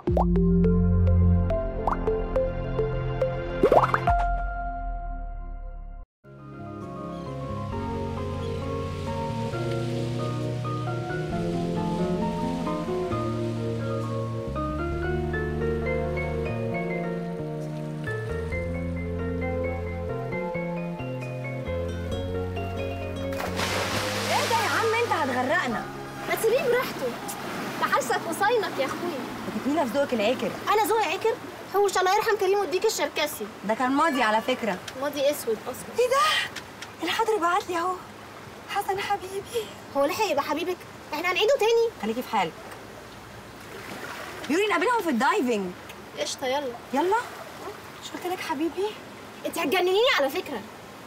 ايه ده يا عم انت هتغرقنا ما تسيبيه براحته ده حاسك وصاينك يا اخويا بتكمينا في ذوقك العكر انا ذوقي عكر حوش الله يرحم كريم وديك الشركسي ده كان ماضي على فكره ماضي اسود اصلا ايه ده الحضر بعت لي اهو حسن حبيبي هو لحق يبقى حبيبك احنا هنعيده تاني خليكي في حالك بيقولي نقابلهم في الدايفنج قشطه يلا يلا مش قلت لك حبيبي انت هتجننيني على فكره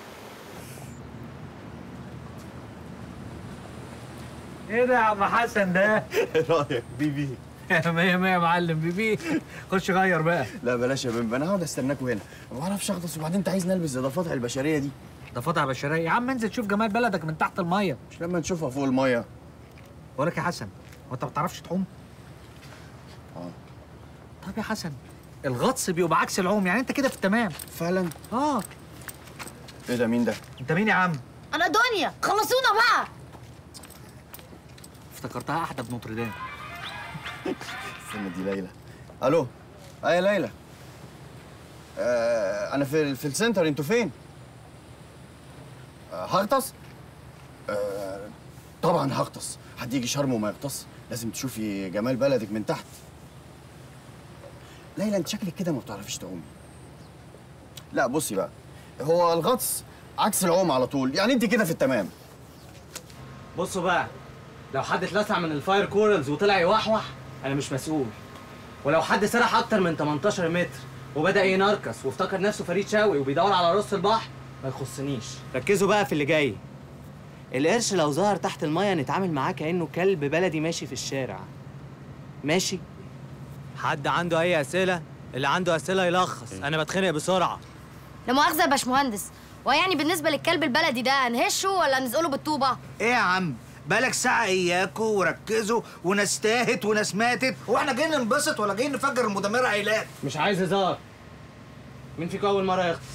ايه ده يا عم حسن ده؟ ايه رايك بيبي مية مية يا معلم بيبي خش غير بقى لا بلاش يا بيبي انا هقعد استناكوا هنا ما بعرفش اغطس وبعدين انت عايز نلبس زي ضفادع البشريه دي ده فاضي بشرية يا عم انزل شوف جمال بلدك من تحت المية مش لما نشوفها فوق الميه بقول لك يا حسن هو انت ما بتعرفش تعوم؟ اه طب يا حسن الغطس بيبقى عكس العوم يعني انت كده في التمام فعلا اه ايه ده مين ده انت مين يا عم؟ انا دنيا خلصونا بقى افتكرتها احدى بنوتردام استنى دي ليلى الو اه يا ليلى آه انا في في السنتر انتوا فين آه هغطس آه طبعا هغطس حد يجي شرم وما يغطس لازم تشوفي جمال بلدك من تحت ليلى انت شكلك كده ما بتعرفيش تعومي لا بصي بقى هو الغطس عكس العوم على طول يعني انت كده في التمام بصوا بقى لو حد اتلسع من الفاير كورلز وطلع يوحوح انا مش مسؤول ولو حد سرح اكتر من 18 متر وبدا ينركس وافتكر نفسه فريد شوقي وبيدور على رص البحر ما يخصنيش ركزوا بقى في اللي جاي القرش لو ظهر تحت الميه نتعامل معاه كانه كلب بلدي ماشي في الشارع ماشي حد عنده اي اسئله اللي عنده اسئله يلخص انا بتخنق بسرعه لا مؤاخذه يا باشمهندس ويعني بالنسبه للكلب البلدي ده نهشه ولا نزقله بالطوبه ايه يا عم بالك ساعة اياكوا وركزوا وناس تاهت وناس ماتت واحنا جايين ننبسط ولا جايين نفجر المدمرة عيلات مش عايز هزار مين فيكم اول مره يغطس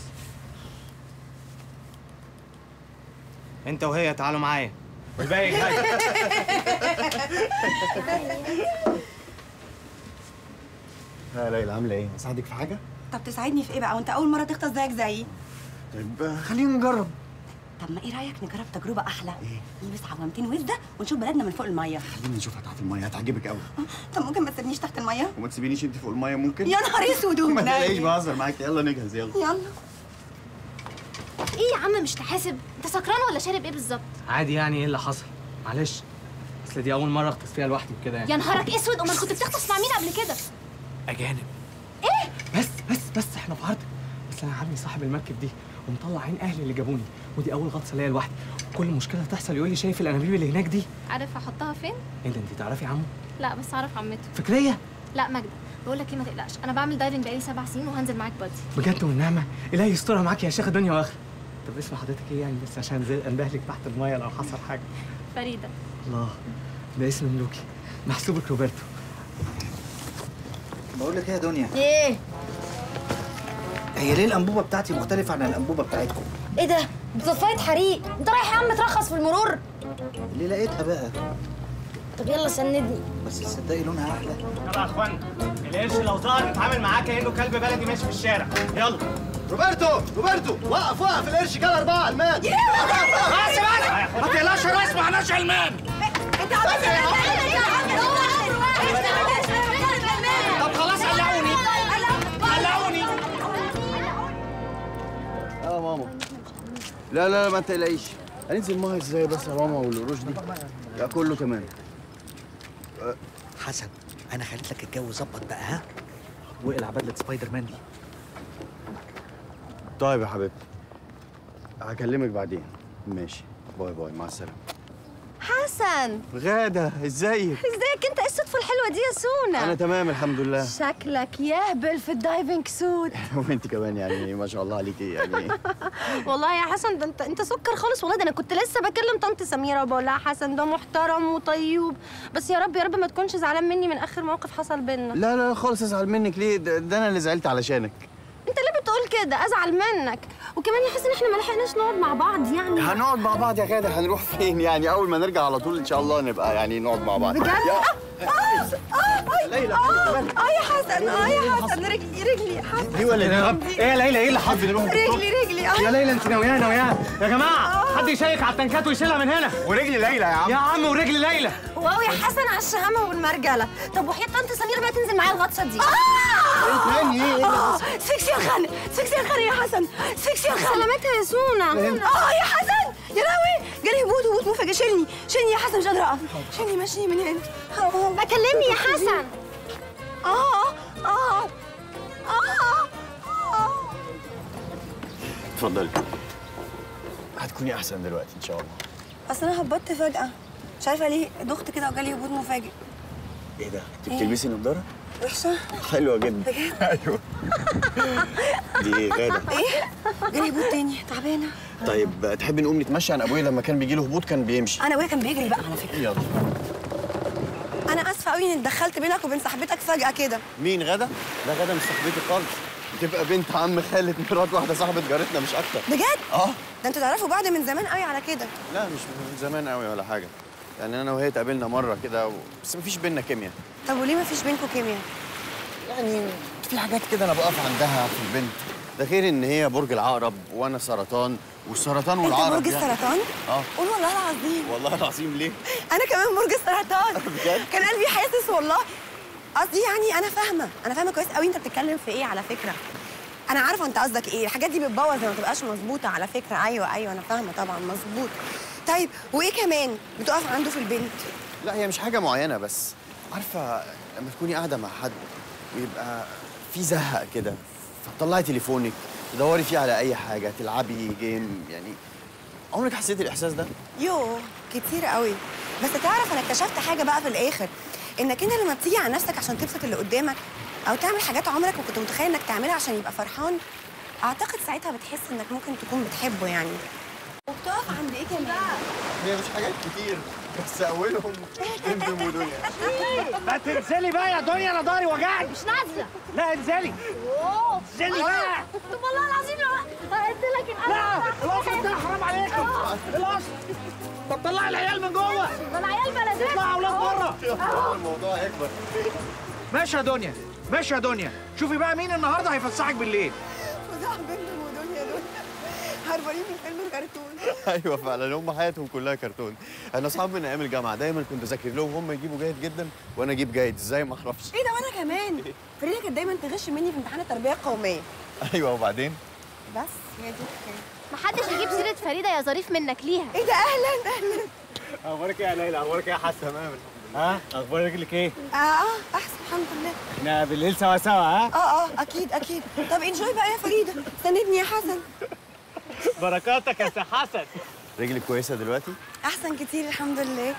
انت وهي تعالوا معايا والباقي جاي ها ليلى عامله ايه اساعدك في حاجه طب تساعدني في ايه بقى وانت اول مره تغطس زيك زيي طيب آه، خلينا نجرب طب ما ايه رايك نجرب تجربه احلى نلبس عوامتين وزده ونشوف بلدنا من فوق الميه خلينا نشوفها تحت الميه هتعجبك قوي طب ممكن ما تسيبنيش تحت الميه وما تسيبينيش انت فوق الميه ممكن يا نهار اسود ما والنبي. تلاقيش بهزر معاك يلا نجهز يلا يلا ايه يا عم مش تحاسب انت سكران ولا شارب ايه بالظبط عادي يعني ايه اللي حصل معلش اصل دي اول مره اغطس فيها لوحدي وكده يعني يا نهارك اسود امال كنت بتغطس مع مين قبل كده اجانب ايه بس بس بس احنا في عرض بس انا عمي صاحب المركب دي ومطلع عين اهلي اللي جابوني ودي اول غطسه ليا لوحدي كل مشكله تحصل يقول لي شايف الانابيب اللي هناك دي عارف احطها فين ايه ده انت تعرفي عمو لا بس اعرف عمته فكريه لا ماجدة بقول لك ايه ما تقلقش انا بعمل دايفنج بقالي سبع سنين وهنزل معاك بادي بجد والنعمه الهي يسترها معاك يا شيخه دنيا واخره طب اسم حضرتك ايه يعني بس عشان زي انبهلك تحت المايه لو حصل حاجه فريده الله ده اسم ملوكي محسوبك روبرتو بقول لك ايه يا دنيا ايه هي ليه الانبوبة بتاعتي مختلفة عن الانبوبة بتاعتكم ايه ده دي طفايه حريق انت رايح يا عم ترخص في المرور اللي لقيتها بقى طب يلا سندني بس تصدقي لونها احلى يلا يا اخوانا القرش لو ظهر نتعامل معاه كانه كلب بلدي ماشي في الشارع يلا روبرتو روبرتو وقف وقف القرش كده اربعه المان بس بس ما تقلقش يا راس معناش علمان انت عملت طب خلاص قلعوني قلعوني اه ماما لا لا لا ما تقلقيش هننزل ميه ازاي بس يا ماما والقروش دي لا كله تمام حسن انا خليت لك الجو ظبط بقى ها واقلع بدله سبايدر مان دي طيب يا حبيبتي هكلمك بعدين ماشي باي باي مع السلامه حسن حسن غادة ازيك ازيك انت ايه الصدفه الحلوه دي يا سونا انا تمام الحمد لله شكلك يهبل في الدايفنج سوت وانت كمان يعني ما شاء الله عليكي يعني والله يا حسن ده انت انت سكر خالص والله ده انا كنت لسه بكلم طنط سميره وبقول لها حسن ده محترم وطيب بس يا رب يا رب ما تكونش زعلان مني من اخر موقف حصل بينا لا لا خالص ازعل منك ليه ده, ده انا اللي زعلت علشانك انت ليه بتقول كده ازعل منك وكمان يا حسن احنا ما لحقناش نقعد مع بعض يعني هنقعد مع بعض يا غادة هنروح فين يعني اول ما نرجع على طول ان شاء الله نبقى يعني نقعد مع بعض بجد؟ يا ليلى اه يا حسن اه يا حسن رجلي رجلي حسن دي ولا يا دي رب ايه يا ليلى ايه اللي حصل رجلي رجلي اه يا ليلى انت ناوياه ناوياه يا جماعه حد يشيك على التنكات ويشيلها من هنا ورجلي ليلى يا عم يا عم ورجل ليلى واو يا حسن على الشهامه والمرجله طب وحياة طنط سميره بقى تنزل معايا الغطسه دي تاني ايه اه سكسي يا خان سكسي يا خان يا حسن سكسي يا خان سلامتها يا سونا اه يا حسن يا لهوي جالي هبوط هبوط مفاجئ شيلني شيلني يا حسن مش قادره اقف شيلني ماشي من هنا بكلمني يا حسن اه اه اه اه اتفضلي هتكوني احسن دلوقتي ان شاء الله اصل انا هبطت فجاه مش عارفه ليه دخت كده وجالي هبوط مفاجئ ايه ده انت بتلبسي نظاره وحشه حلوه جدا ايوه دي ايه غاده ايه جالي هبوط تاني تعبانه طيب تحبي نقوم نتمشى عن ابويا لما كان بيجي له هبوط كان بيمشي انا ابويا كان بيجري بقى على فكره يلا انا اسفه قوي اني اتدخلت بينك وبين صاحبتك فجاه كده مين غدا؟ لا غدا مش صاحبتي خالص بتبقى بنت عم خالة مرات واحدة صاحبة جارتنا مش أكتر بجد اه ده انتوا تعرفوا بعض من زمان قوي على كده لا مش من زمان قوي ولا حاجة يعني أنا وهي اتقابلنا مرة كده و... بس مفيش بينا كيمياء طب وليه ما فيش بينكم كيمياء يعني في حاجات كده أنا بقف عندها في البنت ده غير إن هي برج العقرب وأنا سرطان والسرطان انت والعقرب برج يعني- السرطان اه قول والله العظيم والله العظيم ليه؟ انا كمان برج السرطان بجد؟ كان قلبي حاسس والله قصدي يعني انا فاهمه انا فاهمه كويس قوي انت بتتكلم في ايه على فكره انا عارفه انت قصدك ايه الحاجات دي بتبوظ ما بتبقاش مظبوطه على فكره ايوه ايوه انا فاهمه طبعا مظبوط طيب وايه كمان بتقف عنده في البنت لا هي مش حاجة معينة بس عارفة لما تكوني قاعدة مع حد ويبقى في زهق كده فتطلعي تليفونك تدوري فيه على أي حاجة تلعبي جيم يعني عمرك حسيتي الإحساس ده؟ يوه كتير قوي بس تعرف انا اكتشفت حاجه بقى في الاخر انك انت لما بتيجي على نفسك عشان تبسط اللي قدامك او تعمل حاجات عمرك ما كنت متخيل انك تعملها عشان يبقى فرحان اعتقد ساعتها بتحس انك ممكن تكون بتحبه يعني وبتقف عند ايه كمان هي مش حاجات كتير بس أولهم انتم ودنيا ما تنزلي بقى يا دنيا انا ضهري وجعني مش نازله لا انزلي انزلي بقى طب والله العظيم لو هقد لك لا القصر ده حرام عليكم القصر طب طلعي العيال من جوه ده العيال بلديه اطلعوا اولاد بره الموضوع يكبر ماشي يا دنيا ماشي يا دنيا شوفي بقى مين النهارده هيفسحك بالليل فظاع بنت ودنيا دول هربانين من فيلم الكرتون أيوة فعلا هم حياتهم كلها كرتون أنا أصحاب من أيام الجامعة دايما كنت أذاكر لهم هم يجيبوا جيد جدا وأنا أجيب جيد إزاي ما أعرفش ايه ده وانا كمان فريده كانت دايما تغش مني في امتحان التربيه القوميه أيوة وبعدين بس هي دي الحكايه محدش يجيب سيره فريده يا ظريف منك ليها ايه ده اهلا اهلا اخبارك ايه يا ليلى اخبارك ايه يا حسن تمام ها اخبار رجلك ايه اه اه احسن الحمد لله احنا بالليل سوا سوا ها اه اه اكيد اكيد طب انجوي بقى يا فريده سندني يا حسن بركاتك يا سي حسن رجلك كويسة دلوقتي؟ احسن كتير الحمد لله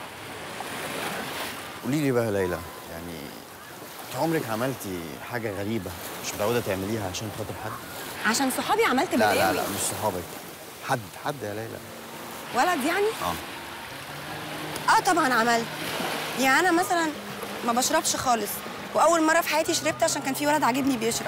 قولي لي بقى يا ليلى يعني انت عمرك عملتي حاجة غريبة مش متعودة تعمليها عشان خاطر حد؟ عشان صحابي عملت لا لا بلاوي لا مش صحابك حد حد يا ليلى ولد يعني اه اه طبعا عملت يعني انا مثلا ما بشربش خالص واول مره في حياتي شربت عشان كان في ولد عاجبني بيشرب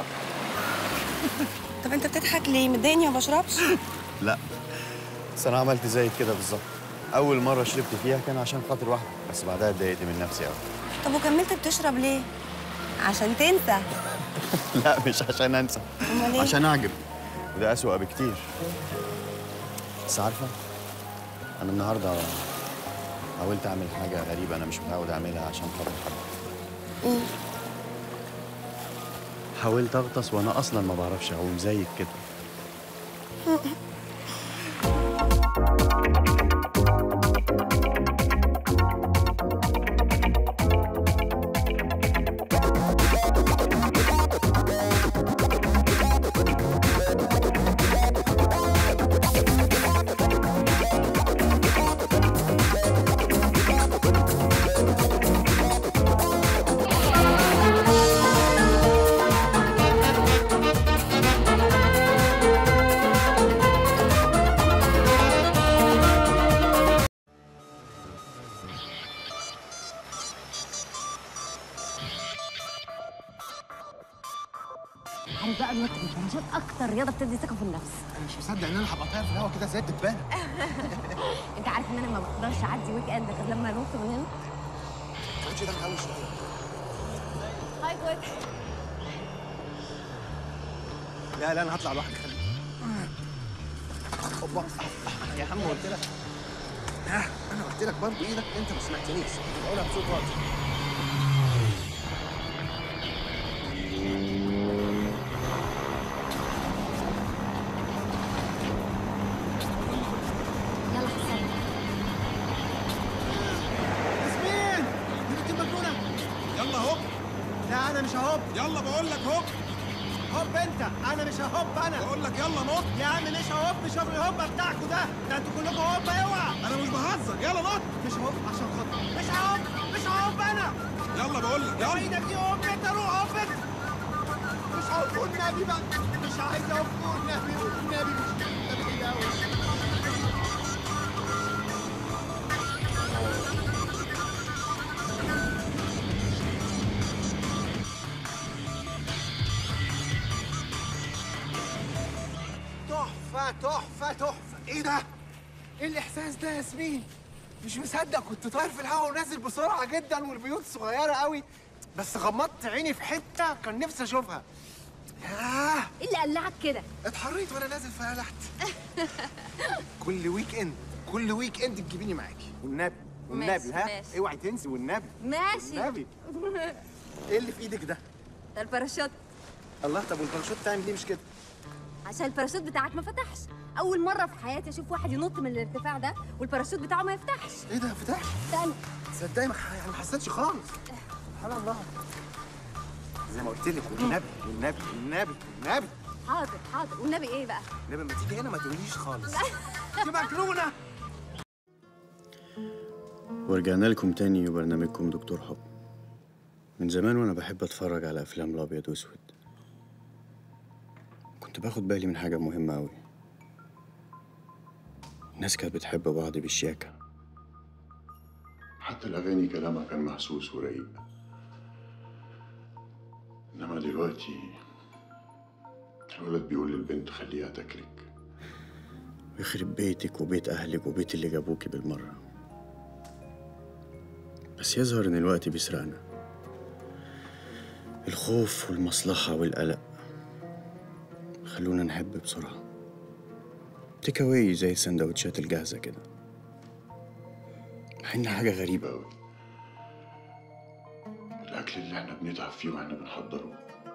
طب انت بتضحك ليه متضايقني ما بشربش لا بس انا عملت زي كده بالظبط اول مرة شربت فيها كان عشان خاطر واحدة بس بعدها اتضايقت من نفسي قوي طب وكملت بتشرب ليه عشان تنسى لا مش عشان انسى امال ايه عشان اعجب وده اسوأ بكتير بس عارفة انا النهاردة حاولت اعمل حاجة غريبة انا مش متعود اعملها عشان خاطر حد ايه حاولت اغطس وانا اصلا ما بعرفش اعوم زيك كده عارف بقى نط بالباراشوت اكتر رياضه بتدي ثقه في النفس انا مش مصدق ان انا هبقى طاير في الهوا كده زي الدبانه انت عارف ان انا ما بقدرش اعدي ويك اند غير لما انط من هنا الكوتش ده مقوي شويه هاي كوتش لا لا انا هطلع لوحدي خليك اوبا يا عم قلت لك ها انا قلت لك برضه ايدك انت ما سمعتنيش بقولها بصوت واطي يلا حسن ياسمين انت مجنونه يلا هوب لا انا مش ههوب يلا بقول لك هوب هوب انت انا مش ههوب انا بقول لك يلا نط يا عم مش ههوب مش ههوب الهوب بتاعكوا ده ده انتوا كلكم هوب اوعى انا مش بهزر يلا نط مش ههوب عشان خاطر مش ههوب مش ههوب انا يلا بقول لك يا يلا ايدك دي هوب انت روح هوب انت مش ههوب والنبي بقى مش عايز اهوب والنبي والنبي مش النبي ده تحفة تحفة تحفة ايه ده؟ ايه الاحساس ده يا ياسمين؟ مش مصدق كنت طاير في الهواء ونازل بسرعة جدا والبيوت صغيرة قوي بس غمضت عيني في حتة كان نفسي اشوفها ياه ايه اللي قلعك كده اتحريت وانا نازل فقلعت كل ويك اند كل ويك اند تجيبيني معاكي والنبي والنبي ماشي، ها ماشي. اوعي تنسي والنبي ماشي والنبي ايه اللي في ايدك ده؟ ده الباراشوت الله طب والباراشوت تعمل ليه مش كده؟ عشان الباراشوت بتاعك ما فتحش اول مره في حياتي اشوف واحد ينط من الارتفاع ده والباراشوت بتاعه ما يفتحش ايه ده فتح؟ استنى صدقني ما ح- يعني ما حسيتش خالص سبحان الله زي ما قلت لك والنبي والنبي والنبي والنبي حاضر حاضر والنبي ايه بقى النبي لما تيجي هنا ما تقوليش خالص انت مجنونه ورجعنا لكم تاني وبرنامجكم دكتور حب من زمان وانا بحب اتفرج على افلام الابيض واسود كنت باخد بالي من حاجه مهمه قوي الناس كانت بتحب بعض بالشياكه حتى الأغاني كلامها كان محسوس ورقيق إنما دلوقتي الولد بيقول للبنت خليها تاكلك يخرب بيتك وبيت اهلك وبيت اللي جابوكي بالمره بس يظهر ان الوقت بيسرقنا الخوف والمصلحه والقلق خلونا نحب بسرعه تيك أواي زي السندوتشات الجاهزه كده مع إنها حاجه غريبه أوي الأكل اللي إحنا بنتعب فيه وإحنا بنحضره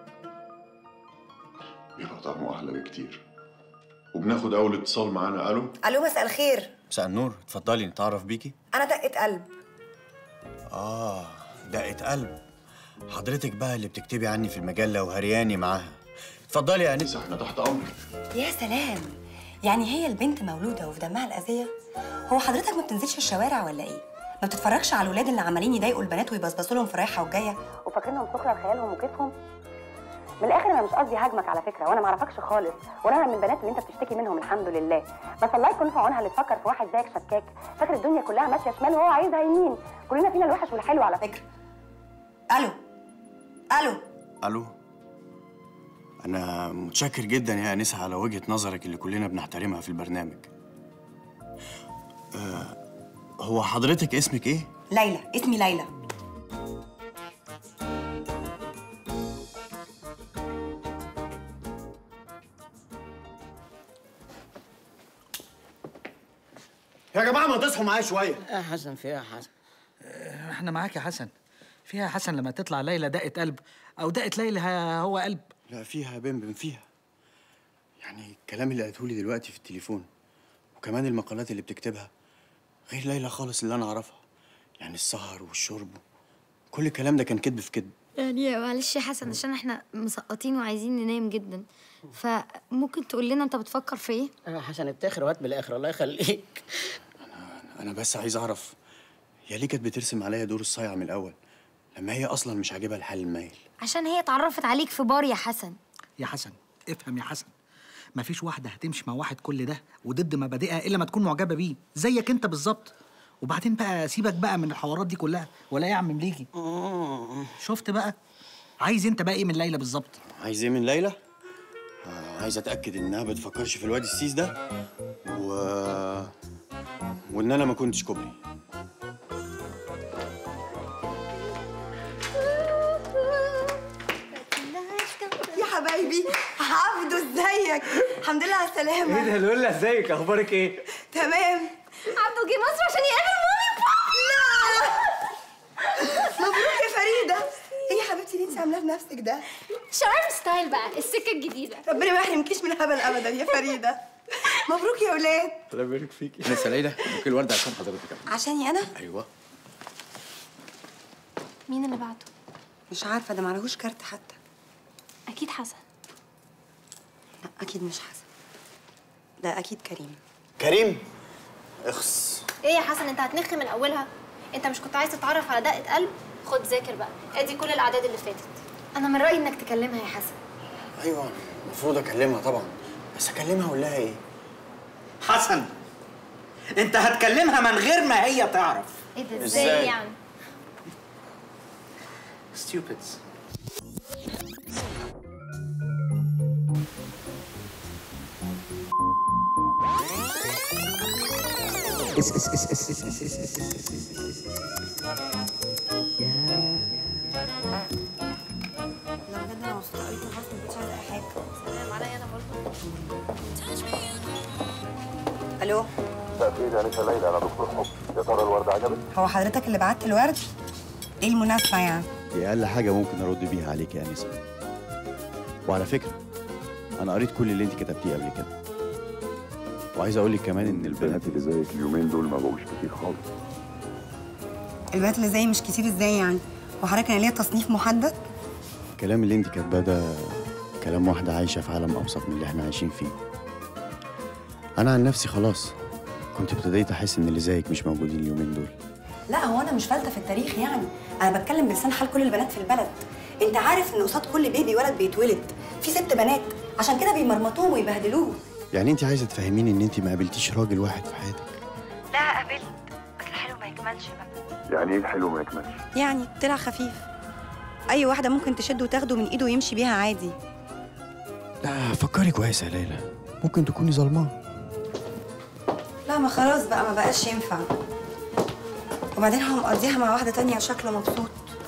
بيبقى طعمه أحلى بكتير وبناخد أول اتصال معانا ألو الو مساء الخير مساء النور اتفضلي نتعرف بيكي انا دقه قلب آه دقة قلب حضرتك بقى اللي بتكتبي عني في المجلة وهرياني معاها اتفضلي يا أنسة إحنا تحت أمرك يا سلام يعني هي البنت مولوده وفي دمها الاذيه هو حضرتك ما بتنزلش الشوارع ولا ايه ما بتتفرجش على الولاد اللي عمالين يضايقوا البنات ويبصبصوا لهم في رايحه وجايه وفاكرينهم سكره لخيالهم وكيفهم من الاخر انا مش قصدي هاجمك على فكره وانا ما اعرفكش خالص ولا انا من البنات اللي انت بتشتكي منهم الحمد لله بس الله يكون في عونها اللي تفكر في واحد زيك شكاك فاكر الدنيا كلها ماشيه شمال وهو عايزها يمين كلنا فينا الوحش والحلو على فكره الو الو ألو أنا متشكر جدا يا أنسة على وجهة نظرك اللي كلنا بنحترمها في البرنامج آه هو حضرتك اسمك إيه؟ ليلى اسمي ليلى يا جماعه ما تصحوا معايا شويه يا حسن فيها يا حسن احنا معاك يا حسن فيها يا حسن لما تطلع ليلى دقة قلب او دقة ليلى ها- هو قلب لا فيها بمبم فيها يعني الكلام اللي قالته لي دلوقتي في التليفون وكمان المقالات اللي بتكتبها غير ليلى خالص اللي أنا أعرفها يعني السهر والشرب كل الكلام ده كان كذب في كذب يعني معلش يا حسن عشان احنا مسقطين وعايزين ننام جدا فممكن تقول لنا انت بتفكر في ايه يا حسن اتاخر وهات بالاخر الله يخليك أنا بس عايز أعرف هي ليه كانت بترسم عليا دور الصايع من الأول لما هي أصلا مش عاجبها الحال المايل عشان هي اتعرفت عليك في بار يا حسن يا حسن افهم يا حسن مفيش واحدة هتمشي مع واحد كل ده وضد مبادئها إلا ما تكون معجبة بيه زيك أنت بالظبط وبعدين بقى سيبك بقى من الحوارات دي كلها ولا إيه يا عم مليجي شفت بقى عايز انت بقى ايه من ليلى بالظبط عايز ايه من ليلى؟ آه، عايز اتاكد انها بتفكرش في الواد السيس ده و وان انا ما كنتش كوبري يا حبايبي عبدو ازيك الحمد لله على السلامه ايه ده لولا ازيك اخبارك ايه تمام عبدو جه مصر عشان يقابل مامي لا مبروك يا فريده ايه يا حبيبتي اللي انت عاملاه بنفسك ده شاورما ستايل بقى السكه الجديده ربنا ما يحرمكيش من الهبل ابدا يا فريده مبروك يا ولاد الله يبارك فيكي انا سعيده ممكن الورده عشان حضرتك عشاني انا ايوه مين اللي بعته مش عارفه ده معلهوش كارت حتى اكيد حسن لا اكيد مش حسن ده اكيد كريم كريم اخس ايه يا حسن انت هتنخ من اولها انت مش كنت عايز تتعرف على دقه قلب خد ذاكر بقى ادي كل الاعداد اللي فاتت انا من رايي انك تكلمها يا حسن ايوه المفروض اكلمها طبعا بس اكلمها اقول لها ايه حسن انت هتكلمها من غير ما هي تعرف ايه ده إزاي؟ ازاي يعني ستوبيدز لا بجد انا مبسوطه قوي خلاص ما كنتش عايزه اي حاجه سلام عليا انا برضه الو تأكيد يا نسا ليلى أنا دكتور حب يا ترى الورد عجبك؟ هو حضرتك اللي بعت الورد ايه المناسبه يعني دي اقل حاجه ممكن ارد بيها عليك يا انسه وعلى فكره انا قريت كل اللي انت كتبتيه قبل كده وعايز اقول لك كمان ان البنات اللي زيك اليومين دول ما بقوش كتير خالص البنات اللي زيي مش كتير ازاي يعني وحضرتك انا ليا تصنيف محدد الكلام اللي انت كاتباه ده كلام واحده عايشه في عالم ابسط من اللي احنا عايشين فيه انا عن نفسي خلاص كنت ابتديت احس ان اللي زيك مش موجودين اليومين دول لا هو انا مش فلتة في التاريخ يعني انا بتكلم بلسان حال كل البنات في البلد انت عارف ان قصاد كل بيبي ولد بيتولد في ست بنات عشان كده بيمرمطوه ويبهدلوه يعني انت عايزه تفهميني ان انت ما قابلتيش راجل واحد في حياتك لا قابلت بس الحلو ما يكملش بقى يعني إيه الحلو ما يكملش؟ يعني طلع خفيف اي واحده ممكن تشده وتاخده من ايده ويمشي بيها عادي لا فكري كويس يا ليلى ممكن تكوني ظلماه لا ما خلاص بقى ما بقاش ينفع وبعدين هو مقضيها مع واحده تانية وشكله مبسوط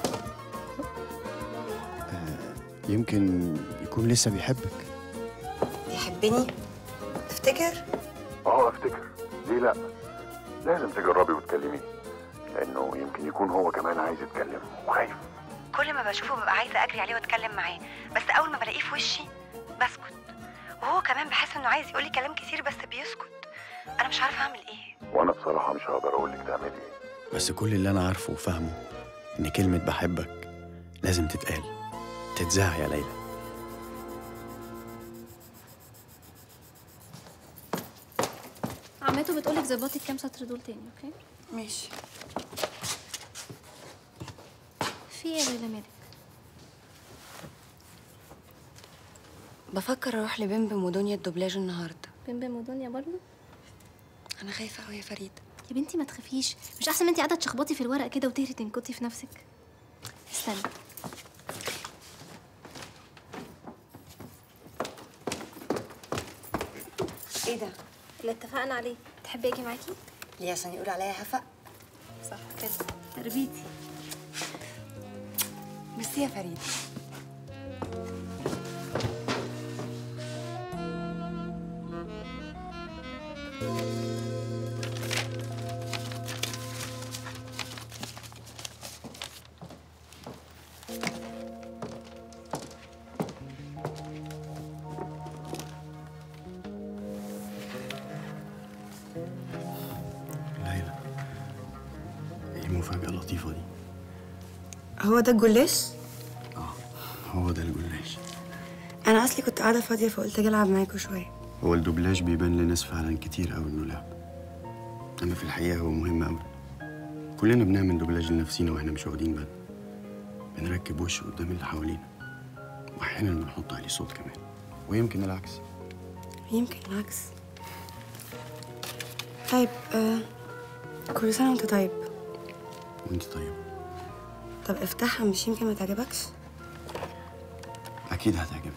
يمكن يكون لسه بيحبك بيحبني تفتكر اه افتكر ليه لا لازم تجربي وتكلميه لانه يمكن يكون هو كمان عايز يتكلم وخايف كل ما بشوفه ببقى عايزه اجري عليه واتكلم معاه بس اول ما بلاقيه في وشي بسكت وهو كمان بحس انه عايز يقولي كلام كتير بس بيسكت انا مش عارفه اعمل ايه وانا بصراحه مش هقدر اقول لك تعملي ايه بس كل اللي انا عارفه وفاهمه ان كلمه بحبك لازم تتقال تتذاع يا ليلى عمته بتقولك ظبطي الكام سطر دول تاني اوكي ماشي في ايه يا ليلى مالك بفكر اروح لبمبم ودنيا الدوبلاج النهارده بمبم ودنيا برضه انا خايفه قوي يا فريد يا بنتي ما تخافيش مش احسن ما انت قاعده تشخبطي في الورق كده وتهري تنكتي في نفسك استني ايه ده اللي اتفقنا عليه تحبي اجي معاكي ليه عشان يقولوا عليا هفق صح كده تربيتي ميرسي يا فريد ليلى ايه المفاجاه اللطيفه دي هو ده الجلاش هو ده الجلاش انا اصلي كنت قاعده فاضيه فقلت اجي العب معاكوا شويه هو الدوبلاج بيبان لناس فعلا كتير قوي انه لعب اما في الحقيقه هو مهم قوي كلنا بنعمل دوبلاج لنفسينا واحنا مش واخدين بالنا بنركب وش قدام اللي حوالينا واحيانا بنحط عليه صوت كمان ويمكن العكس يمكن العكس طيب آه كل سنه وانت طيب وانت طيب طب افتحها مش يمكن ما تعجبكش اكيد هتعجبك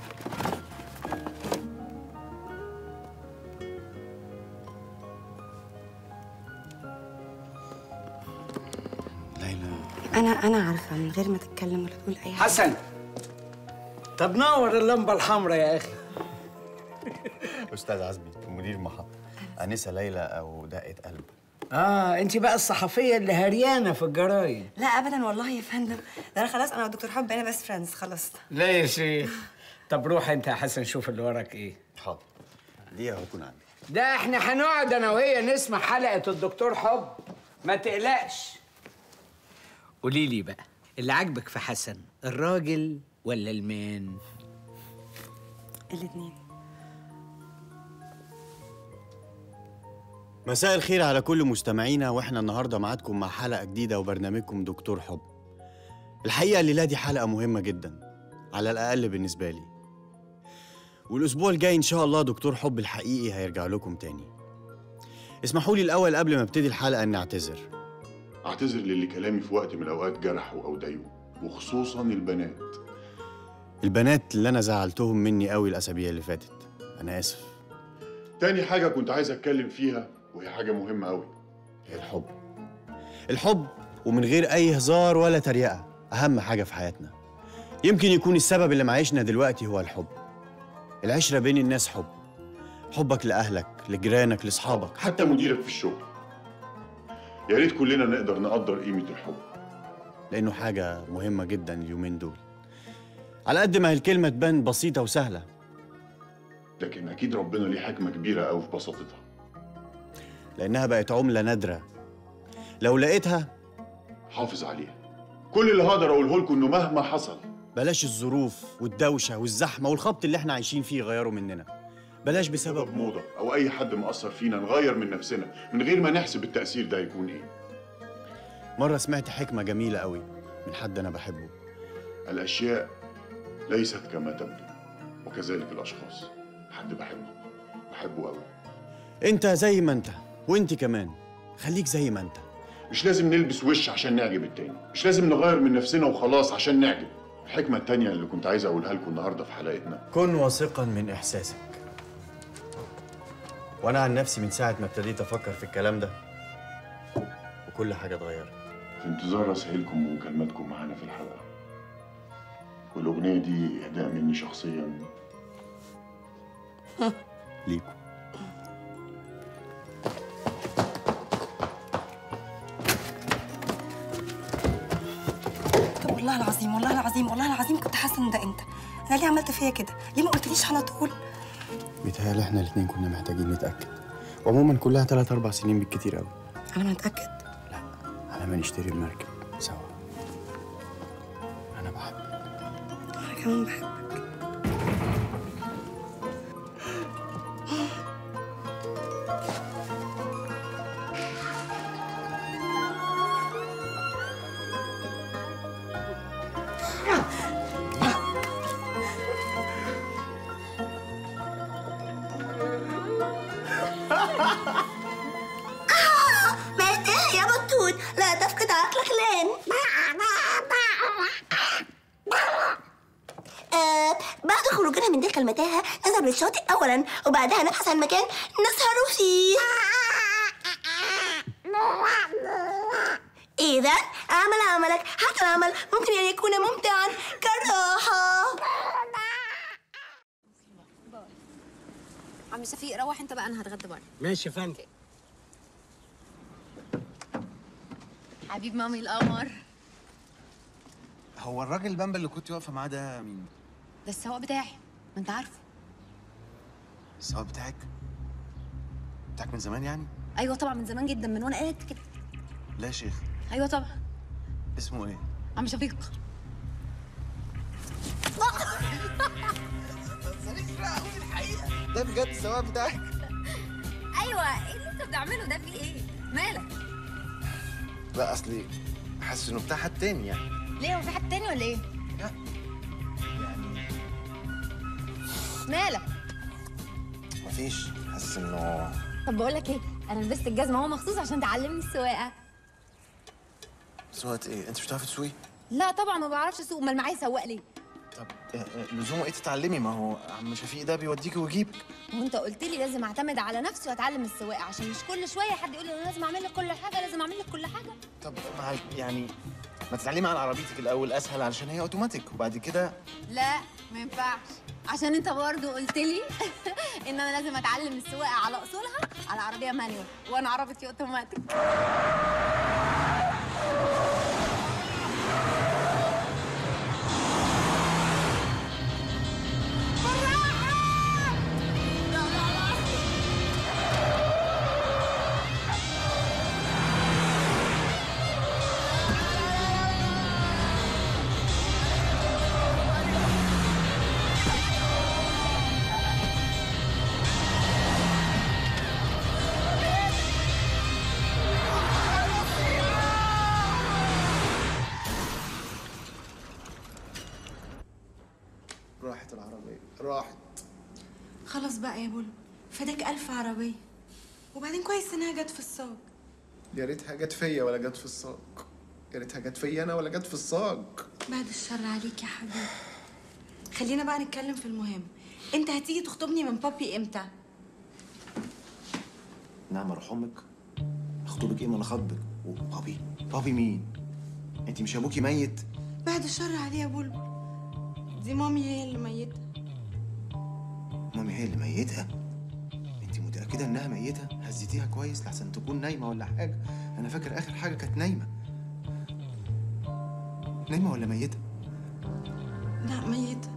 ليلى انا انا عارفه من غير ما تتكلم ولا تقول اي حاجه حسن طب نور اللمبه الحمراء يا اخي استاذ عزمي مدير المحطه انسه ليلى او دقه قلب اه انت بقى الصحفيه اللي هريانه في الجرايد لا ابدا والله يا فندم ده انا خلاص انا والدكتور حب بقينا بس فريندز خلاص لا يا شيخ طب روح انت يا حسن شوف اللي وراك ايه حاضر دقيقه هكون عندي ده احنا هنقعد انا وهي نسمع حلقه الدكتور حب ما تقلقش قولي لي بقى اللي عاجبك في حسن الراجل ولا المان الاثنين مساء الخير على كل مستمعينا واحنا النهارده معاكم مع حلقه جديده وبرنامجكم دكتور حب الحقيقه الليله دي حلقه مهمه جدا على الاقل بالنسبه لي والاسبوع الجاي ان شاء الله دكتور حب الحقيقي هيرجع لكم تاني اسمحوا لي الاول قبل ما ابتدي الحلقه اني اعتذر اعتذر للي كلامي في وقت من الاوقات جرحوا او ضايقوا وخصوصا البنات البنات اللي انا زعلتهم مني قوي الاسابيع اللي فاتت انا اسف تاني حاجه كنت عايز اتكلم فيها وهي حاجه مهمه قوي هي الحب الحب ومن غير اي هزار ولا تريقه اهم حاجه في حياتنا يمكن يكون السبب اللي معيشنا دلوقتي هو الحب العشره بين الناس حب حبك لاهلك لجيرانك لاصحابك حتى مديرك في الشغل يا ريت كلنا نقدر نقدر قيمه الحب لانه حاجه مهمه جدا اليومين دول على قد ما الكلمه تبان بسيطه وسهله لكن اكيد ربنا ليه حكمه كبيره قوي في بساطتها لانها بقت عمله نادره لو لقيتها حافظ عليها كل اللي هقدر اقوله لكم انه مهما حصل بلاش الظروف والدوشه والزحمه والخبط اللي احنا عايشين فيه يغيروا مننا بلاش بسبب سبب موضه او اي حد مأثر فينا نغير من نفسنا من غير ما نحسب التأثير ده هيكون ايه مره سمعت حكمه جميله قوي من حد انا بحبه الاشياء ليست كما تبدو وكذلك الاشخاص حد بحبه بحبه قوي انت زي ما انت وانت كمان خليك زي ما انت مش لازم نلبس وش عشان نعجب التاني مش لازم نغير من نفسنا وخلاص عشان نعجب الحكمة التانية اللي كنت عايز أقولها لكم النهاردة في حلقتنا كن واثقا من احساسك وانا عن نفسي من ساعه ما ابتديت افكر في الكلام ده وكل حاجه اتغيرت في انتظار رسائلكم ومكالماتكم معانا في الحلقة والأغنية دي إهداء مني شخصيا ليكم طب والله العظيم والله العظيم والله العظيم كنت حاسه ان ده انت انا ليه عملت فيا كده ليه ما قلتليش على طول بيتهيألي احنا الاتنين كنا محتاجين نتأكد وعموما كلها تلات أربع سنين بالكتير أوي انا ما اتاكد على ما نشتري المركب سوا أنا بحبك انا كمان بحبك مهداه يا بطوط لا تفقد عقلك الآن آه بعد خروجنا من تلك المتاهة نذهب للشاطئ أولا وبعدها نبحث عن مكان نسهر فيه إذا أعمل عملك حتى العمل ممكن أن يكون ممتعا كالراحة عم شفيق روح انت بقى انا هتغدى بره ماشي يا فندم حبيب مامي القمر هو الراجل البامبا اللي كنت واقفه معاه ده مين؟ ده السواق بتاعي ما انت عارفه السواق بتاعك؟ بتاعك من زمان يعني؟ ايوه طبعا من زمان جدا من وانا قاعد كده لا يا شيخ ايوه طبعا اسمه ايه؟ عم شفيق ده بجد السواق بتاعك؟ ايوه ايه اللي انت بتعمله ده في ايه مالك لا اصلي حاسس انه بتاع حد تاني يعني ليه هو في حد تاني ولا ايه مالك مفيش حاسس انه طب بقول لك ايه انا لبست الجزمه اهو مخصوص عشان تعلمني السواقه سواقة ايه؟ انت مش بتعرفي تسوقي؟ لا طبعا ما بعرفش اسوق امال معايا سواق ليه طب آه، آه، لزومه ايه تتعلمي ما هو عم شفيق ده بيوديكي ويجيبك وانت قلت لي لازم اعتمد على نفسي واتعلم السواقه عشان مش كل شويه حد يقول لي انا لازم اعمل لك كل حاجه لازم اعمل لك كل حاجه طب مع يعني ما تتعلمي على عربيتك الاول اسهل علشان هي اوتوماتيك وبعد كده لا ما ينفعش عشان انت برضه قلت لي ان انا لازم اتعلم السواقه على اصولها على عربيه مانيوال وانا عربيتي اوتوماتيك راحت العربيه راحت خلاص بقى يا بولو فداك ألف عربية وبعدين كويس إنها جت في الساق يا ريتها جت فيا ولا جت في الساق يا ريتها جت فيا انا ولا جت في الساق بعد الشر عليك يا حبيبي خلينا بقى نتكلم في المهم انت هتيجي تخطبني من بابي امتى نعم اروح امك اخطبك ايه ما انا خطبك وبابي بابي مين انت مش ابوكي ميت بعد الشر عليه يا بولو دي مامي هي اللي ميتة مامي هي اللي ميتها انت متاكده انها ميته هزيتيها كويس لحسن تكون نايمه ولا حاجه انا فاكر اخر حاجه كانت نايمه نايمه ولا ميته لا ميتة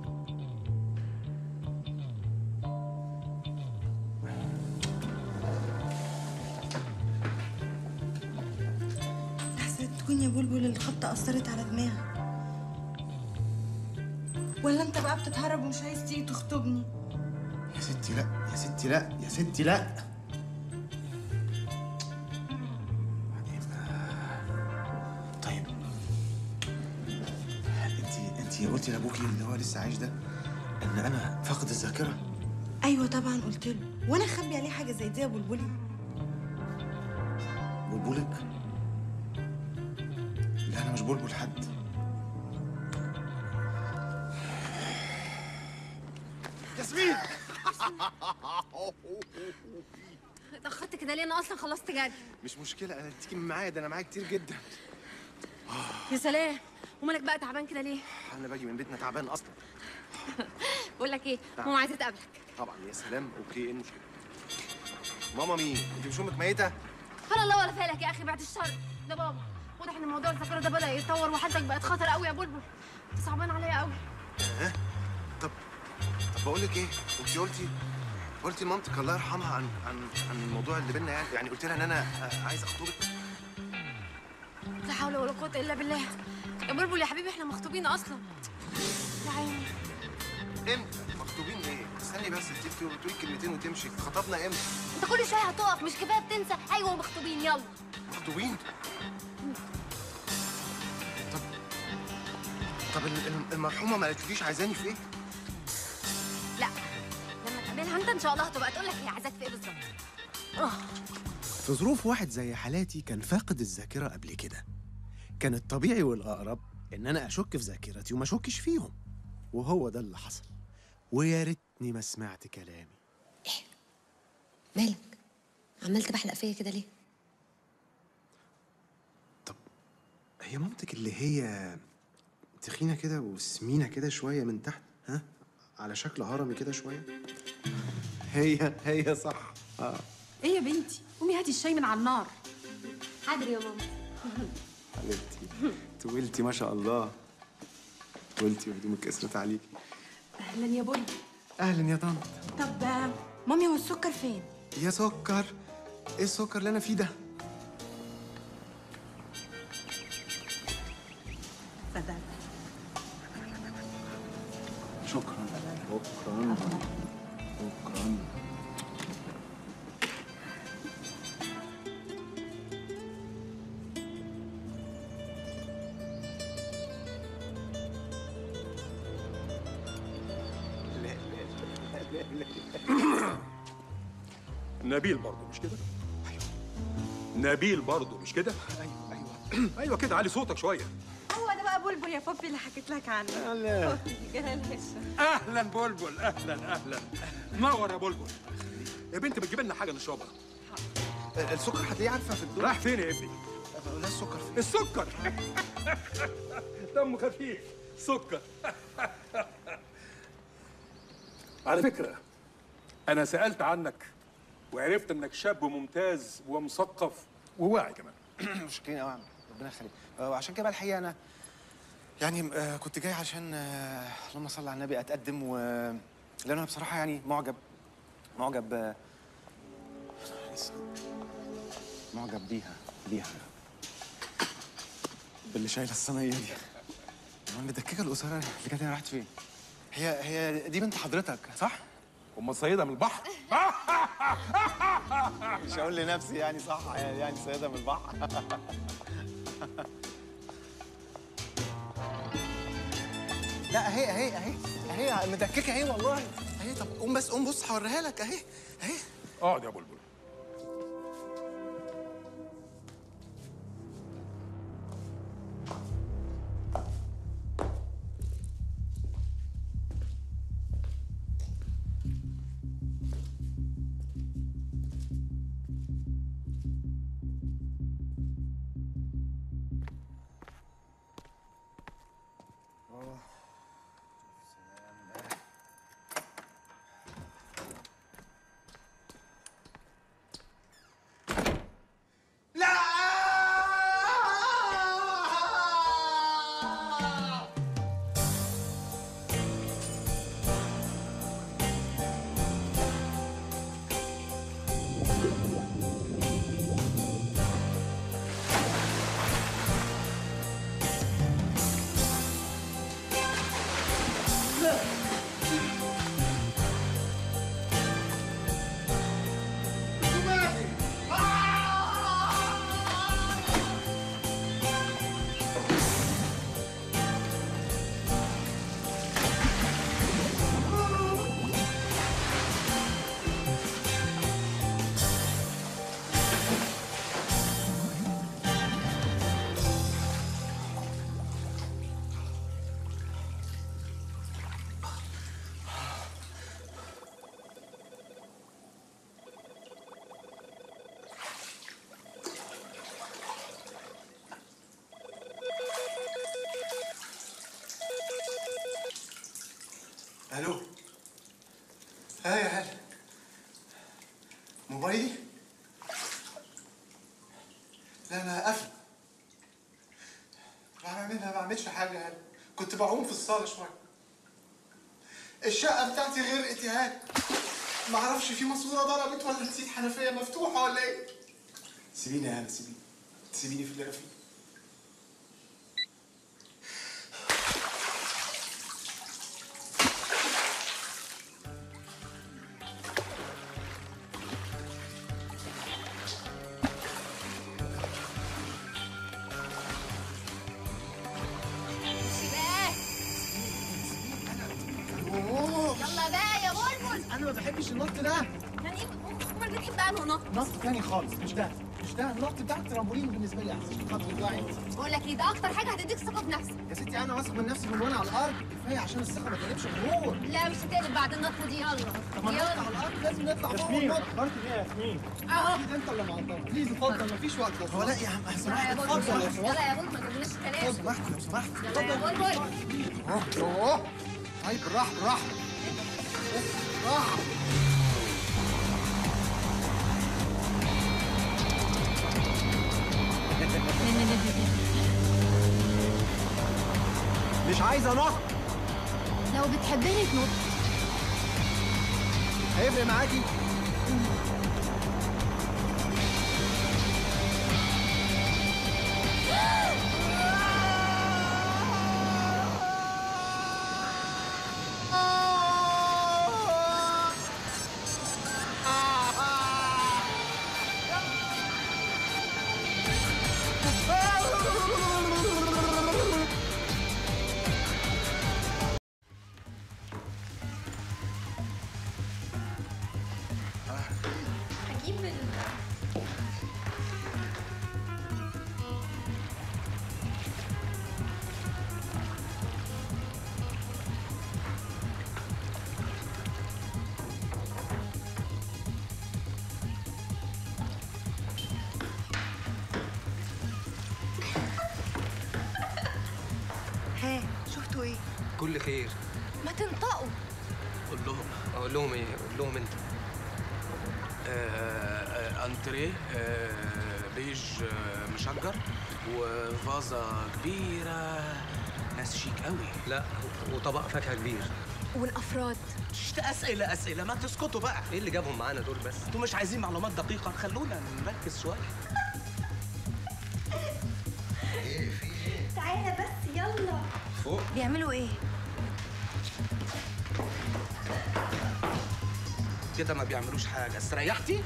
أحسن تكون يا بلبل الخبطة أثرت على دماغك ولا أنت بقى بتتهرب ومش عايز تيجي تخطبني يا ستي لا يا ستي لا يا ستي لا بعدين بقى- طيب انت انت قلتي لابوكي اللي هو لسه عايش ده ان انا فاقد الذاكره أيوة طبعا قلت له وأنا أخبي عليه حاجة زي دي يا بلبلي بلبلك لا انا مش بلبل حد ياسمين اتأخرت كده ليه أنا أصلا خلصت جري مش مشكله انا تيجي معايا ده انا معايا كتير جدا يا سلام ومالك بقى تعبان كده ليه؟ انا باجي من بيتنا تعبان اصلا بقول لك إيه نعم. ماما عايزة تقابلك طبعا يا سلام اوكي ايه المشكله ماما مين انت مش امك ميته فلا الله ولا فالك يا أخي بعد الشر ده بابا واضح إن موضوع الذاكرة ده بدأ يتطور وحالتك بقت خطر قوي يا بلبل أنت صعبان عليا قوي ها طب طب بقول لك ايه انت قلتي قلتي لمامتك الله يرحمها عن عن عن الموضوع اللي بينا يعني يعني قلت لها ان انا آه، عايز اخطبك لا حول ولا قوة إلا بالله يا بلبل يا حبيبي إحنا مخطوبين أصلا يا عيني امتى مخطوبين ايه استني بس انت بتقولي بتقولي كلمتين وتمشي خطبنا امتى أنت كل شوية هتقف مش كفاية بتنسى أيوه مخطوبين يلا مخطوبين طب طب ال- ال- المرحومه ما قالتليش عايزاني في ايه لا لما تقابلها أنت إن شاء الله هتبقى تقول لك هي عايزاك في إيه بالظبط آه. في ظروف واحد زي حالاتي كان فاقد الذاكرة قبل كده كان الطبيعي والأقرب إن أنا أشك في ذاكرتي وما أشكش فيهم وهو ده اللي حصل ويا ريتني ما سمعت كلامي مالك عمال تبحلق فيا كده ليه هي مامتك اللي هي تخينة كده وسمينة كده شوية من تحت ها على شكل هرمي كده شوية هي هي صح اه إيه يا بنتي قومي هاتي الشاي من على النار حاضر يا ماما حبيبتي طولتي ما شاء الله طولتي وهدومك كسرت عليكي أهلا يا بولي أهلا يا طنط طب آه، مامي هو السكر فين؟ يا سكر ايه السكر اللي انا فيه ده اتفضل شكرا شكرا شكرا نبيل برضه مش كده؟ نبيل برضه مش كده؟ ايوه ايوه ايوه كده علي صوتك شويه هو ده بقى بلبل يا بابي اللي حكيت لك عنه لا. جلال هشام اهلا بلبل اهلا اهلا نور يا بلبل يا بنت بتجيب لنا حاجه نشربها السكر هتلاقيه عارفه في الدور رايح فين يا ابني لا السكر فين السكر دم خفيف سكر على فكره انا سالت عنك وعرفت انك شاب ممتاز ومثقف وواعي كمان مشكلين قوي يا عم ربنا يخليك آه، وعشان كده بقى الحقيقه انا يعني آه، كنت جاي عشان آه، اللهم صل على النبي اتقدم و لان انا بصراحه يعني معجب معجب آه، معجب بيها بيها باللي شايله الصينيه دي المدككه القصيره اللي كانت هنا راحت فين؟ هي هي دي بنت حضرتك صح؟ ام سيده من البحر مش هقول لنفسي يعني صح يعني سيده من البحر لا اهي اهي اهي اهي مدككه اهي والله اهي طب قوم بس قوم بص هوريها لك اهي اهي اقعد يا بلبل الو ها يا هلا موبايلي لا لا قفل بعملها ما بعملش حاجه يا هلا كنت بعوم في الصاله شويه الشقه بتاعتي غرقت يا هلا ما اعرفش في ماسوره ضربت ولا نسيت حنفيه مفتوحه ولا ايه سيبيني يا هلا سيبيني سيبيني في اللي أنا فيه يلا بقى يا بلبل انا ما بحبش النط ده يعني ايه امال بتحب انه نط نط تاني خالص مش ده مش ده النط بتاع الترامبولين بالنسبه لي احسن خط تطلعي بقول لك ايه ده اكتر حاجه هتديك ثقه بنفسك يا ستي انا واثق من نفسي من وانا على الارض كفايه عشان الثقه ما تقلبش غرور لا مش هتقلب بعد النطه دي يلا طب ما نطلع على الارض لازم نطلع فوق ياسمين وننط. اخترت ايه يا ياسمين؟ اهو اكيد انت اللي معطل بليز اتفضل مفيش وقت لو هو لا يا عم يلا يا بلبل اتفضل لو يلا سمحت يا بلبل ما تقوليش لو الكلام سمحت لو سمحت يلا يا بلبل اوه اوه طيب بالراحه بالراحه بالراحه مش عايز انط لو بتحبني تنط هيفرق معاكي كل خير ما تنطقوا قول لهم اقول لهم ايه قول لهم انت آه آه انتريه آه بيج آه مشجر وفازة كبيرة ناس شيك قوي لا وطبق فاكهة كبير والافراد شت اسئله اسئله ما تسكتوا بقى ايه اللي جابهم معانا دول بس انتوا مش عايزين معلومات دقيقه خلونا نركز شويه تعالى بس يلا فوق بيعملوا ايه؟ كده ما بيعملوش حاجه استريحتي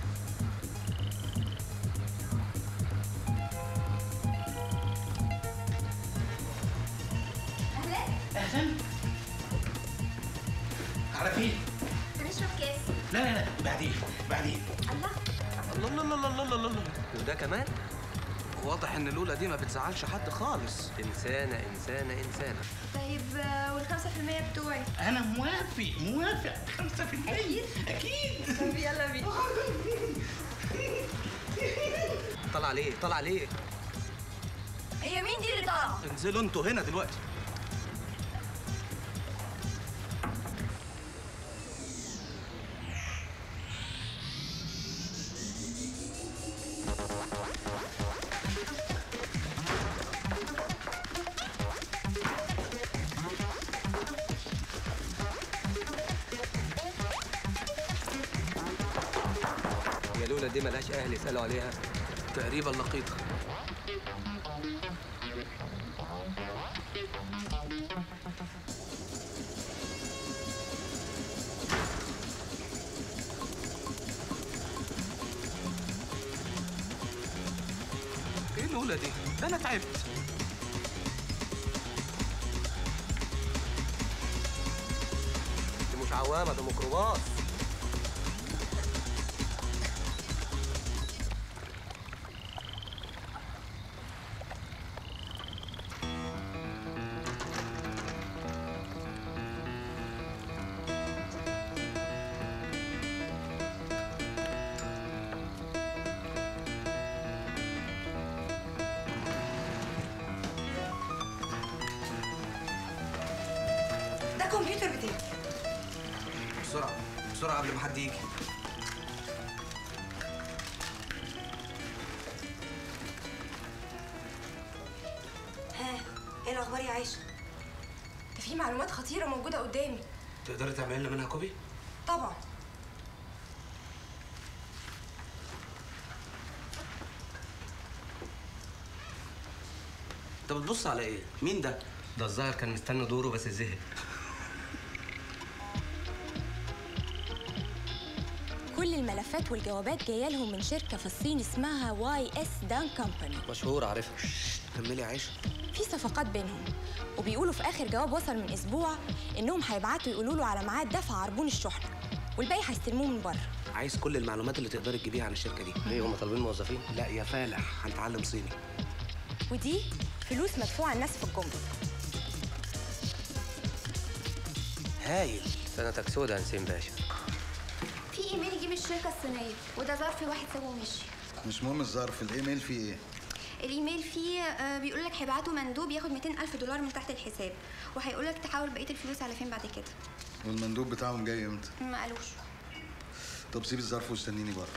اهلا على فين؟ هنشرب كاس لا لا لا بعدين بعدين الله الله الله الله الله الله الله وده كمان واضح ان لولا دي ما بتزعلش حد خالص انسانه انسانه انسانه طيب والخمسة في المية بتوعي انا موافق موافق 5% أكيد اكيد طب يلا بينا طلع ليه طلع ليه هي مين دي اللي طالعة؟ انزلوا انتوا هنا دلوقتي يا لولا دي ملهاش اهل يسالوا عليها تقريبا لقيطه ايه لولا دي ده انا تعبت دي مش عوامه ده ميكروباص ده كمبيوتر بتاعي بسرعه بسرعه قبل ما حد يجي ها ايه الاخبار يا عايشه ده في معلومات خطيره موجوده قدامي تقدري تعملي لنا منها كوبي طبعا انت بتبص على ايه مين ده ده الظاهر كان مستني دوره بس زهق كل الملفات والجوابات جايه لهم من شركه في الصين اسمها واي اس دان كومباني مشهور عارفها كملي عيش في صفقات بينهم وبيقولوا في اخر جواب وصل من اسبوع انهم هيبعتوا يقولوا له على ميعاد دفع عربون الشحنه والباقي هيستلموه من بره عايز كل المعلومات اللي تقدري تجيبيها عن الشركه دي ليه هم طالبين موظفين لا يا فالح هنتعلم صيني ودي فلوس مدفوعه الناس في الجمرك هايل سنتك سودا نسيم باشا في ايميل يجي من الشركه الصينيه وده ظرف واحد سابه ومشي مش مهم الظرف الايميل فيه ايه الايميل فيه آه، بيقول لك هيبعتوا مندوب ياخد 200 الف دولار من تحت الحساب وهيقول لك تحول بقيه الفلوس على فين بعد كده والمندوب بتاعهم جاي امتى ما قالوش طب سيب الظرف واستنيني بره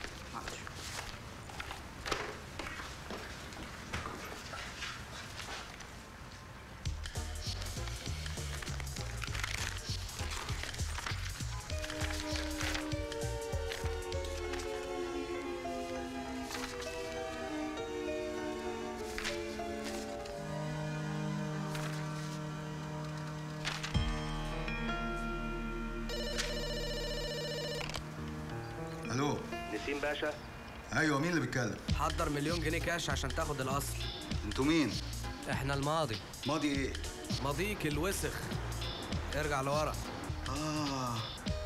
الو نسيم باشا ايوه مين اللي بيتكلم حضر مليون جنيه كاش عشان تاخد الاصل انتوا مين احنا الماضي ماضي ايه ماضيك الوسخ ارجع لورا اه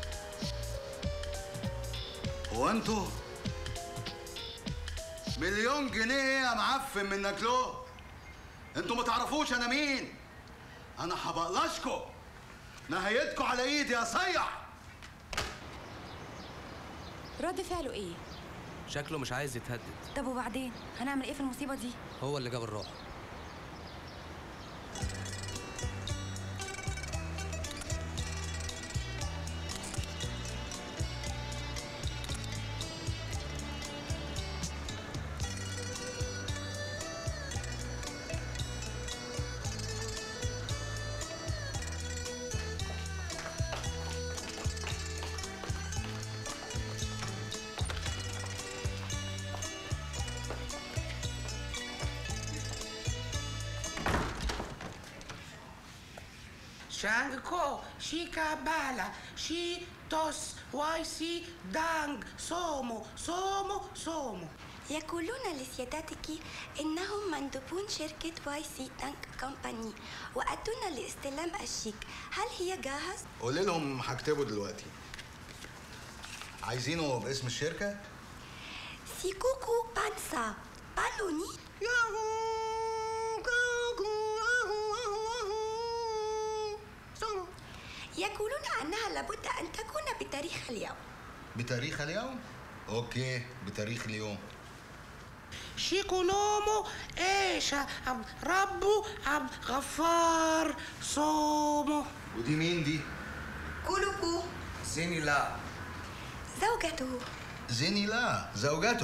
هو انتوا مليون جنيه إيه يا معفن منك له انتوا ما تعرفوش انا مين انا هبقلشكوا نهايتكوا على ايدي يا صيع رد فعله ايه شكله مش عايز يتهدد طب وبعدين هنعمل ايه في المصيبه دي هو اللي جاب الروح شانكو شيكابالا شي توس واي سي دانج سومو سومو سومو يقولون لسيادتك إنهم مندوبون شركة واي سي تانك كومباني وأتونا لاستلام الشيك هل هي جاهز؟ قول لهم هكتبه دلوقتي عايزينه باسم الشركه سيكوكو بانسا بالوني يقولون أنها لابد أن تكون بتاريخ اليوم بتاريخ اليوم اوكي بتاريخ اليوم شيكولومو ايشا عبد ربو عبد غفار صومو ودي مين دي كولوكو زيني لا زوجته زيني لا زوجته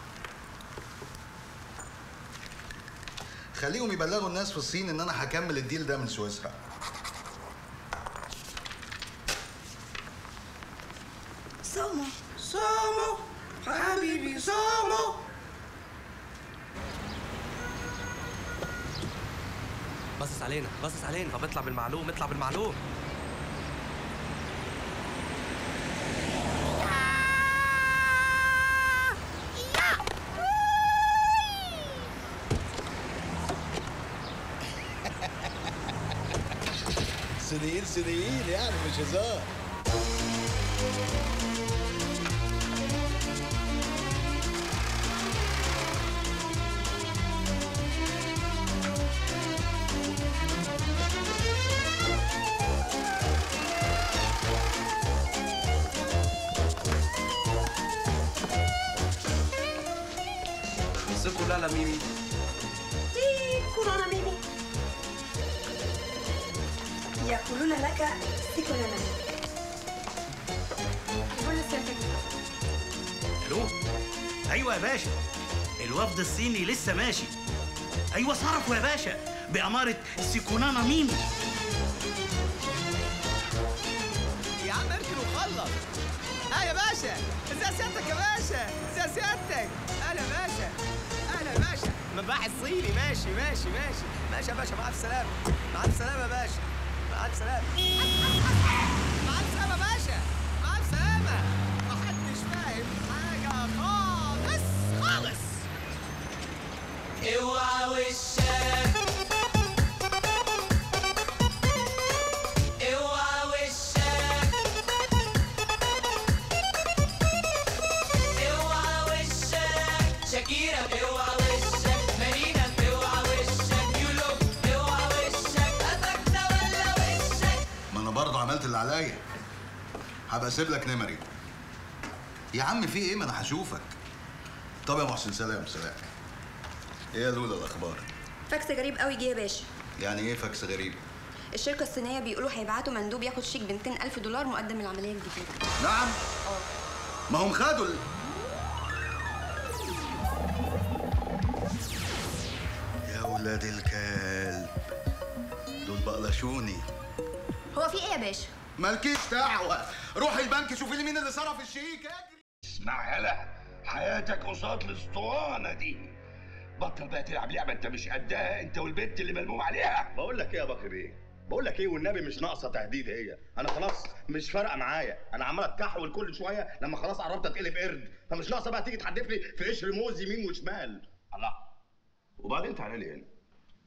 خليهم يبلغوا الناس في الصين ان انا هكمل الديل ده من سويسرا سومو صومو حبيبي صومو باصص علينا باصص علينا طب اطلع بالمعلوم اطلع بالمعلوم صينيين صينيين يعني مش هزار مسكوا لا لا ميمي كورونا ميمي يقولون لك سيكونا ميمي الو ايوه يا باشا الوفد الصيني لسه ماشي ايوه صرفوا يا باشا باماره سيكونانا ميمي يا عم اركن وخلص اه يا باشا ازاي سيادتك يا باشا ازاي سيادتك اهلا يا باشا اهلا يا باشا مباح الصيني ماشي ماشي ماشي ماشي يا باشا مع الف سلامه مع الف سلامه يا باشا مع الف سلامه مع الف سلامه يا باشا مع الف سلامه محدش فاهم حاجه خالص خالص اوعى وشك اوعى وشك اوعى وشك شاكيرا اوعى وشك مارينا اوعى وشك يولو اوعى وشك قفك ده ولا وشك ما انا برضه عملت اللي عليا هبقى اسيب لك نمري يا عم في ايه ما انا هشوفك طب يا محسن سلام سلام ايه يا لولا الاخبار فاكس غريب قوي جه يا باشا يعني ايه فاكس غريب الشركة الصينية بيقولوا هيبعتوا مندوب ياخد شيك ب 200 ألف دولار مقدم العملية الجديدة نعم ما هم خدوا ال- يا ولاد الكلب دول بقلشوني هو في إيه يا باشا؟ مالكيش دعوه روحي البنك شوفي لي مين اللي صرف الشيك اسمع يلا حياتك قصاد الاسطوانه دي بطل بقى تلعب لعبه انت مش قدها انت والبنت اللي ملموم عليها بقول لك ايه يا بكر بيه بقول لك ايه والنبي مش ناقصه تهديد هي انا خلاص مش فارقه معايا انا عمال اتكحول كل شويه لما خلاص قربت اتقلب قرد فمش ناقصه بقى تيجي تحدف لي في قشر موز يمين وشمال الله وبعدين تعالى لي هنا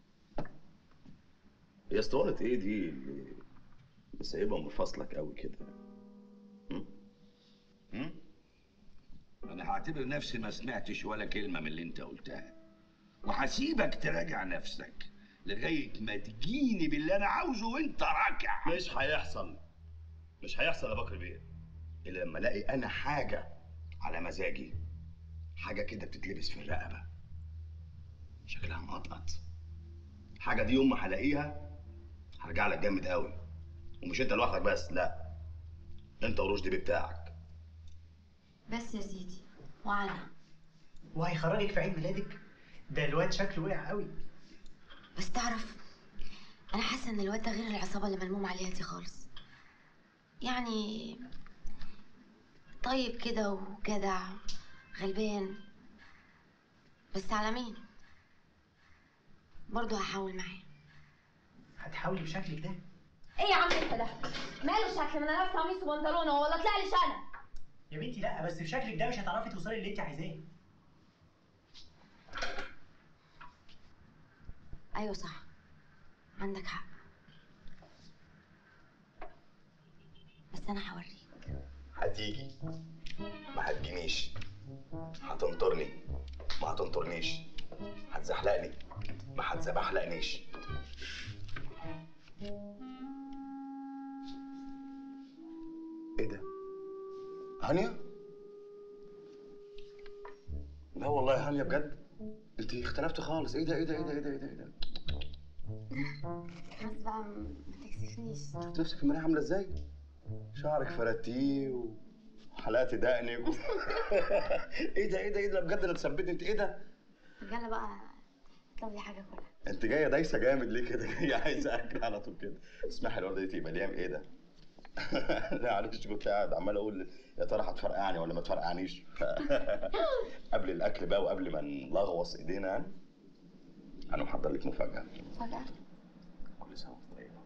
هي اسطوانه ايه دي اللي سايبها منفصلك قوي كده هم؟ هم؟ انا هعتبر نفسي ما سمعتش ولا كلمه من اللي انت قلتها وهسيبك تراجع نفسك لغايه ما تجيني باللي انا عاوزه وانت راكع مش هيحصل مش هيحصل يا بكر بيه الا لما الاقي انا حاجه على مزاجي حاجه كده بتتلبس في الرقبه شكلها مقطقط حاجه دي يوم ما هلاقيها هرجع لك جامد قوي ومش انت لوحدك بس لا انت ورشدي بيه بتاعك بس يا سيدي وانا وهيخرجك في عيد ميلادك ده الواد شكله وقع قوي بس تعرف انا حاسه ان الواد ده غير العصابه اللي ملموم عليها دي خالص يعني طيب كده وجدع غلبان بس على مين برضه هحاول معاه هتحاولي بشكلك ده ايه يا عم انت ده ماله شكل ما انا لابسه قميص وبنطلونه ولا طلع لي شنب يا بنتي لا بس بشكلك ده مش هتعرفي توصلي اللي انت عايزاه ايوه صح عندك حق بس انا هوريك هتيجي ما هتجينيش هتنطرني ما هتنطرنيش هتزحلقني ما هتزبحلقنيش ايه ده؟ هانيا؟ لا والله يا هانيا بجد انت اختلفتي خالص ايه ده ايه ده ايه ده ايه ده ايه ده, إيه ده؟ بس بقى ما تكسفنيش شفت نفسك في المرايه عامله ازاي؟ شعرك فردتيه وحلقتي دقنك و... ايه ده ايه ده ايه ده بجد انا اتثبت انت ايه ده؟ يلا بقى اطلب لي حاجه كلها انت جايه دايسه جامد ليه كده؟ جايه عايزه اكل على طول كده اسمحي الورده دي تبقى ليام ايه ده؟ لا معلش كنت قاعد عمال اقول يا ترى هتفرقعني ولا ما تفرقعنيش ف... قبل الاكل بقى وقبل ما نلغوص ايدينا يعني انا محضر لك مفاجاه فجاه كل سنه وانت طيبه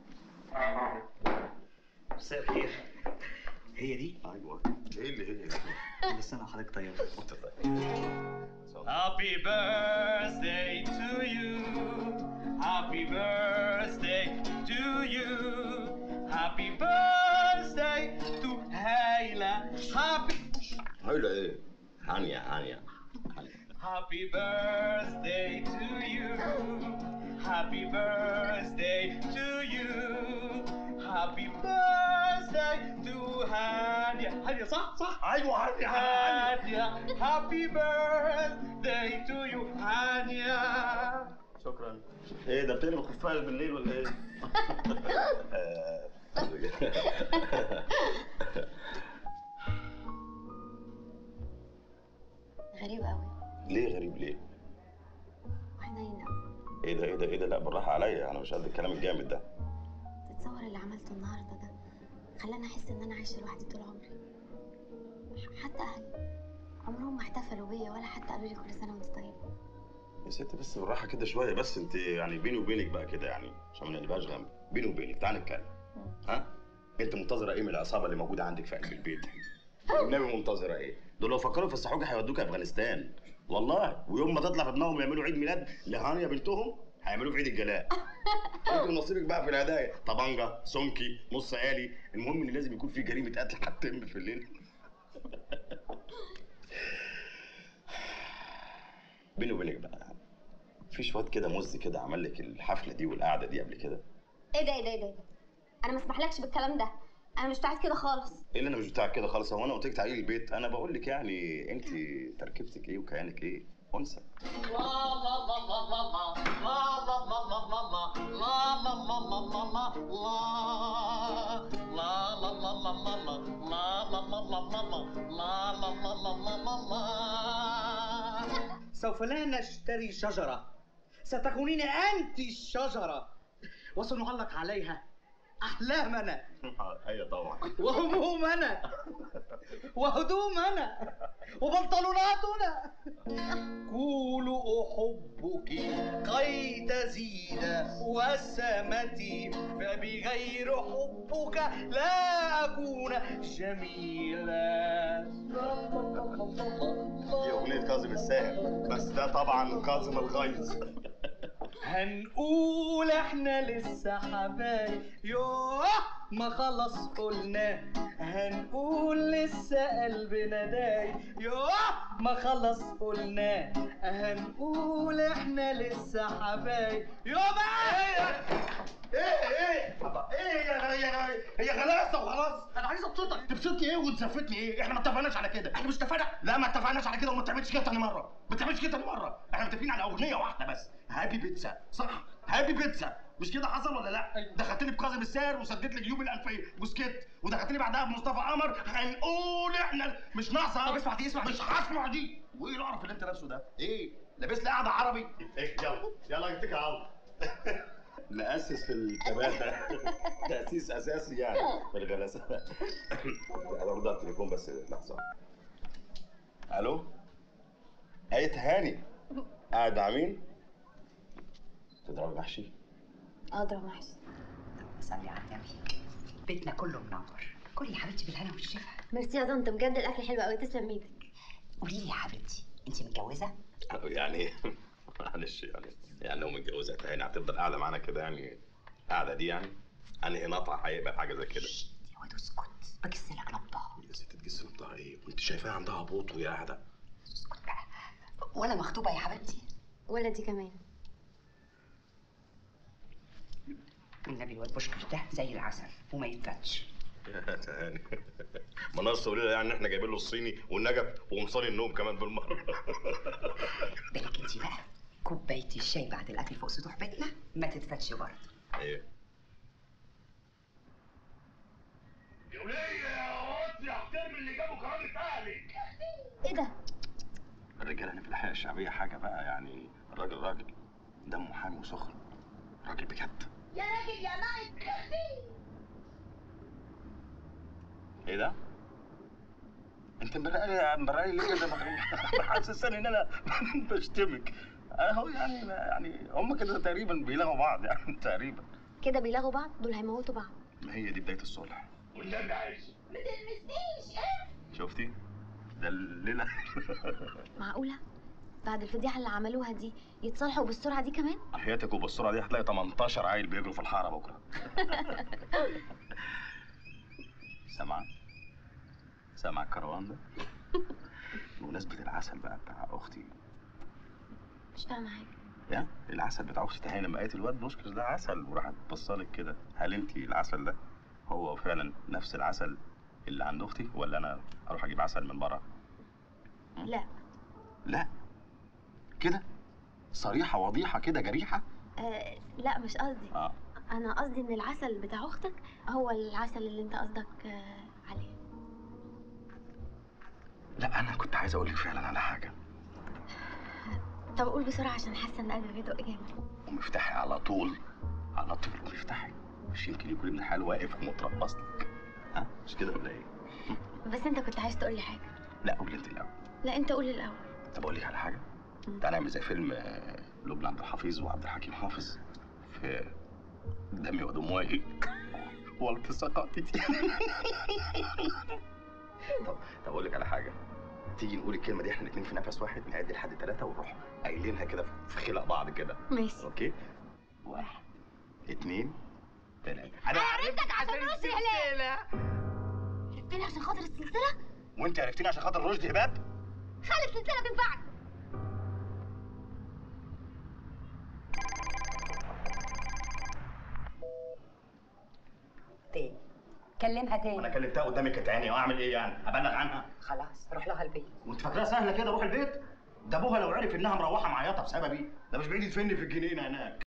مساء الخير هي دي؟ ايوه ايه اللي هي دي؟ كل سنه وحضرتك طيب وانت طيب Happy birthday to you. Happy birthday to you. Happy birthday to Hayla. Happy هيلا ايه؟ هانيا هانيا Happy birthday to you. Happy birthday to you. Happy birthday to هانيا هانيا صح صح ايوه هانيا هانيا Happy birthday to you هانيا شكرا ايه ده بتقلب خفاش بالليل ولا ايه؟ آه، غريب قوي ليه غريب ليه؟ وحنين ايه ده ايه ده ايه ده لا بالراحه عليا انا مش قد الكلام الجامد ده تتصور اللي عملته النهارده ده خلاني احس ان انا عايشه لوحدي طول عمري حتى اهلي عمرهم ما احتفلوا بيا ولا حتى قالوا لي كل سنه وانت طيبه يا ست بس بالراحه كده شويه بس انت يعني بيني وبينك بقى كده يعني عشان ما نقلبهاش غم بيني وبينك تعالى نتكلم ها انت منتظره ايه من العصابه اللي موجوده عندك في قلب البيت النبي منتظره ايه دول لو فكروا يفسحوك هيودوك افغانستان والله ويوم ما تطلع في دماغهم يعملوا عيد ميلاد لهانيا بنتهم هيعملوه في عيد الجلاء انت نصيبك بقى في الهدايا طبنجه سونكي نص آلي المهم ان لازم يكون في جريمه قتل هتتم في الليل بيني وبينك بقى في شويه كده مز كده عمل لك الحفله دي والقعده دي قبل كده ايه ده ايه ده ايه ده انا ما اسمحلكش بالكلام ده انا مش بتاعت كده خالص ايه اللي انا مش بتاعك كده خالص هو انا قلت لك تعالي البيت انا بقول لك يعني انت تركيبتك ايه وكيانك ايه انثى سوف لا نشتري شجرة ستكونين أنت الشجرة وسنعلق عليها أحلامنا ايوه طبعا وهمومنا وهدومنا وبنطلوناتنا قولوا أحبك كي تزيد وسمتي فبغير حبك لا أكون جميلا دي اغنيه كاظم الساهر بس ده طبعا كاظم الغيظ هنقول احنا لسه حبايب يوه ما خلص قلنا هنقول لسه قلبنا دايب يوه ما خلص قلنا هنقول احنا لسه حبايب يوه بقى ايه ايه ايه يا يا هي غلاسه وخلاص انا عايز ابسطك تبسطني ايه وتزفتني ايه احنا ما اتفقناش على كده احنا مش اتفقنا لا ما اتفقناش على كده وما تعملش كده تاني مره ما تعملش كده تاني مره احنا متفقين على اغنيه واحده بس هابي بيتزا صح هابي بيتزا مش كده حصل ولا لا دخلتني بكاظم الساهر وسددت لي جيوب الانفيه وسكت ودخلتني بعدها بمصطفى قمر هنقول احنا مش ناقصه طب اسمع دي اسمع مش هسمع دي وايه القرف اللي انت لابسه ده ايه لابس لي قاعده عربي إيه يلا يلا اتكل على الله نأسس في الثباتة تأسيس أساسي يعني في الغلاسة أنا برد على التليفون بس لحظة ألو أي هاني قاعد مع مين؟ تضرب محشي؟ اضرب محشي صلي على النبي بيتنا كله منور كلي يا حبيبتي بالهنا والشفا ميرسي يا طنط بجد الاكل حلو قوي تسلم ايدك قولي لي يا حبيبتي انت متجوزه يعني معلش يعني يعني لو متجوزة تاني هتفضل قاعدة معانا كده يعني القعدة دي يعني انهي نطع هيبقى حاجة زي كده يا واد اسكت بجس لك نبضها يا ست تجس نبضها ايه وانت شايفاها عندها هبوط وهي قاعدة ولا مخطوبه يا حبيبتي ولا دي كمان والنبي الواد بشكر ده زي العسل وما يتفتش يا تهاني منصة قولي لها يعني ان احنا جايبين له الصيني والنجف وقمصان النوم كمان بالمرة بالك انت بقى كوبايه الشاي بعد الاكل فوق سطوح بيتنا ما تتفتش برضه ايه يا وليه يا وطي احترم اللي جابه كرامة اهلك ايه ده؟ الرجالة هنا في الحياة الشعبية حاجة بقى يعني الراجل راجل دمه حامي وسخن راجل بجد يا راجل يا نايت ايه ده؟ انت مبرقلي مبرقلي ليه كده محسساني ان انا بشتمك اهو يعني يعني هم كده تقريبا بيلاقوا بعض يعني تقريبا كده بيلاغوا بعض دول هيموتوا بعض ما هي دي بداية الصلح والنبي عايز ما تلمسنيش ايه شفتي؟ ده الليلة معقوله بعد الفضيحه اللي عملوها دي يتصالحوا بالسرعه دي كمان حياتك وبالسرعة دي هتلاقي 18 عيل بيجروا في الحارة بكرة سامعة؟ سامعة الكروان ده؟ بمناسبة العسل بقى بتاع أختي مش فاهمه حاجه يا العسل بتاع أختي تهاني لما قالت الواد بوشكش ده عسل وراحت بصلك كده هل أنت العسل ده هو فعلا نفس العسل اللي عند أختي ولا أنا أروح أجيب عسل من بره؟ لا لا كده صريحة وضيحة كده جريحة آه لا مش قصدي اه انا قصدي ان العسل بتاع اختك هو العسل اللي انت قصدك آه عليه لا أنا كنت عايز أقول لك فعلا على حاجة طب قول بسرعه عشان حاسه ان قلبي بيدق جامد ومفتاحي على طول على طول مفتاحي مش يمكن يكون ابن الحلال واقف ومتربص لك ها مش كده ولا ايه؟ بس انت كنت عايز تقول لي حاجه لا قول انت الاول لا انت قول الاول طب اقول لك على حاجه تعالى نعمل زي فيلم آه، لبنى عبد الحفيظ وعبد الحكيم حافظ في دمي ودموعي والتصاقاتي طب طب اقول لك على حاجه تيجي نقول الكلمه دي احنا الاثنين في نفس واحد نعد لحد ثلاثه ونروح قايلينها كده في خلق بعض كده ماشي اوكي واحد اثنين ثلاثه انا عرفتك عشان السلسله عرفتني عشان خاطر السلسله وانت عرفتيني عشان خاطر رشدي هباب خلي السلسله تنفعك تاني كلمها تاني انا كلمتها قدامك يا تاني واعمل ايه يعني ابلغ عنها خلاص روح لها البيت وانت فاكراها سهله كده روح البيت ده ابوها لو عرف انها مروحه معيطه بسببي ده مش بعيد يدفني في الجنينه هناك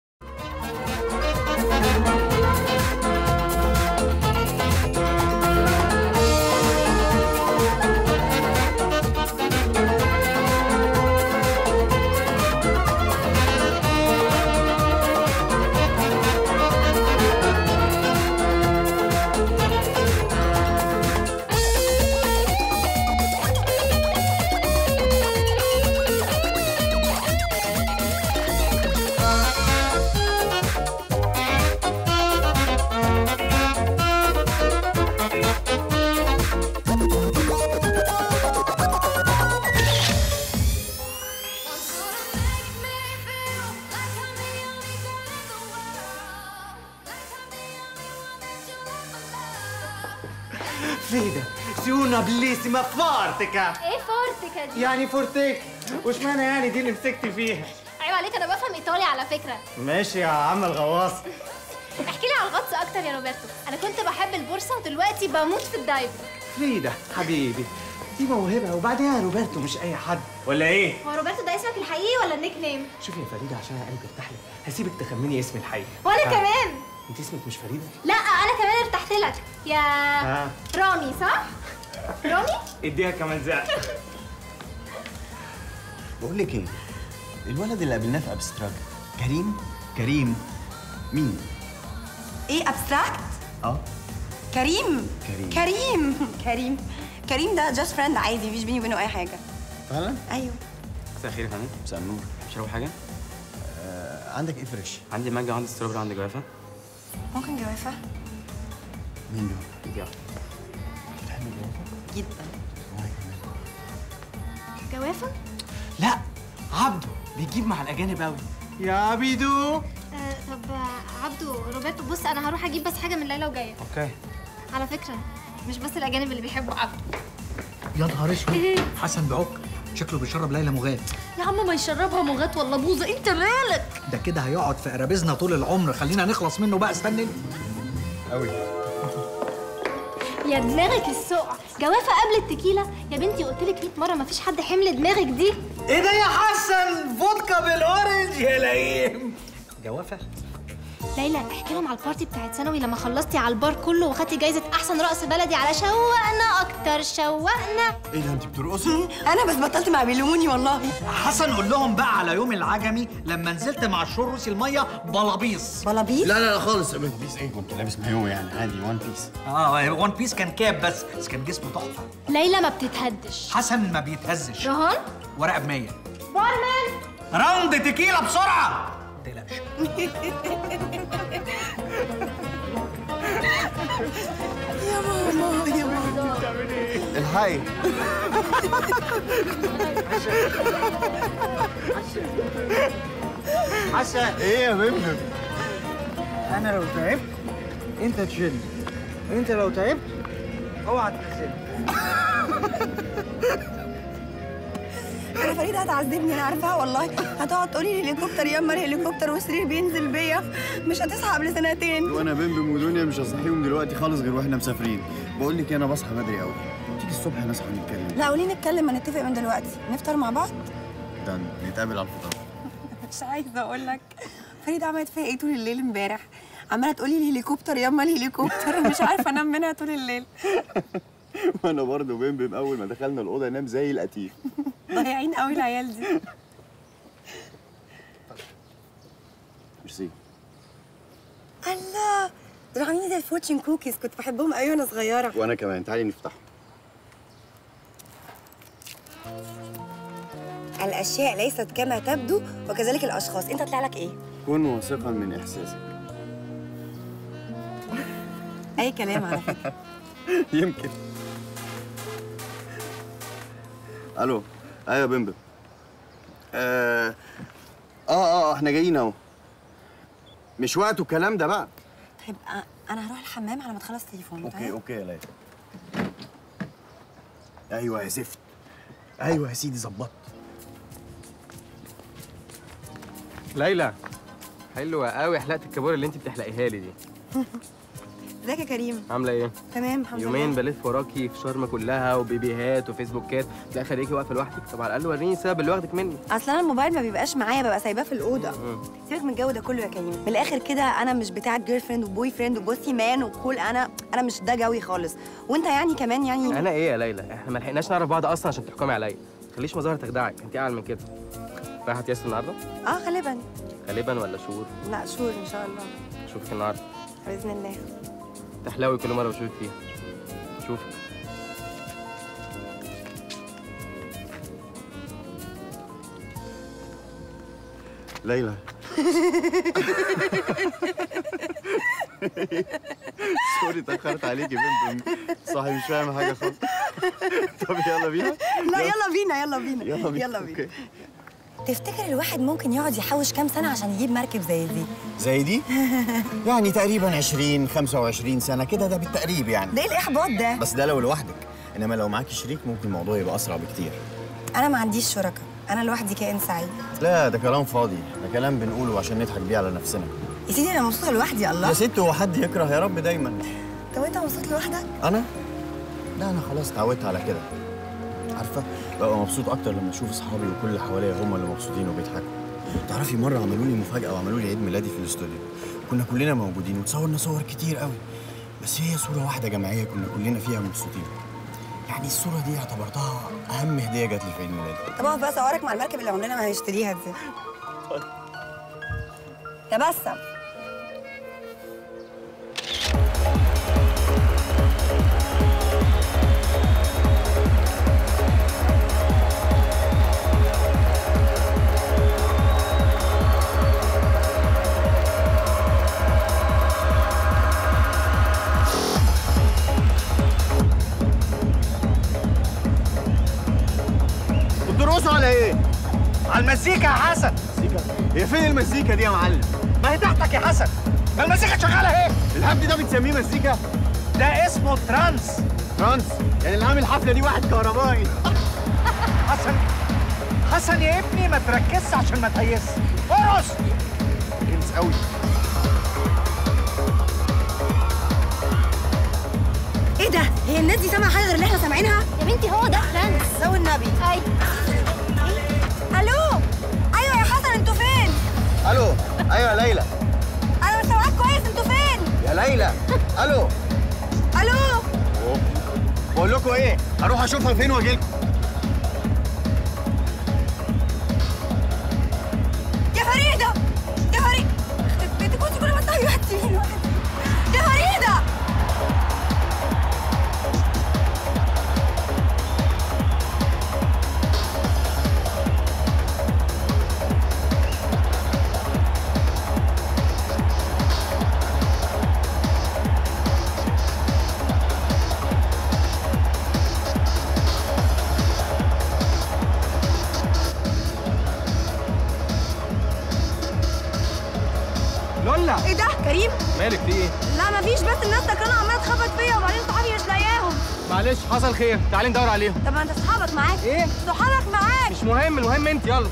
Frida, sei una bellissima fortica ايه فورتكا دي يعني فورتيك وش معنى يعني دي اللي مسكتي فيها عيب عليك انا بفهم ايطالي على فكره ماشي يا عم الغواص احكي لي على الغطس اكتر يا روبرتو انا كنت بحب البورصه ودلوقتي بموت في الدايفنج فريدة حبيبي دي موهبة وبعدين روبرتو مش أي حد ولا إيه؟ هو روبرتو ده اسمك الحقيقي ولا النيك نيم شوفي يا فريدة عشان أنا قلبي ارتاح لك هسيبك تخمني اسمي الحقيقي وانا ها. كمان أنت اسمك مش فريدة؟ لا انا كمان ارتحت لك يا ها رامي صح رامي اديها كمان زعل بقول لك ايه الولد اللي قابلناه في ابستراكت كريم كريم مين ايه ابستراكت اه كريم كريم. كريم كريم كريم ده جاست فريند عادي مفيش بيني وبينه اي حاجه فعلا ايوه مساء الخير يا فندم مساء النور تشربوا حاجه آه عندك ايه فريش عندي مانجا وعندي ستروبري وعندي جوافه ممكن جوافه مين دول؟ يلا بتحب الجوافة؟ جدا جوافه لا عبده بيجيب مع الأجانب أوي يا بيدو آه طب آه، عبدو روبرتو بص انا هروح اجيب بس حاجه من ليلى وجايه أوكي على فكره مش بس الاجانب اللي بيحبوا عبدو يا نهار اسود حسن بعك شكله بيشرب ليلى مغاد يا عم ما يشربها مغات ولا بوظه انت مالك ده كده هيقعد في قرابيزنا طول العمر خلينا نخلص منه بقى استنى قوي يا دماغك السقع جوافه قبل التكيله يا بنتي قلت لك 100 مره مفيش حد حمل دماغك دي ايه ده يا حسن فودكا بالاورنج يا لئيم جوافه ليلى احكي لهم على البارتي بتاعت ثانوي لما خلصتي على البار كله وخدتي جايزه احسن رقص بلدي على شوقنا اكتر شوقنا ايه ده انت بترقصي؟ انا بس بطلت مع بيلوموني والله حسن قول لهم بقى على يوم العجمي لما نزلت مع الشروسي الميه بلابيس بلابيس؟ لا لا لا خالص بيس بيس ايه كنت لابس مايو يعني عادي وان بيس اه وان بيس كان كاب بس بس كان جسمه تحفه ليلى ما بتتهدش حسن ما بيتهزش رهان ورقه ب 100 بارمان راوند تكيلا بسرعه يا ماما يا ماما الحي حسن ايه يا بمبم انا لو تعبت انت تشيل انت لو تعبت اوعى تنزلني انا فريده هتعذبني انا عارفاها والله هتقعد تقولي لي الهليكوبتر ياما الهليكوبتر والسرير بينزل بيا مش هتصحى قبل سنتين وانا بمبم ودنيا مش هصحيهم دلوقتي خالص غير واحنا مسافرين بقول لك انا بصحى بدري قوي تيجي الصبح نصحى نتكلم لا قولي نتكلم ما نتفق من دلوقتي نفطر مع بعض ده نتقابل على الفطار مش عايزه اقول لك فريده عملت فيا ايه طول الليل امبارح عماله تقولي الهليكوبتر ياما الهليكوبتر مش عارفه انام منها طول الليل وانا برضه بمبم اول ما دخلنا الاوضه نام زي القتيل ضايعين قوي العيال دي ميرسي الله دول عاملين زي الفورتشن كوكيز كنت بحبهم قوي وانا صغيره وانا كمان تعالي نفتحهم الاشياء ليست كما تبدو وكذلك الاشخاص انت طلع لك ايه كن واثقا من احساسك اي كلام على فكره يمكن الو ايوه يا بمبم آه اه اه احنا جايين اهو مش وقته الكلام ده بقى طيب أ- انا هروح الحمام على ما تخلص تليفون اوكي اوكي يا ليلى ايوه يا زفت ايوه يا سيدي ظبطت ليلى حلوه قوي حلقه الكابوريا اللي انت بتحلقيها لي دي ازيك يا كريم عامله ايه تمام الحمد لله يومين بلف وراكي في شرم كلها وبيبيهات وفيسبوكات في الاخر ليكي واقفه لوحدك طب على الاقل وريني السبب اللي واخدك مني اصل انا الموبايل ما بيبقاش معايا ببقى سايباه في الاوضه مم. سيبك من الجو ده كله يا كريم من الاخر كده انا مش بتاعه جيرل فريند وبوي فريند وبوسي مان وكول انا انا مش ده جوي خالص وانت يعني كمان يعني انا ايه يا ليلى احنا ما لحقناش نعرف بعض اصلا عشان تحكمي عليا خليش مظاهر تخدعك انت اعلى من كده رايحه تياسر النهارده اه غالبا غالبا ولا شهور لا شهور ان شاء الله اشوفك النهارده باذن الله تحلوي كل مره بشوفك فيها اشوفك ليلى سوري اتاخرت عليكي بنت صاحي مش فاهم حاجه خالص طب يلا بينا لا يلا بينا يلا بينا يلا بينا يلا بينا أوكي. تفتكر الواحد ممكن يقعد يحوش كام سنه عشان يجيب مركب زي دي زي دي يعني تقريبا 20 25 سنه كده ده بالتقريب يعني ده ايه الاحباط ده بس ده لو لوحدك انما لو معاكي شريك ممكن الموضوع يبقى اسرع بكتير انا ما عنديش شركاء انا لوحدي كائن سعيد لا ده كلام فاضي ده كلام بنقوله عشان نضحك بيه على نفسنا يا سيدي انا مبسوطه لوحدي الله يا ست هو حد يكره يا رب دايما طب انت مبسوط لوحدك انا لا انا خلاص اتعودت على كده عارفه ببقى مبسوط اكتر لما اشوف اصحابي وكل اللي حواليا هم اللي مبسوطين وبيضحكوا تعرفي مره عملوا لي مفاجاه وعملوا لي عيد ميلادي في الاستوديو كنا كلنا موجودين وتصورنا صور كتير قوي بس هي صوره واحده جماعيه كنا كلنا فيها مبسوطين يعني الصوره دي اعتبرتها اهم هديه جات لي في عيد ميلادي طب اقف بقى صورك مع المركب اللي عمرنا ما هنشتريها دي تبسم بتبصوا على ايه؟ على المزيكا يا حسن مزيكا هي فين المزيكا دي يا معلم؟ ما هي تحتك يا حسن ما المزيكا شغاله اهي الهبد ده بتسميه مزيكا؟ ده اسمه ترانس فرانس يعني اللي عامل الحفله دي واحد كهربائي حسن حسن يا ابني ما تركزش عشان ما تهيس ارقص جنس قوي ايه ده هي الناس دي سامعه حاجه غير اللي احنا سامعينها يا بنتي هو ده فرانس لو النبي ايوه الو ايوه يا حسن انتوا فين الو ايوه يا ليلى انا مش سامعاك كويس انتوا فين يا ليلى الو الو بقول لكم ايه هروح اشوفها فين واجي لكم يا فريده يا فريده انت كنت كل ما تسوي واحد يمين واحد يا فريده لولا ايه ده كريم مالك في ايه؟ لا مفيش بس الناس سكرانه عماله تخبط فيا وبعدين صحابي مش لاقياهم معلش حصل خير تعالي ندور عليهم طب ما انت صحابك معاك ايه؟ صحابك معاك مش مهم المهم انت يلا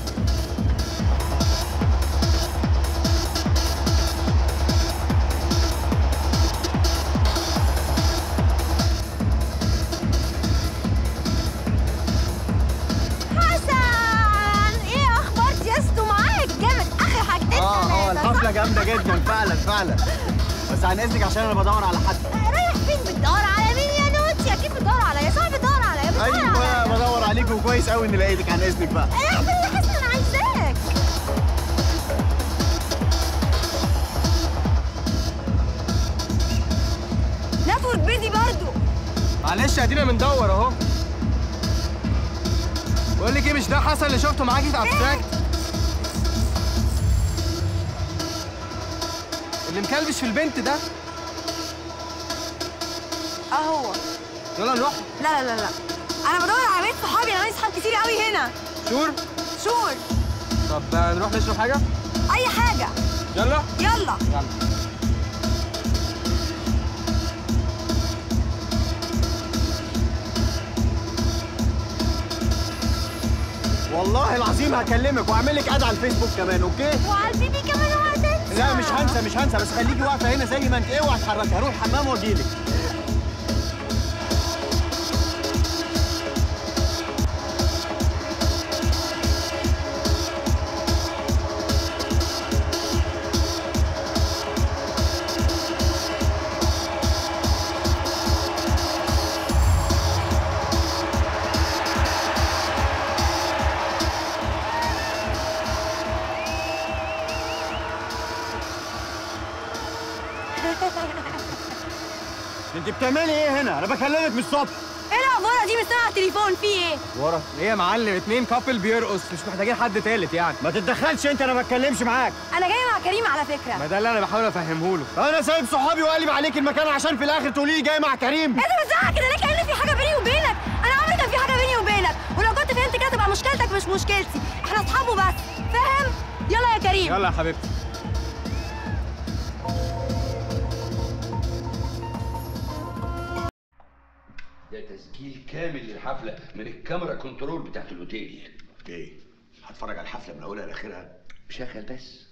حسن ايه اخبار تيستو معاك جامد اخر حاجتين اه اه ثلاثة، الحفله صح؟ جامده جدا فعلا فعلا بس عن اذنك عشان انا بدور على حد رايح فين بتدور على مين يا نوتي اكيد بتدور على يا صاحبي بتدور على يا بتدور ايوه على بدور عليك وكويس قوي اني لقيتك عن اذنك بقى احنا اللي حسن انا عايزاك نتورك بيزي برضو معلش ادينا بندور اهو بقول لك ايه مش ده حسن اللي شفته معاكي في ابستراكت اللي مكلبش في البنت ده اه هو يلا نروح لا لا لا لا انا بدور على بيت صحابي انا عندي صحاب كتير قوي هنا شور شور طب آه، نروح نشرب حاجه اي حاجه يلا يلا يلا والله العظيم هكلمك واعمل لك اد على الفيسبوك كمان اوكي وعلى البيبي كمان اوعى تنسى لا مش هنسى مش هنسى بس خليكي واقفه هنا زي ما انت اوعي تتحركي هروح الحمام واجيلك انت بتعملي ايه هنا انا بكلمك من الصبح ايه الاخبار دي مش سامعه التليفون في ايه ورا ايه يا معلم اتنين كابل بيرقص مش محتاجين حد تالت يعني ما تتدخلش انت انا ما بتكلمش معاك انا جايه مع كريم على فكره ما ده اللي انا بحاول افهمه له انا سايب صحابي وقلب عليك المكان عشان في الاخر تقولي لي جاي مع كريم انت بتزعق كده ليه كأن في حاجه بيني وبينك انا عمري كان في حاجه بيني وبينك ولو كنت فهمت كده تبقى مشكلتك مش مشكلتي احنا اصحاب وبس فاهم يلا يا كريم يلا يا حبيبتي ده تسجيل كامل للحفله من الكاميرا كنترول بتاعت الاوتيل ايه هتفرج على الحفله من اولها لاخرها شغل بس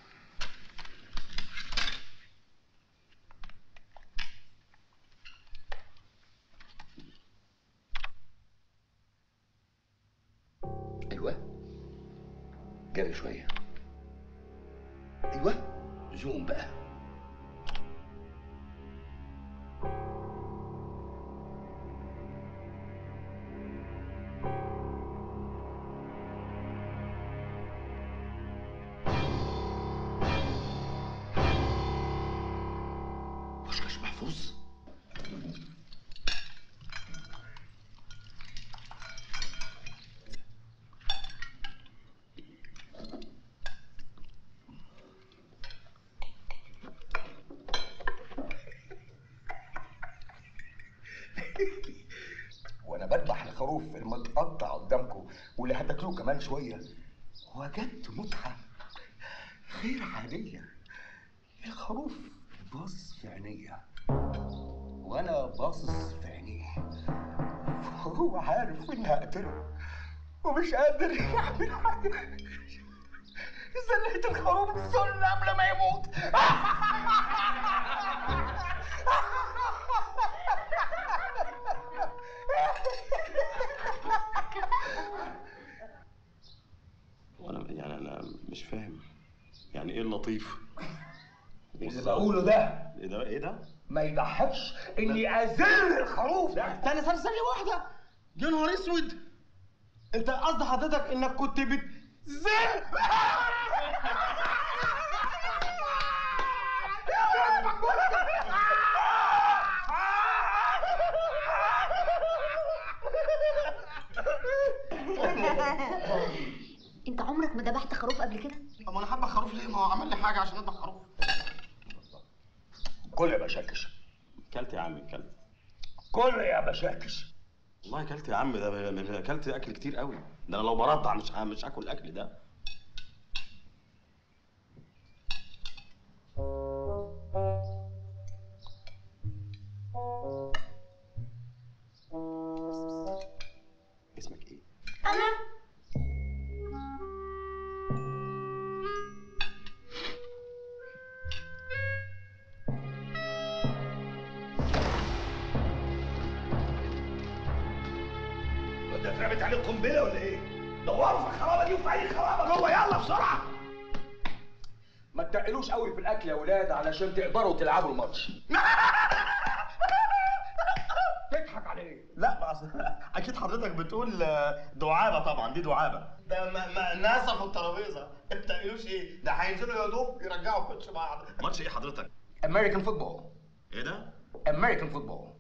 ايوه جري شويه ايوه زوم بقى بوشكاش محفوظ وانا بذبح الخروف المتقطع قدامكم واللي هتاكلوه كمان شويه وجدت متعه غير عاديه الخروف باص في عينيا وانا باصص في عينيه وهو عارف اني هقتله ومش قادر يعمل حاجه زليت الخروف السل قبل ما يموت وانا يعني انا مش فاهم يعني ايه اللطيف اللي بقوله ده ايه ده ايه ده ما يضحكش اني اذل الخروف ده استنى استنى ثانية واحدة يا نهار اسود انت قصد حضرتك انك كنت بتزل انت عمرك ما ذبحت خروف قبل كده طب انا حابة خروف ليه ما هو عمل لي حاجة عشان اذبح خروف كل يا بشاكش كلت يا عم كلت كل يا بشاكش والله كلت يا عم ده ده اكلت اكل كتير قوي ده انا لو برضع مش ه- مش هاكل الاكل ده اسمك ايه أنا ده اترمت عليه قنبله ولا ايه؟ دوروا في الخرابه دي وفي اي خرابه جوه يلا بسرعه ما تتقلوش قوي في الاكل يا ولاد علشان تقدروا تلعبوا الماتش تضحك على ايه؟ لا ما أصل- اكيد حضرتك بتقول آه، دعابة طبعا دي دعابة ده ما ما ناسا في الترابيزة ما بتقولوش ايه ده هينزلوا يا دوب يرجعوا كوتش بعض ماتش ايه حضرتك امريكان فوتبول ايه ده امريكان فوتبول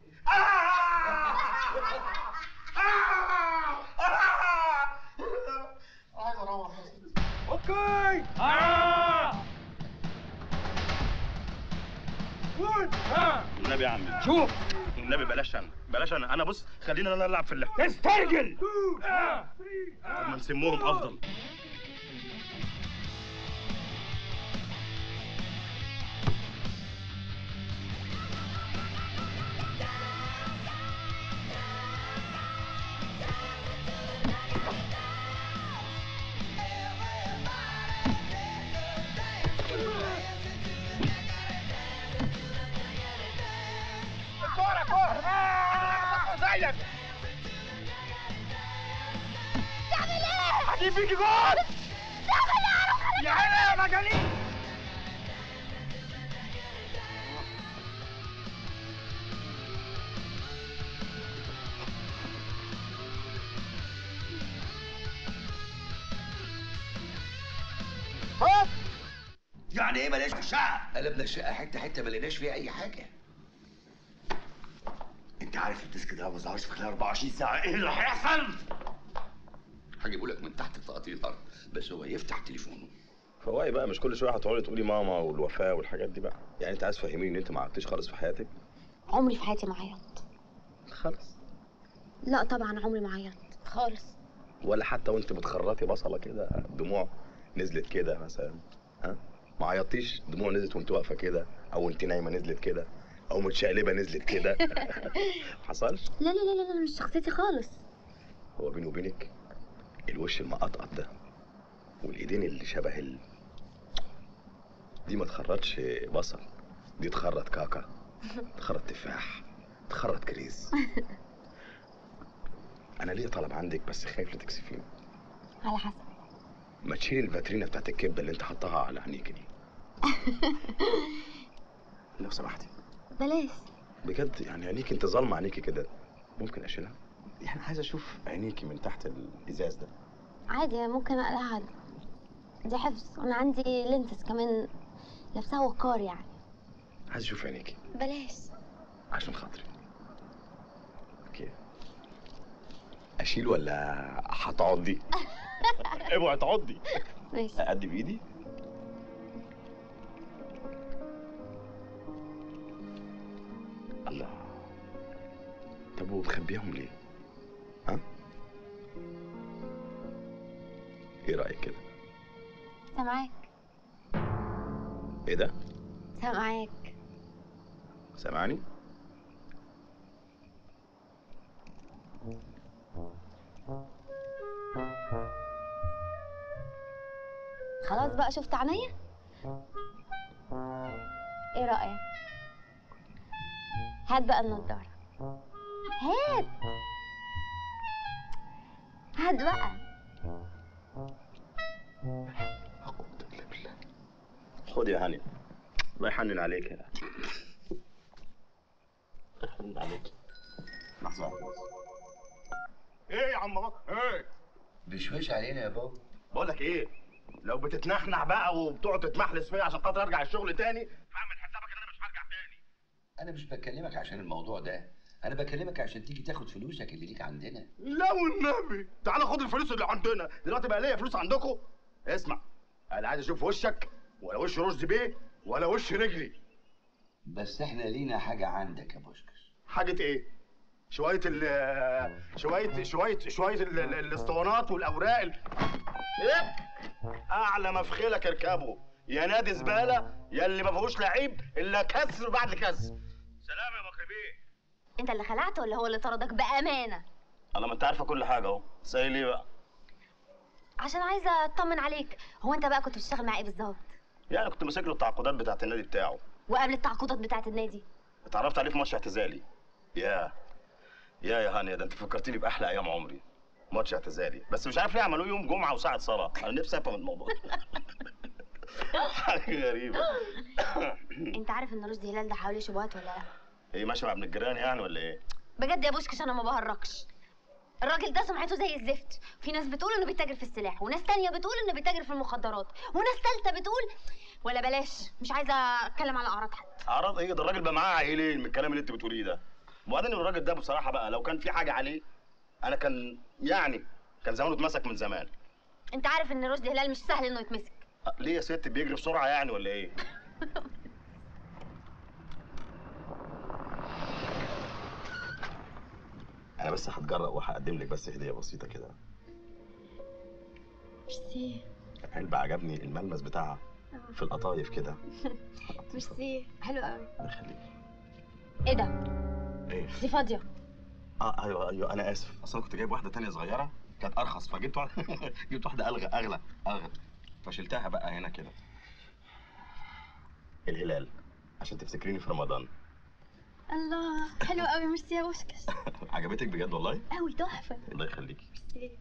عايز اروح اوكي النبي يا عم شوف النبي بلاش انا بلاش انا انا بص خلينا انا العب في اللعب استرجل طب ما نسموهم افضل كورة كورة آه، زيك تعمل ايه؟ هجيب فيكي جول تعمل ايه؟ يا عيني يا مجانين يعني ايه ماليش في الشقه؟ قلبنا الشقه حته حته ما لقيناش فيها اي حاجه. انت عارف الديسك ده لو ما ظهرش في خلال 24 ساعه ايه اللي هيحصل؟ هجيبه لك من تحت تقطيع الارض بس هو يفتح تليفونه. فواي بقى مش كل شويه هتقعدي تقولي ماما والوفاه والحاجات دي بقى يعني انت عايز تفهميني ان انت ما عدتش خالص في حياتك عمري في حياتي ما عيطت خالص لا طبعا عمري ما عيطت خالص ولا حتى وانت بتخرطي بصله كده دموع نزلت كده مثلا ها ما عيطتيش دموع نزلت وانت واقفه كده او انت نايمه نزلت كده او متشقلبه نزلت كده حصلش لا لا لا لا لا، مش شخصيتي خالص هو بيني وبينك الوش المقطقط ده والايدين اللي شبه ال... دي ما تخرطش بصل دي تخرط كاكا تخرط تفاح تخرط كريز انا ليه طلب عندك بس خايف لا تكسفيني على حسب ما تشيلي الفاترينا بتاعت الكبده اللي انت حطاها على عينيك دي لو سمحتي بلاش بجد يعني عينيك انت ظالمه عينيكي كده ممكن اشيلها يعني عايز اشوف عينيكي من تحت الازاز ده عادي ممكن اقلعها دي حفظ انا عندي لينسز كمان لابسها وقار يعني عايز اشوف عينيكي بلاش عشان خاطري اوكي اشيل ولا هتعضي اوعي تعضي ماشي اقدم بايدي الله طب ومخبيهم ليه ايه رايك كده سامعاك ايه ده سامعاك سامعني خلاص بقى شفت عينيا ايه رأيك هات بقى النضارة هات هات بقى خد يا هاني الله يحنن عليك يا يحنن عليك لحظة واحدة بس. ايه يا عم بابا ايه بشويش علينا يا بابا بقول لك ايه لو بتتنحنح بقى وبتقعد تتمحلس فيا عشان خاطر ارجع الشغل تاني انا مش بكلمك عشان الموضوع ده انا بكلمك عشان تيجي تاخد فلوسك اللي ليك عندنا لا والنبي تعالى خد الفلوس اللي عندنا دلوقتي بقى ليا فلوس عندكم اسمع انا عايز اشوف وشك ولا وش رشدي بيه ولا وش رجلي بس احنا لينا حاجه عندك يا بوشكش حاجه ايه شويه ال شويه شويه شويه ال- ال- الاسطوانات والاوراق ال... ايه اعلى ما في خيلك اركبه يا نادي زباله يا اللي ما فيهوش لعيب الا كسر بعد كسر سلام يا بكر بيه انت اللي خلعت ولا هو اللي طردك بأمانة انا ما انت عارفه كل حاجه اهو سأل ليه بقى عشان عايزة اطمن عليك هو انت بقى كنت بتشتغل مع ايه بالظبط يعني كنت ماسك له التعاقدات بتاعت النادي بتاعه وقبل التعاقدات بتاعة النادي اتعرفت عليه في ماتش اعتزالي يا يا يا هانيا ده انت فكرتني باحلى ايام عمري ماتش اعتزالي بس مش عارف ليه عملوه يوم جمعه وساعه صلاه انا نفسي افهم الموضوع حاجه غريبه انت عارف ان رشدي هلال ده حواليه شبهات ولا لا ايه ماشي مع ابن الجيران يعني ولا ايه بجد يا بوشكش انا ما بهرجش الراجل ده سمعته زي الزفت في ناس بتقول انه بيتاجر في السلاح وناس تانية بتقول انه بيتاجر في المخدرات وناس تالتة بتقول ولا بلاش مش عايزه اتكلم على اعراض حد اعراض ايه ده الراجل بقى معاه عيلين من الكلام اللي انت بتقوليه ده وبعدين الراجل ده بصراحه بقى لو كان في حاجه عليه انا كان يعني كان زمانه اتمسك من زمان انت عارف ان رشدي هلال مش سهل انه يتمسك أه، ليه يا ست بيجري بسرعه يعني ولا ايه انا بس هتجرأ وهقدم لك بس هديه بسيطه كده ميرسي علبه عجبني الملمس بتاعها في القطايف كده ميرسي حلو قوي يخليك ايه ده ايه دي فاضيه اه ايوه ايوه انا اسف اصل أنا كنت جايب واحده تانية صغيره كانت ارخص فجبت واحده جبت واحده الغى اغلى اغلى فشلتها بقى هنا كده الهلال عشان تفتكريني في رمضان الله حلو قوي ميرسي يا بوشكش عجبتك بجد والله قوي تحفه الله يخليكي ميرسي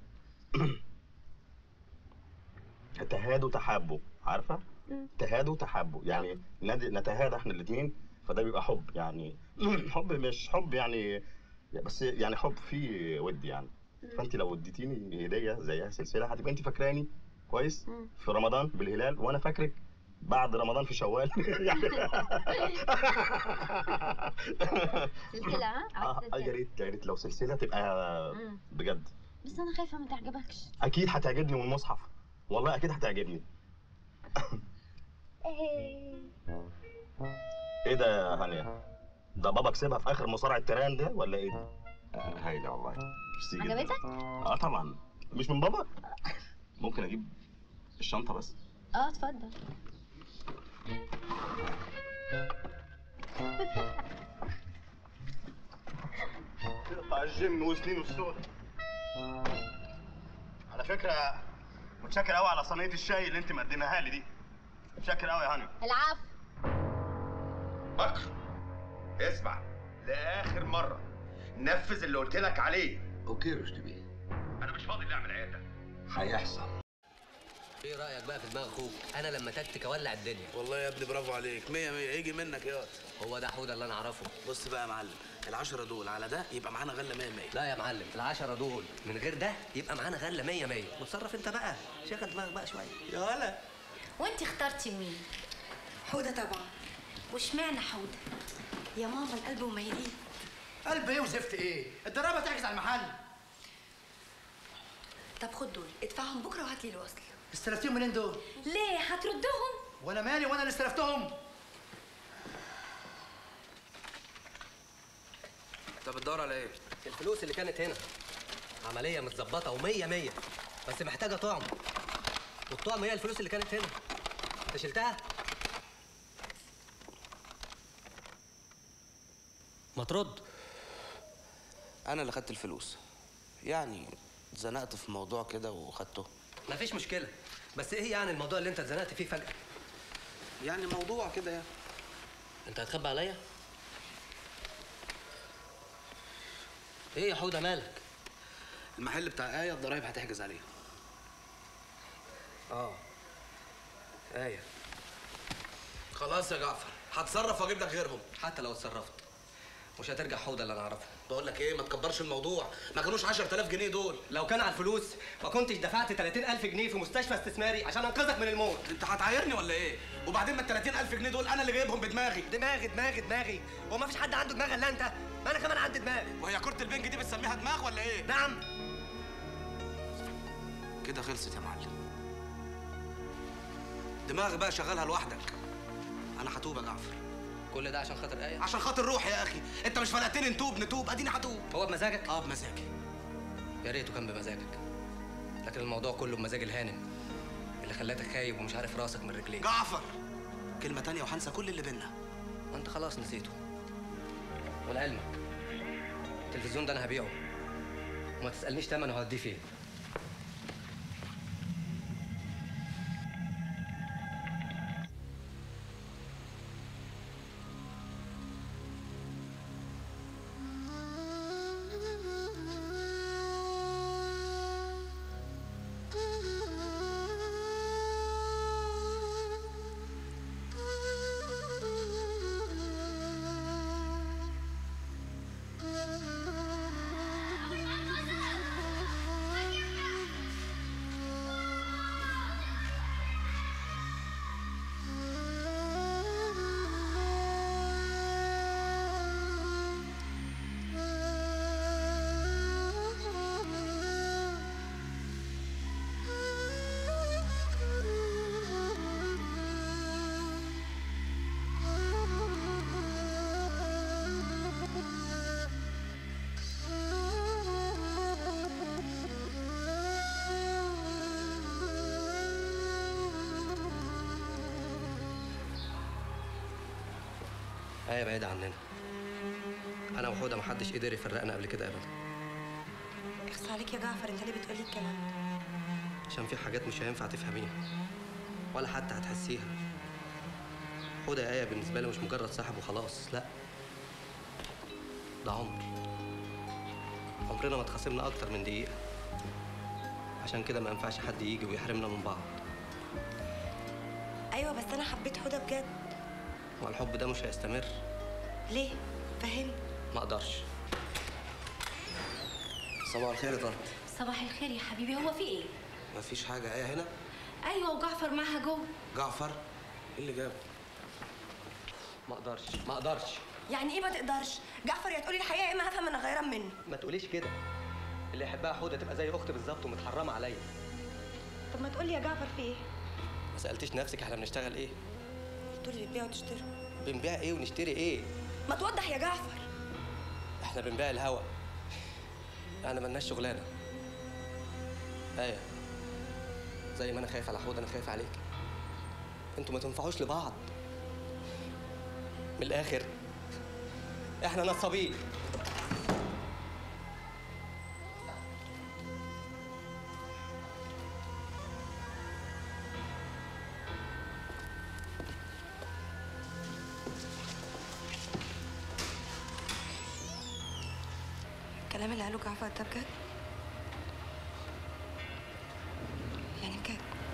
تهادوا تحابوا عارفه مم. تهادوا تحابوا يعني ند- نتهادى احنا الاثنين فده بيبقى حب يعني حب مش حب يعني بس يعني حب فيه ود يعني فانت لو اديتيني هديه زيها سلسله هتبقى انت فاكراني كويس مم. في رمضان بالهلال وانا فاكرك بعد رمضان في شوال يعني سلسله ها آه، عاوز آه، يا سلسله ريت يا ريت لو سلسله تبقى مم. بجد بس انا خايفه ما تعجبكش اكيد هتعجبني والمصحف والله اكيد هتعجبني ايه ده يا هانيا ده بابا كسبها في اخر مصارع التيران ده ولا ايه ده آه، هايله والله ميرسي جدا. عجبتك؟ اه طبعا مش من بابا ممكن اجيب الشنطه بس اه اتفضل بتاع الجيم وسنين والسوق على فكره متشكر قوي على صينيه الشاي اللي انت مقدمها لي دي متشكر قوي يا هاني العفو بكر اسمع لاخر مره نفذ اللي قلت لك عليه اوكي رشدي بيه انا مش فاضي نعمل عياده هيحصل ايه رايك بقى في دماغ اخوك انا لما تكتك اولع الدنيا والله يا ابني برافو عليك مية مية يجي منك يا هو ده حوده اللي انا اعرفه بص بقى يا معلم العشرة دول على ده يبقى معانا غلة مية مية لا يا معلم العشرة دول من غير ده يبقى معانا غله 100 100 وتصرف انت بقى شغل دماغك بقى شويه يا ولا وانت اخترتي مين؟ حودة طبعا واشمعنى حودة؟ يا ماما القلب وميلين قلب ايه وزفت ايه؟ الدرابة تعجز على المحل طب خد دول ادفعهم بكره وهات لي الوصل استلفتيهم منين دول؟ ليه هتردهم؟ وانا مالي وانا اللي استلفتهم؟ انت بتدور على ايه؟ الفلوس اللي كانت هنا عمليه متظبطه ومية مية بس محتاجه طعم والطعم هي الفلوس اللي كانت هنا انت شلتها ما ترد انا اللي خدت الفلوس يعني اتزنقت في موضوع كده وخدته مفيش مشكله بس ايه يعني الموضوع اللي انت اتزنقت فيه فجاه يعني موضوع كده يعني انت هتخبي عليا ايه يا حوده مالك المحل بتاع آية الضرايب هتحجز عليه اه ايه خلاص يا جعفر هتصرف واجيب لك غيرهم حتى لو اتصرفت مش هترجع حوده اللي انا اعرفه بقول لك ايه ما تكبرش الموضوع ما كانوش 10000 جنيه دول لو كان على الفلوس ما كنتش دفعت 30000 جنيه في مستشفى استثماري عشان انقذك من الموت انت هتعايرني ولا ايه وبعدين ما ال 30000 جنيه دول انا اللي جايبهم بدماغي دماغي دماغي دماغي هو ما فيش حد عنده دماغ الا انت ما انا كمان عندي دماغ وهي كرة البنج دي بتسميها دماغ ولا ايه نعم كده خلصت يا معلم دماغي بقى شغالها لوحدك انا هتوب يا جعفر كل ده عشان خاطر ايه عشان خاطر روحي يا اخي انت مش فلقتني نتوب نتوب اديني هتوب هو بمزاجك اه بمزاجي يا ريته كان بمزاجك لكن الموضوع كله بمزاج الهانم اللي خلاتك خايب ومش عارف راسك من رجليك جعفر كلمة تانية وهنسى كل اللي بينا وانت خلاص نسيته ولعلمك التلفزيون ده انا هبيعه وما تسالنيش تمنه هوديه فين آية بعيدة عننا أنا وحودة محدش قدر يفرقنا قبل كده أبدا اخص عليك يا جعفر انت ليه بتقولي الكلام ده عشان في حاجات مش هينفع تفهميها ولا حتى هتحسيها حودة يا آية بالنسبة لي مش مجرد صاحب وخلاص لا ده عمر عمرنا ما اتخاصمنا أكتر من دقيقة عشان كده ما ينفعش حد يجي ويحرمنا من بعض ايوه بس انا حبيت حوده بجد والحب ده مش هيستمر ليه فهمني ما اقدرش صباح الخير يا طنط صباح الخير يا حبيبي هو في ايه؟ مفيش حاجة آية هنا ايوه وجعفر معاها جوه جعفر ايه اللي جاب ما اقدرش ما اقدرش يعني ايه ما تقدرش جعفر يا تقولي الحقيقه يا اما هفهم انا غيران منه ما تقوليش كده اللي يحبها حودة تبقى زي اختي بالظبط ومتحرمة عليا طب ما تقولي يا جعفر في ايه ما سألتيش نفسك احنا بنشتغل ايه تقولي بتبيع وتشتري بنبيع ايه ونشتري ايه ما توضح يا جعفر احنا بنبيع الهوا احنا ملناش شغلانه ايه زي ما انا خايف على حوض انا خايف عليك انتوا ما تنفعوش لبعض من الاخر احنا نصابين الكلام اللي قاله جعفر ده بجد يعني بجد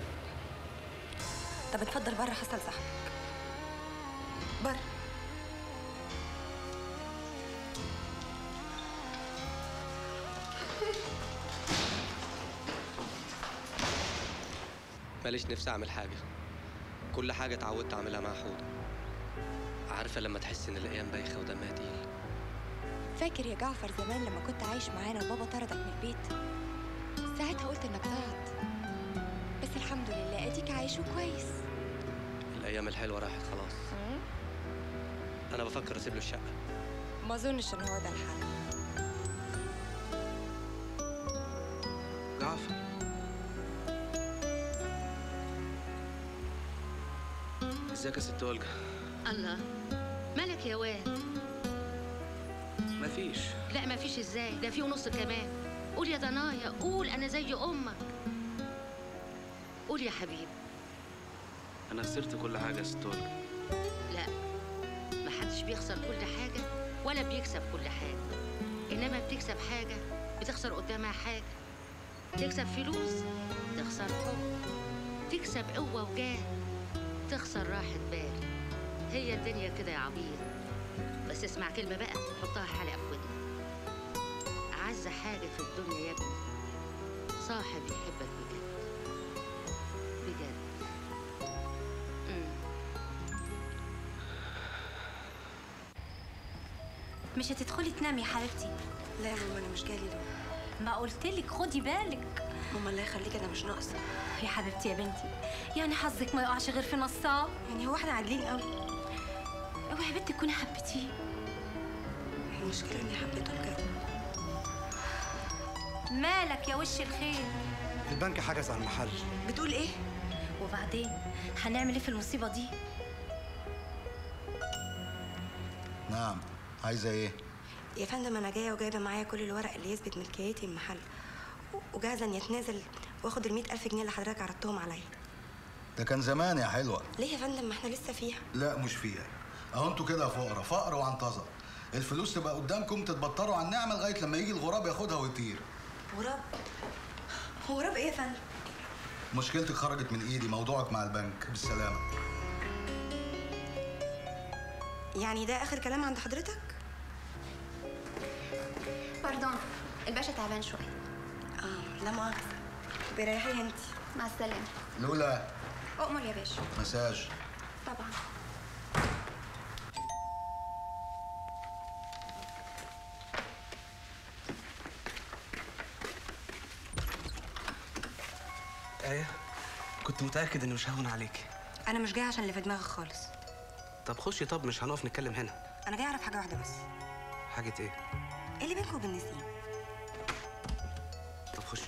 طب اتفضل بره حصل صاحبك بره ماليش نفسي اعمل حاجه كل حاجه اتعودت اعملها مع حوضه عارفه لما تحس ان الايام بايخه ودمها تقيل فاكر يا جعفر زمان لما كنت عايش معانا وبابا طردك من البيت ساعتها قلت انك ضاعت بس الحمد لله اديك عايش وكويس الايام الحلوه راحت خلاص انا بفكر اسيب له الشقه ما اظنش ان هو ده الحل ازيك يا ست اولجا الله مالك يا واد مفيش لا ما فيش ازاي ده في ونص كمان قول يا ضنايا قول انا زي امك قول يا حبيبي انا خسرت كل حاجه يا ست اولجا لا ما حدش بيخسر كل حاجة ولا بيكسب كل حاجة إنما بتكسب حاجة بتخسر قدامها حاجة تكسب فلوس تخسر حب تكسب قوة وجاه تخسر راحة بال هي الدنيا كده يا عبيط بس اسمع كلمة بقى حطها حلقة في ودنك أعز حاجة في الدنيا يا ابني صاحب يحبك بجد بجد مم. مش هتدخلي تنامي يا حبيبتي لا يا ماما انا مش جالي نوم ما قلتلك خدي بالك ماما الله يخليك انا مش ناقصه يا حبيبتي يا بنتي يعني حظك ما يقعش غير في نصاب يعني هو احنا عادلين قوي اوعي يا بنتي تكوني حبيتيه المشكله اني حبيته بجد مالك يا وش الخير البنك حجز على المحل بتقول ايه وبعدين هنعمل ايه في المصيبه دي نعم عايزه ايه يا فندم انا جايه وجايبه معايا كل الورق اللي يثبت ملكيتي المحل وجاهزه اني اتنازل واخد ال ألف جنيه اللي حضرتك عرضتهم عليا ده كان زمان يا حلوه ليه يا فندم ما احنا لسه فيها لا مش فيها اهو انتوا كده فقرا فقر وعنطزه الفلوس تبقى قدامكم تتبطروا على النعمه لغايه لما يجي الغراب ياخدها ويطير غراب هو غراب ايه يا فندم مشكلتك خرجت من ايدي موضوعك مع البنك بالسلامه يعني ده اخر كلام عند حضرتك باردون الباشا تعبان شويه اه لا مؤاخذه بريحي انت مع السلامه لولا اؤمر يا باشا مساج طبعا ايه كنت متاكد اني مش هون عليكي انا مش جايه عشان اللي في دماغك خالص طب خشي طب مش هنقف نتكلم هنا انا جايه اعرف حاجه واحده بس حاجه ايه ايه اللي بينكم وبين نسيم طب خشي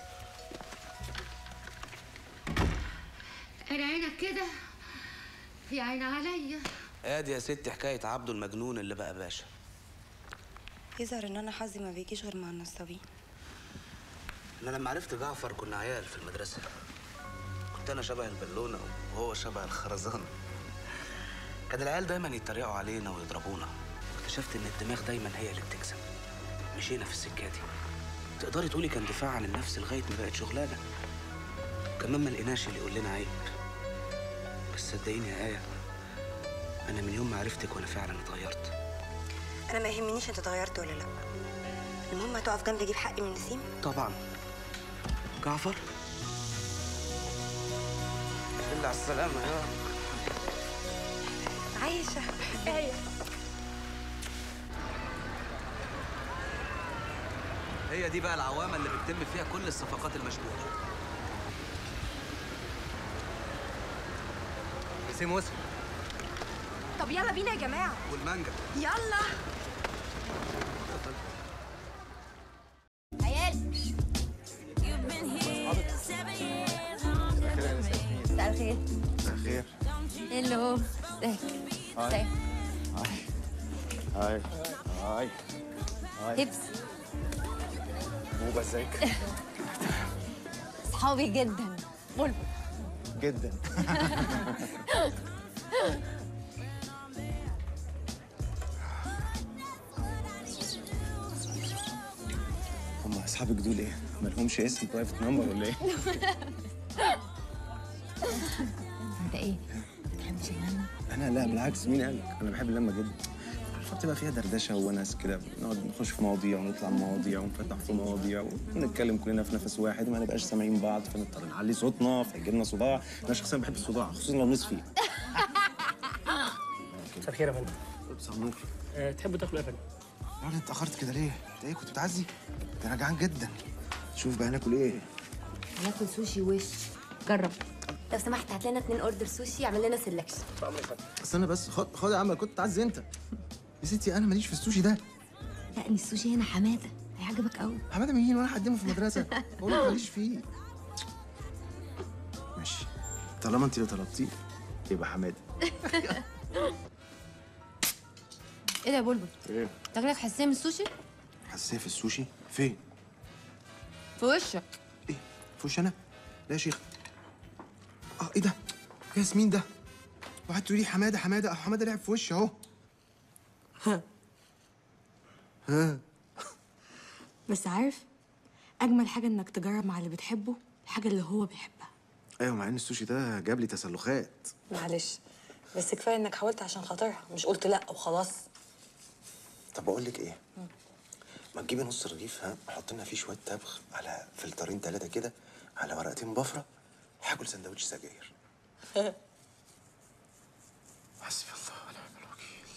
أنا عينك كده يا عين عليا ادي يا ستي حكايه عبده المجنون اللي بقى باشا يظهر ان انا حظي ما بيجيش غير مع النصابين انا لما عرفت جعفر كنا عيال في المدرسه كنت انا شبه البالونه وهو شبه الخرزانه كان العيال دايما يتريقوا علينا ويضربونا اكتشفت ان الدماغ دايما هي اللي بتكسب مشينا في السكه دي تقدري تقولي كان دفاع عن النفس لغايه ما بقت شغلانه كمان ما لقيناش اللي يقول لنا عيب بس صدقيني يا ايه انا من يوم ما عرفتك وانا فعلا اتغيرت انا ما يهمنيش انت اتغيرت ولا لا المهم هتقف جنبي اجيب حقي من نسيم طبعا جعفر الا على السلامه يا عايشه ايوه هي دي بقى العوامة اللي بتتم فيها كل الصفقات المشبوهة نسيم وصل طب يلا بينا يا جماعه والمانجا يلا عيال مساء الخير خير هلو ازيك هاي هاي هاي هاي هبس موبا ازيك صحابي جدا قلب جدا هم اصحابك دول ايه؟ مالهمش اسم برايفت نمبر ولا ايه؟ انت ايه؟ بتحبش اللمه؟ انا لا بالعكس مين قالك؟ انا بحب اللمه جدا عارفه بتبقى فيها دردشه وناس كده نقعد نخش في مواضيع ونطلع من مواضيع ونفتح في مواضيع ونتكلم كلنا في نفس واحد وما نبقاش سامعين بعض فنضطر نعلي صوتنا فيجي لنا صداع انا شخصيا بحب الصداع خصوصا لو نص فيه مساء الخير يا فندم مساء النور أه تحبوا تاكلوا ايه يا فندم؟ يعني اتاخرت كده ليه؟ انت ايه كنت بتعزي؟ ده انا جعان جدا شوف بقى ناكل ايه؟ هناكل سوشي وش جرب لو سمحت هات لنا اتنين اوردر سوشي اعمل لنا سelection استنى بس خد خد يا عم كنت تعزي انت يا ستي انا ماليش في السوشي ده لا ان السوشي هنا حماده هيعجبك قوي حماده مين وانا هقدمه في المدرسه بقول لك ماليش فيه ماشي طالما انت اللي طلبتيه يبقى حماده ايه ده يا بلبل ايه تاكلك حساسيه من السوشي حساسيه في السوشي فين في وشك في وش انا لا يا شيخ اه ايه ده ياسمين ده وقعدت تقولي حماده حماده اه حماده لعب في وشي اهو ها بس عارف اجمل حاجه انك تجرب مع اللي بتحبه الحاجه اللي هو بيحبها ايوه مع ان السوشي ده جاب لي تسلخات معلش بس كفايه انك حاولت عشان خاطرها مش قلت لا وخلاص طب بقول لك ايه ما تجيبي نص رغيف ها حط لنا فيه شويه تبغ على فلترين ثلاثه كده على ورقتين بفره هاكل سندوتش سجاير حسبي الله ونعم الوكيل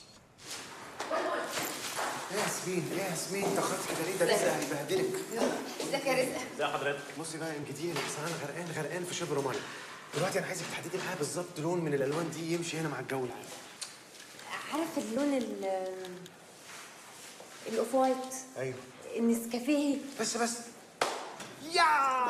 يا ياسمين يا ياسمين اتاخرت كده ليه ده رزق هيبهدلك ازيك يا رزق ازي حضرتك بصي بقى ان كتير بس انا غرقان غرقان في شبر ميه دلوقتي انا عايزك تحددي معايا بالظبط لون من الالوان دي يمشي هنا مع الجو العام عارف اللون ال الاوف وايت ايوه النسكافيه بس بس يا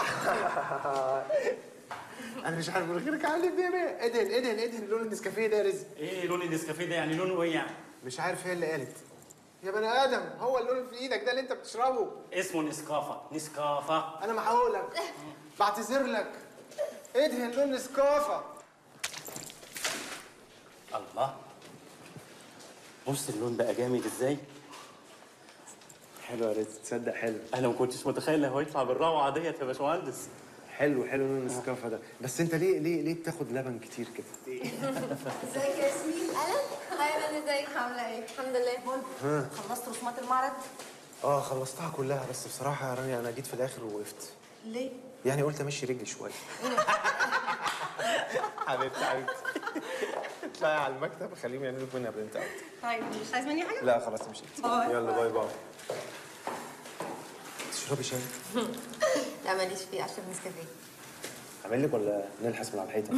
انا مش عارف من غيرك علم يا بيه ادهن ادهن ادهن لون النسكافيه ده يا رزق ايه لون النسكافيه ده يعني لونه ايه يعني؟ مش عارف هي اللي قالت يا بني ادم هو اللون اللي في ايدك ده اللي انت بتشربه اسمه نسكافه نسكافه انا محاولك بعتذر لك ادهن لون نسكافه الله بص اللون بقى جامد ازاي حلو يا رزق تصدق حلو انا ما كنتش متخيل انه هيطلع بالروعه ديت يا باشمهندس حلو حلو لون النسكافه ده بس انت ليه ليه ليه بتاخد لبن كتير كده ازيك يا ياسمين انا هاي انا ازيك عامله ايه الحمد لله ها خلصت رسومات المعرض اه خلصتها كلها بس بصراحه يا رانيا انا جيت في الاخر ووقفت ليه يعني قلت امشي رجلي شويه حبيبتي حبيبتي اطلعي على المكتب خليهم يعملوا لك منها برنت اوت طيب مش عايز مني حاجه لا خلاص مشيت باي. يلا باي باي تشربي شاي لا ماليش فيه عشان نسكافيه اعمل لك ولا نلحس من على الحيطه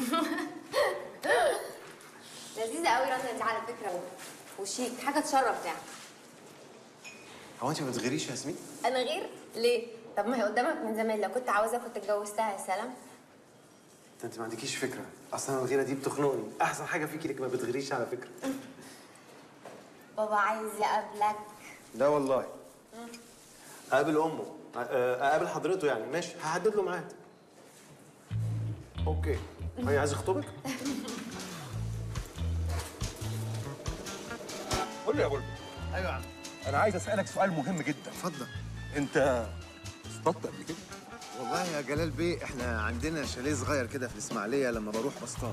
لذيذه قوي رنا دي على فكره وشيك حاجه تشرف يعني هو انت ما بتغيريش يا ياسمين انا غير ليه طب ما هي قدامك من زمان لو كنت عاوزها كنت اتجوزتها يا سلام ده انت ما عندكيش فكره اصلا الغيره دي بتخنقني احسن حاجه فيكي انك ما بتغيريش على فكره بابا عايز يقابلك لا والله اقابل امه أ- اقابل حضرته يعني ماشي هحدد له ميعاد اوكي هي عايز يخطبك قول لي يا بلبل ايوه يا عم انا عايز اسالك سؤال مهم جدا اتفضل انت اصطدت قبل كده والله يا جلال بيه احنا عندنا شاليه صغير كده في الاسماعيليه لما بروح بصطاد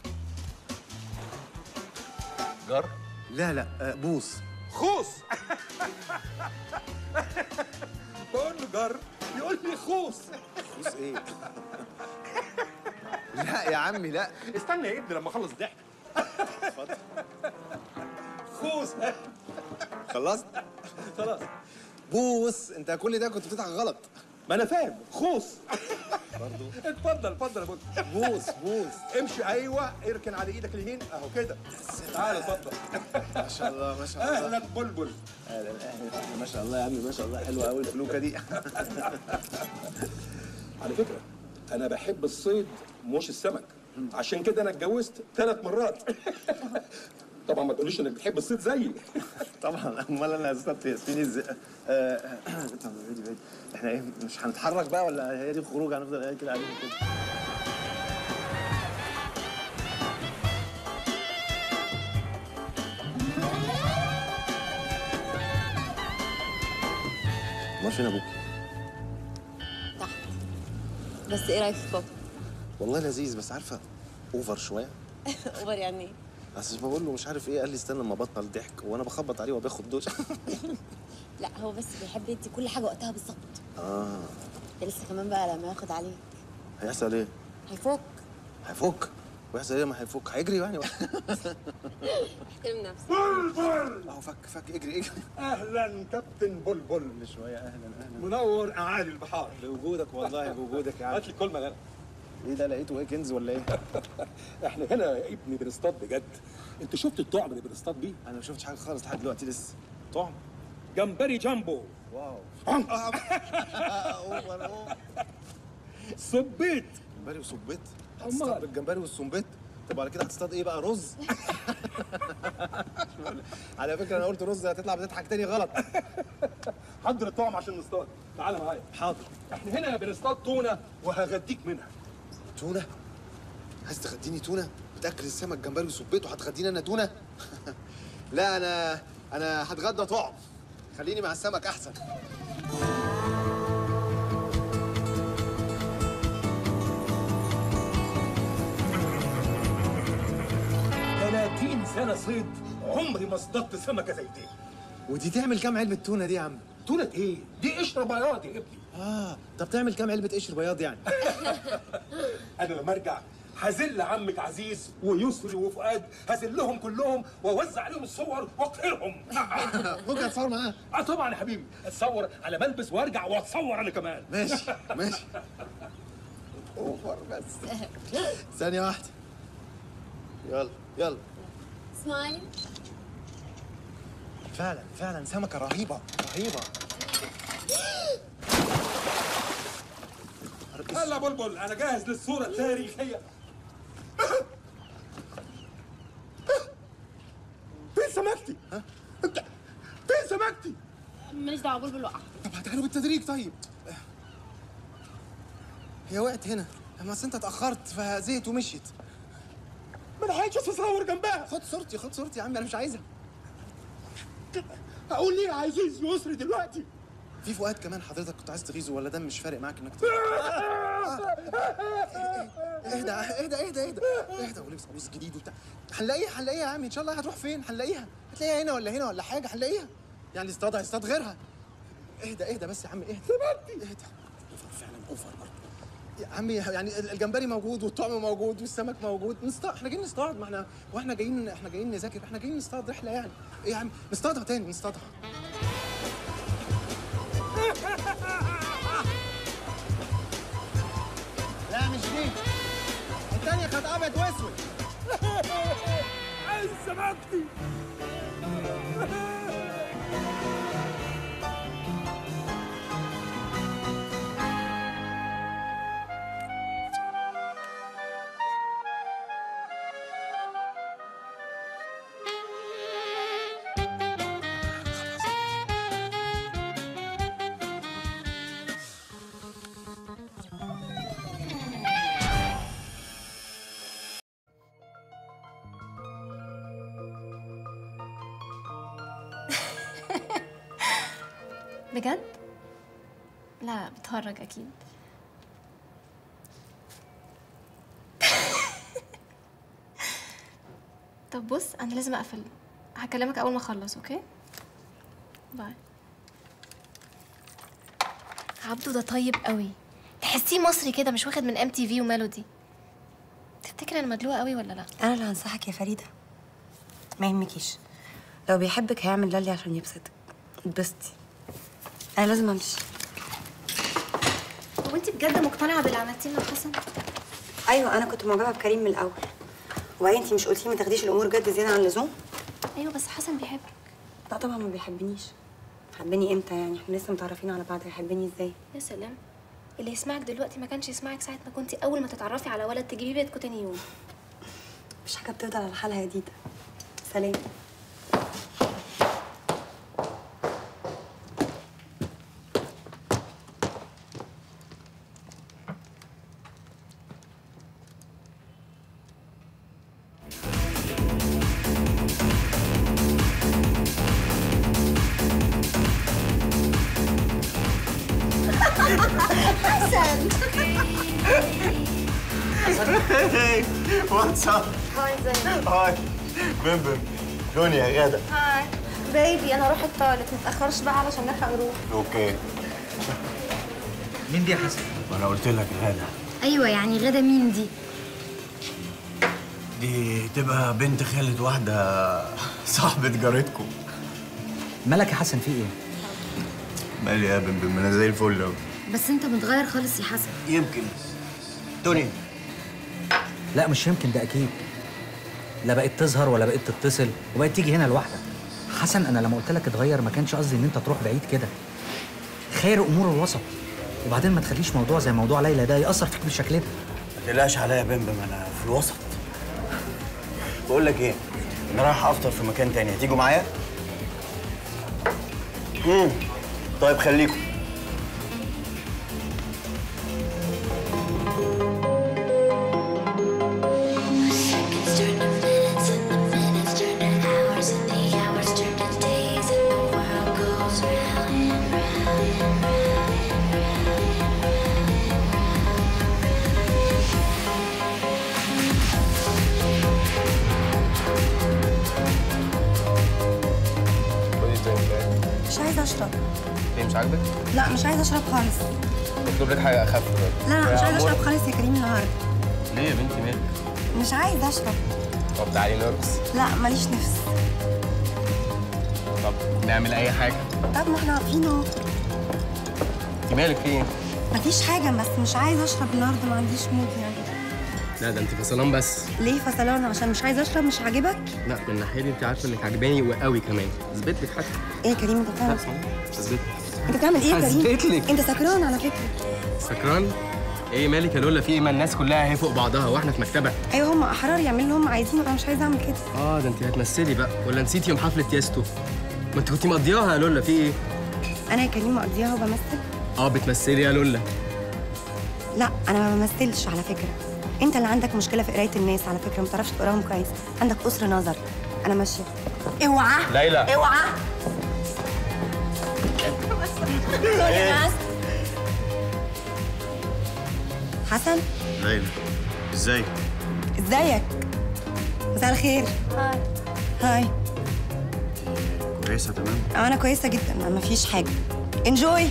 جر لا لا آه، بوص خوص بقول له جر يقول لي خوص بوص ايه لا يا عمي لا استنى يا ابني لما اخلص ضحك اتفضل خوص خلصت خلاص بوص انت كل ده كنت بتضحك غلط ما انا فاهم خوص برضو اتفضل اتفضل يا بلبل بوص بوص امشي ايوه اركن على ايدك اليمين اهو كده تعال اتفضل ما شاء الله ما شاء الله اهلا بلبل اهلا اهلا ما شاء الله يا عمي ما شاء الله حلوه قوي الفلوكه دي على فكره انا بحب الصيد مش السمك عشان كده انا اتجوزت ثلاث مرات طبعا ما تقوليش انك بتحب الصيد زيي طبعا امال انا استبت ياسمين ازاي آه، طب بعيد بعيد احنا ايه مش هنتحرك بقى ولا هي دي الخروج هنفضل قاعدين كده قاعدين كده امال فين ابوك بس ايه رايك في بابا والله لذيذ بس عارفه اوفر شويه اوفر يعني ايه بس بقول له مش عارف ايه قال لي استنى لما بطل ضحك وانا بخبط عليه وباخد دوش لا هو بس بيحب يدي كل حاجه وقتها بالظبط اه ده لسه كمان بقى لما ياخد عليك هيحصل ايه؟ هيفوق هيفك ويحصل ايه ما هيفك هيجري يعني احترم نفسك بلبل اهو فك فك اجري اجري اهلا كابتن بلبل شويه اهلا اهلا منور اعالي البحار بوجودك والله بوجودك يا عم هات لي كلمه غير ايه ده لقيته ايه كنز ولا ايه؟ احنا هنا يا ابني بنصطاد بجد انت شفت الطعم اللي بنصطاد بيه انا ما شفتش حاجه خالص لحد دلوقتي لسه طعم جمبري جامبو واو صبيت جمبري وصبيت أمال. هتصطاد بالجمبري والسنبيت طب على كده هتصطاد ايه بقى رز على فكره انا قلت رز هتطلع بتضحك تاني غلط حضر الطعم عشان نصطاد تعال معايا حاضر احنا هنا بنصطاد تونه وهغديك منها تونه عايز تغديني تونه بتاكل السمك جمبري وسبيته هتغديني انا تونه لا انا انا هتغدى طعم خليني مع السمك احسن 30 سنه صيد عمري ما اصطدت سمكه زي دي ودي تعمل كام علبه تونه دي يا عم تونه ايه دي قشره بياض يا ابني اه طب تعمل كام علبه قشر بياض يعني انا لما ارجع هذل عمك عزيز ويسري وفؤاد هذلهم كلهم واوزع عليهم الصور واقهرهم ممكن اتصور معاه اه طبعا يا حبيبي اتصور على ملبس وارجع واتصور انا كمان ماشي ماشي اوفر بس ثانيه واحده يلا يلا سمايل فعلا فعلا سمكه رهيبه رهيبه هلا بلبل انا جاهز للصوره التاريخيه فين سمكتي؟ ها؟ انت فين سمكتي؟ ماليش دعوه بلبل وقع طب هتعملوا بالتدريج طيب هي وقعت هنا اما أصل انت اتاخرت فزيت ومشيت ما انا عايز اصور جنبها خد صورتي خد صورتي يا عم انا مش عايزها اقول ليه عايز يسري دلوقتي في فؤاد كمان حضرتك كنت عايز تغيظه ولا ده مش فارق معاك انك اهدى اهدى اهدى اهدى اهدى ولبس قميص جديد وبتاع هنلاقيها هنلاقيها يا عم ان شاء الله هتروح فين هنلاقيها هتلاقيها هنا ولا هنا ولا حاجه هنلاقيها يعني اصطاد هيصطاد غيرها اهدى اهدى بس يا عم اهدى اهدى اوفر فعلا اوفر برضه يا عمي يعني الجمبري موجود والطعم موجود والسمك موجود نصطاد احنا جايين نصطاد ما احنا واحنا جايين احنا جايين نذاكر احنا جايين نصطاد رحله يعني ايه يا عم نصطادها تاني نصطادها لا مش دي التانية كانت ابيض واسود عايز سمكتي بجد؟ لا بتهرج اكيد طب بص انا لازم اقفل هكلمك اول ما اخلص اوكي باي عبده ده طيب قوي تحسيه مصري كده مش واخد من ام تي في وميلودي تفتكر انا مدلوقه قوي ولا لا انا اللي هنصحك يا فريده ما يهمكيش لو بيحبك هيعمل ده لي عشان يبسطك اتبسطي انا لازم امشي هو انت بجد مقتنعه باللي عملتيه مع حسن ايوه انا كنت معجبه بكريم من الاول وبعدين انت مش قلتي ما تاخديش الامور جد زياده عن اللزوم ايوه بس حسن بيحبك لا طبعا ما بيحبنيش حبني امتى يعني احنا لسه متعرفين على بعض هيحبني ازاي يا سلام اللي يسمعك دلوقتي ما كانش يسمعك ساعه ما كنتي اول ما تتعرفي على ولد تجيبيه بيتكم تاني يوم مش حاجه بتفضل على حالها يا ديدا سلام حسن هاي واتس اب هاي زين هاي بم بم دنيا غدا هاي بيبي انا اروح التواليت متاخرش بقى علشان نلحق نروح اوكي مين دي يا حسن؟ ما انا قلت لك غدا ايوه يعني غدا مين دي دي تبقى بنت خالة واحدة صاحبة جارتكم مالك يا حسن في ايه؟ مالي يا بم بم انا زي الفل اهو بس انت متغير خالص يا حسن يمكن دنيا لا مش يمكن ده اكيد لا بقت تظهر ولا بقت تتصل وبقت تيجي هنا لوحدك حسن انا لما قلت لك اتغير ما كانش قصدي ان انت تروح بعيد كده خير امور الوسط وبعدين ما تخليش موضوع زي موضوع ليلى ده ياثر فيك بالشكل ده ما تقلقش عليا يا بم بم انا في الوسط بقول لك ايه انا رايح افطر في مكان تاني هتيجوا معايا امم طيب خليكم خدي تاني مش عايزه اشرب ليه مش عاجبك؟ لا مش عايزه اشرب خالص اطلب لك حاجه اخف طيب لا لا مش يا عايزه عمور. اشرب خالص يا كريم النهارده ليه يا بنتي مالك؟ مش عايزه اشرب طب تعالي نرقص لا ماليش نفس طب نعمل اي حاجه طب ما احنا واقفين اهو انت مالك في ايه؟ مفيش حاجه بس مش عايزه اشرب النهارده ما عنديش مود يعني لا ده انت فصلان بس ليه فصلان عشان مش عايزه اشرب مش عاجبك لا من الناحيه دي انت عارفه انك عجباني وقوي كمان اثبت لك حتى ايه يا كريم انت بتعمل اثبت انت بتعمل ايه يا كريم هثبت لك. انت سكران على فكره سكران؟ ايه مالك يا لولا في ايه ما الناس كلها اهي فوق بعضها واحنا في مكتبه ايوه هم احرار يعملوا اللي هم عايزينه انا مش عايزه اعمل كده اه ده انت هتمثلي بقى ولا نسيتي يوم حفله تيستو ما انت كنتي مقضياها يا لولا في ايه انا يا كريم مقضيها وبمثل اه بتمثلي يا لولا لا انا ما بمثلش على فكره انت اللي عندك مشكله في قرايه الناس على فكره ما بتعرفش تقراهم كويس عندك قصر نظر انا ماشيه اوعى ليلى. اوعى سوري يا ناس حسن ليلى ازاي ازيك مساء الخير هاي هاي كويسه تمام انا كويسه جدا ما فيش حاجه انجوي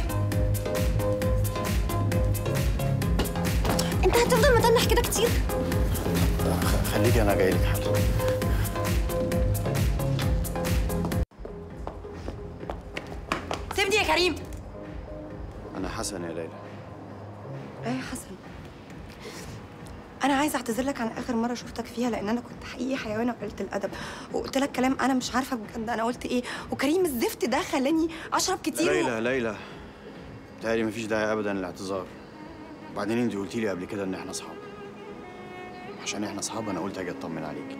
انت هتفضل متنح كده كتير خ- خليكي انا جاي لك حالا سيبني يا كريم انا حسن يا ليلى ايه يا حسن انا عايزه اعتذر لك عن اخر مره شفتك فيها لان انا كنت حقيقي حيوانه وقلت الادب وقلت لك كلام انا مش عارفه بجد انا قلت ايه وكريم الزفت ده خلاني اشرب كتير و... ليلى ليلى بتهيألي مفيش داعي ابدا للاعتذار وبعدين انت قلتي لي قبل كده ان احنا اصحاب عشان احنا اصحاب انا قلت اجي اطمن عليكي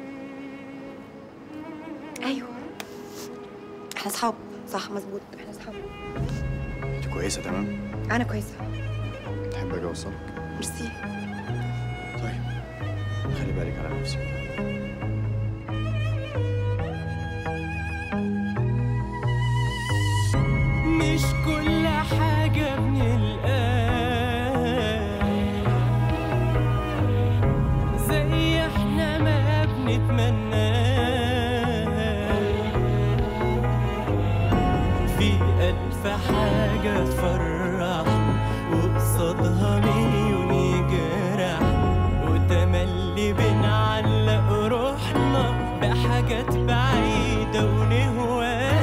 ايوه احنا اصحاب صح مظبوط احنا اصحاب انت كويسه تمام انا كويسه تحب اجي اوصلك ميرسي طيب خلي بالك على نفسك مش كل حاجة بنلقاها زي احنا ما بنتمناها في ألف حاجة تفرح وقصادها مليون يجرح وتملي بنعلق روحنا بحاجات بعيدة ونهواها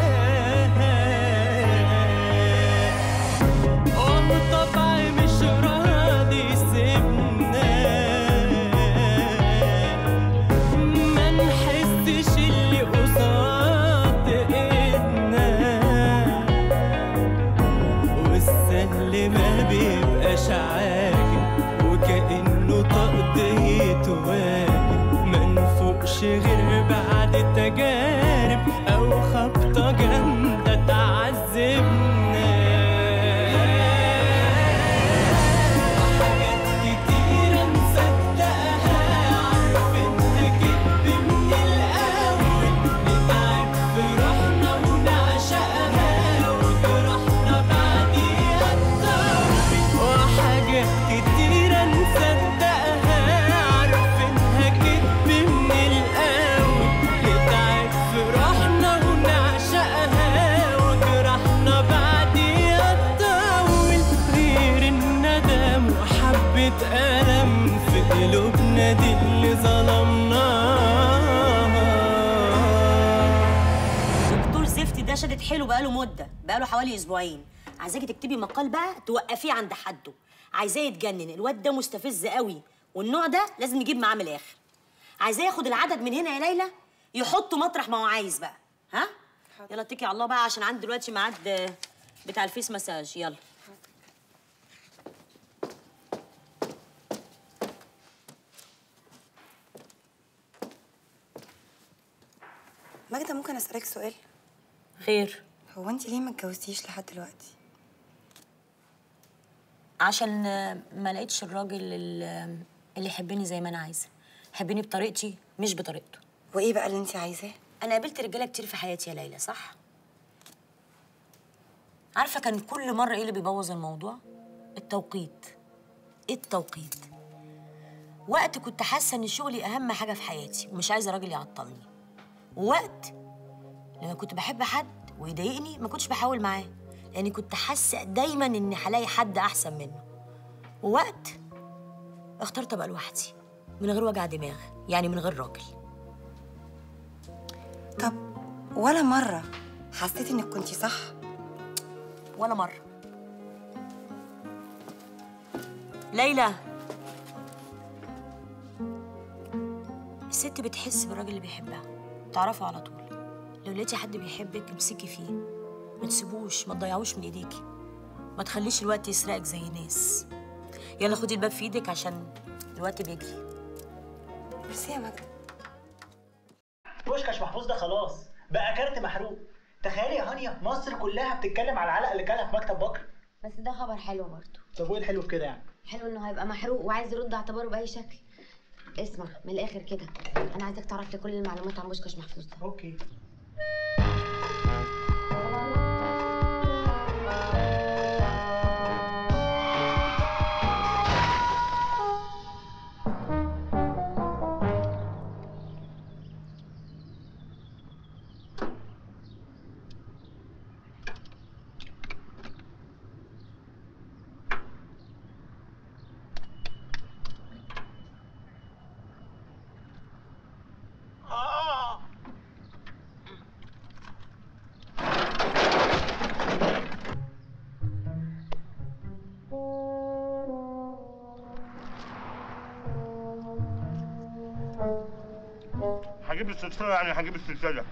اه طبعي مش راضي يسيبنا ما نحسش اللي قصاد ايدنا والسهل ما بيبقاش عاجب وكأنه تقضية واجب ما نفوقش غير بعد تجارب أو خبطة جامدة تعذبنا وحاجات كتيرة نصدقها عارفينها كدب من الأول نتعب في روحنا ونعشقها وجرحنا بعديها الضرب وحاجات كتيرة نصدقها عارفينها كدب من الأول نتعب في روحنا ونعشقها وجرحنا بعديها تطول غير الندم وحبة ألم في قلوبنا دي اللي ظلمناها دكتور زفتي ده شدت حيله بقاله مده بقاله حوالي اسبوعين عايزاكي تكتبي مقال بقى توقفيه عند حده عايزاه يتجنن الواد ده مستفز قوي والنوع ده لازم نجيب معاه من الاخر عايزاه ياخد العدد من هنا يا ليلى يحطه مطرح ما هو عايز بقى ها يلا اتكي على الله بقى عشان عندي دلوقتي ميعاد آه، بتاع الفيس مساج يلا ماجدة ممكن اسالك سؤال خير هو انت ليه ما اتجوزتيش لحد دلوقتي عشان آه، ما لقيتش الراجل ال- اللي يحبني زي ما انا عايزه يحبني بطريقتي مش بطريقته وايه بقى اللي انت عايزاه انا قابلت رجاله كتير في حياتي يا ليلى صح عارفه كان كل مره ايه اللي بيبوظ الموضوع التوقيت التوقيت وقت كنت حاسه ان شغلي اهم حاجه في حياتي ومش عايزه راجل يعطلني ووقت لما كنت بحب حد ويضايقني ما كنتش بحاول معاه لاني كنت حاسه دايما اني هلاقي حد احسن منه ووقت اخترت ابقى لوحدي من غير وجع دماغ يعني من غير راجل طب ولا مره حسيتي انك كنتي صح ولا مره ليلى الست بتحس بالراجل اللي بيحبها تعرفه على طول لو لقيتي حد بيحبك امسكي فيه ما تسيبوش ما تضيعوش من ايديكي ما تخليش الوقت يسرقك زي الناس يلا خدي الباب في ايدك عشان الوقت بيجري ميرسي يا ماجدة بوشكاش محفوظ ده خلاص بقى كارت محروق تخيلي يا هانيا مصر كلها بتتكلم على العلقه اللي كلها في مكتب بكر بس ده خبر حلو برضه طب وايه الحلو في كده يعني حلو انه هيبقى محروق وعايز يرد اعتباره باي شكل اسمع من الاخر كده انا عايزك تعرف لي كل المعلومات عن بوشكاش محفوظ ده اوكي هجيب السلسلة يعني هجيب السلسلة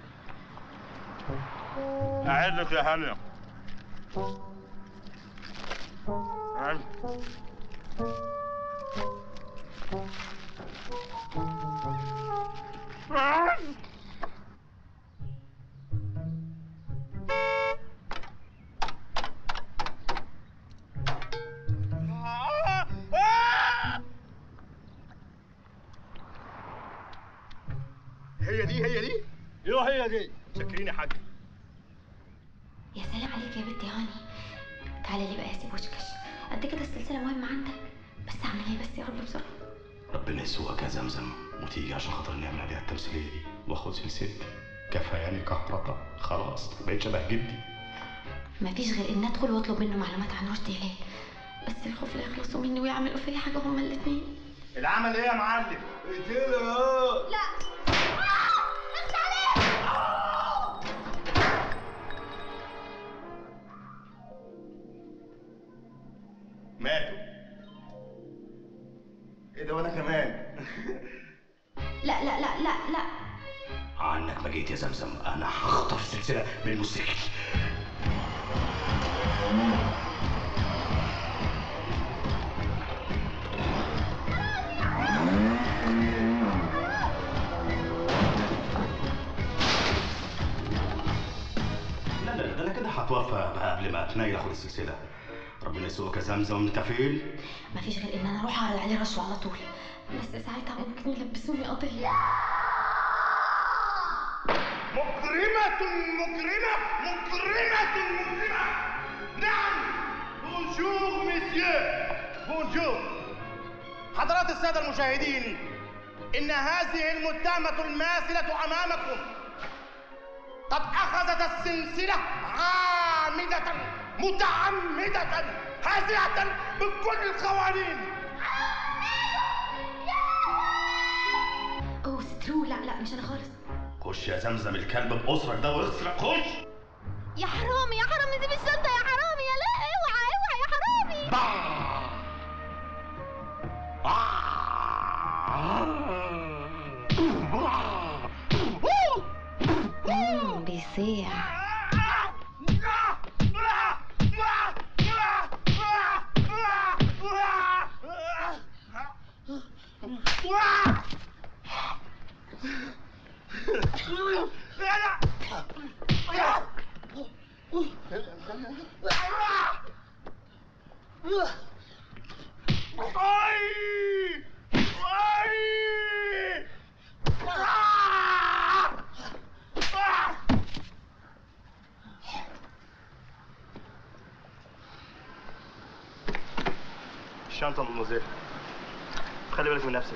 أعد لك يا هانية أعد. أعد. هي دي هي دي ايوه هي دي شاكرين يا حاج يا سلام عليك يا بنتي هاني تعالى لي بقى يا سي بوشكاش قد كده السلسله مهمه عندك بس اعمل ايه بس يا رب بسرعه ربنا يسوقك يا زمزم وتيجي عشان خاطر نعمل عليها التمثيليه دي واخد سلسلتي كفاياني كهربا خلاص بقيت شبه جدي مفيش غير ان ادخل واطلب منه معلومات عن رشدي هلال بس الخوف لا يخلصوا مني ويعملوا فيا حاجه هما الاتنين العمل ايه يا معلم؟ اقتله لا ماتوا ايه ده وانا كمان لا لا لا لا لا عنك ما جيت يا زمزم انا هخطف سلسله من الموسيقى لا لا ده انا كده هتوفى بقى قبل ما اتنيل اخد السلسله ربنا يسوقك يا زمزم انت فين؟ مفيش غير ان انا اروح اعرض عليه رشوه على طول بس ساعتها ممكن يلبسوني قضيه مجرمة مجرمة مجرمة مجرمة نعم بونجور مسيو بونجور حضرات السادة المشاهدين إن هذه المتهمة الماثلة أمامكم قد أخذت السلسلة عامدة متعمدة هازئة بكل القوانين اوه سترو لا لا مش انا خالص خش يا زمزم الكلب بأسرك ده واغسرك خش يا حرامي يا حرامي سيب الشنطه يا حرامي يا لا اوعى اوعى يا حرامي مم، بيصيع أي! أي! آه! آه! الشنطة مدموزيل خلي بالك من نفسك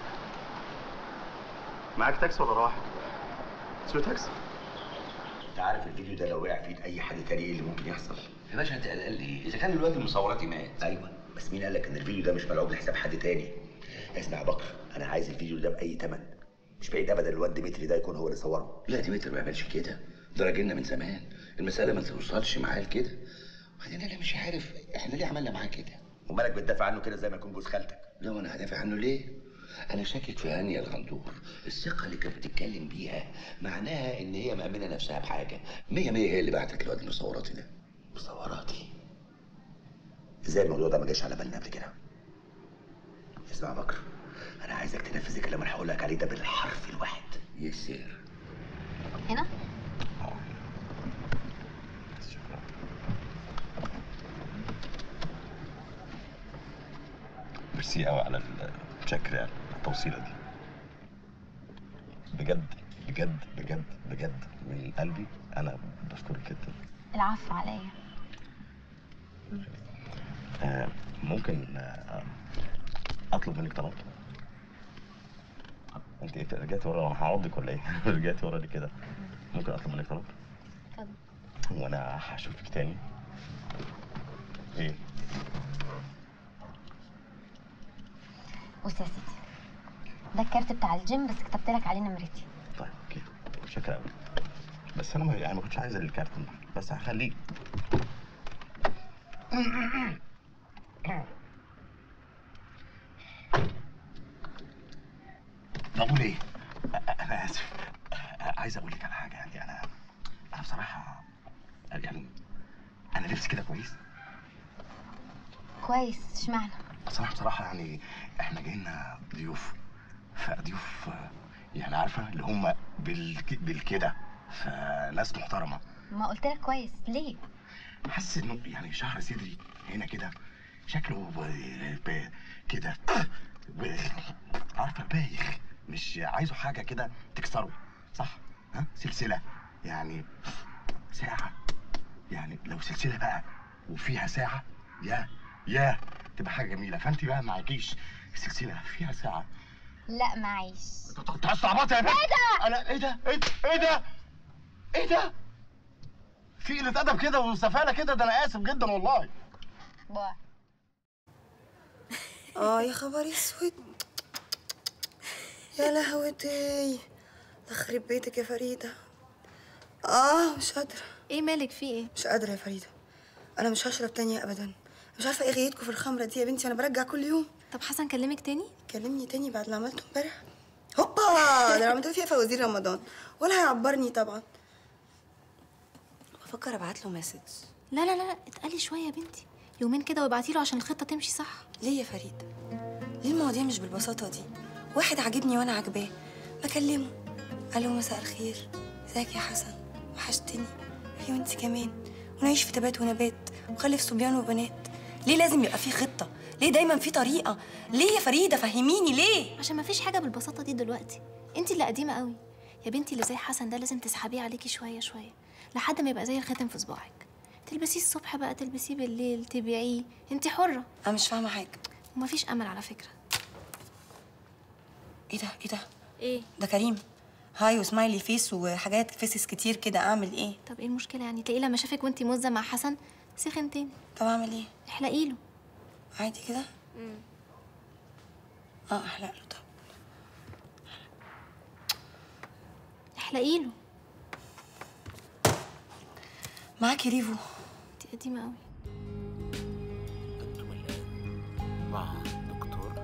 معاك تاكسي ولا راح؟ اسمه تاكسي انت عارف الفيديو ده لو وقع في ايد اي حد تاني ايه اللي ممكن يحصل؟ يا باشا انت قلقان ليه؟ اذا كان الواد المصوراتي مات ايوه بس مين قال لك ان الفيديو ده مش ملعوب لحساب حد تاني؟ اسمع يا بكر انا عايز الفيديو ده باي ثمن مش بعيد ابدا الواد ديمتري ده يكون هو اللي صوره لا ديمتر ما يعملش كده ده راجلنا من زمان المسألة ما توصلش معاه لكده وبعدين انا مش عارف احنا ليه عملنا معاه كده ومالك بتدافع عنه كده زي ما يكون جوز خالتك لا وانا هدافع عنه ليه؟ انا شاكك في هانية الغندور الثقة اللي كانت بتتكلم بيها معناها ان هي مأمنة نفسها بحاجة مية مية هي اللي بعتت الواد المصوراتي ده مصوراتي ازاي الموضوع ده ما جاش على بالنا قبل كده؟ اسمع يا بكر انا عايزك تنفذ الكلام اللي هقول لك عليه ده بالحرف الواحد يسير هنا ميرسي قوي على الشكر يعني التوصيله دي بجد بجد بجد بجد من قلبي انا بشكرك جدا العفو عليا آه ممكن آه اطلب منك طلب انت ايه رجعتي ورا انا هعضك ولا ايه رجعتي ورا ليه كده ممكن اطلب منك طلب اتفضل وانا هشوفك تاني ايه بص يا سيدي ده الكارت بتاع الجيم بس كتبت لك عليه نمرتي طيب اوكي شكرا قوي بس انا ما يعني ما كنتش عايز الكارت ده بس هخليه بقول ايه أ- انا اسف أ- عايز اقول لك على حاجه يعني انا انا بصراحه يعني انا لبسي كده كويس كويس اشمعنى بصراحه بصراحه يعني احنا جايين ضيوف فضيوف آه، يعني عارفه اللي هم بالك... بالكده فناس محترمه ما قلت لك كويس ليه حاسس انه يعني شعر صدري هنا كده شكله ب... ب... كده ب... عارفه بايخ مش عايزه حاجه كده تكسره صح ها سلسله يعني ساعه يعني لو سلسله بقى وفيها ساعه يا يا تبقى حاجه جميله فانت بقى معكيش سلسله فيها ساعه لا معيش انت استعبطت يا بنت ايه ده؟ انا ايه ده ايه ده ايه ده ايه ده في قله ادب كده وسفاله كده ده انا اسف جدا والله باي اه يا خبر اسود يا لهوتي يخرب بيتك يا فريدة اه مش قادرة ايه مالك في ايه؟ مش قادرة يا فريدة انا مش هشرب تاني ابدا مش عارفة ايه غيتكم في الخمرة دي يا بنتي انا برجع كل يوم طب حسن كلمك تاني؟ كلمني تاني بعد اللي عملته امبارح هوبا ده انا عملت فيها فوازير رمضان ولا هيعبرني طبعا بفكر ابعت له مسج لا لا لا اتقلي شويه يا بنتي يومين كده وابعتي له عشان الخطه تمشي صح ليه يا فريد ليه المواضيع مش بالبساطة دي واحد عاجبني وانا عاجباه بكلمه الو مساء الخير ازيك يا حسن وحشتني ايوه انت كمان ونعيش في تبات ونبات وخلف صبيان وبنات ليه لازم يبقى في خطة ليه دايما في طريقة ليه يا فريدة فهميني ليه عشان مفيش حاجه بالبساطه دي دلوقتي انت اللي قديمه قوي يا بنتي اللي زي حسن ده لازم تسحبيه عليكي شويه شويه لحد ما يبقى زي الخاتم في صباعك تلبسيه الصبح بقى تلبسيه بالليل تبيعيه انت حره انا مش فاهمه حاجه ومفيش امل على فكره ايه ده ايه ده ايه ده كريم هاي وسمايلي فيس وحاجات فيسز كتير كده اعمل ايه طب ايه المشكله يعني تلاقيه لما شافك وانتي موزه مع حسن سخن تاني طب اعمل ايه احلقي له عادي كده اه احلق له طب احلقي له معاكي ريفو انت قديمه قوي مع دكتور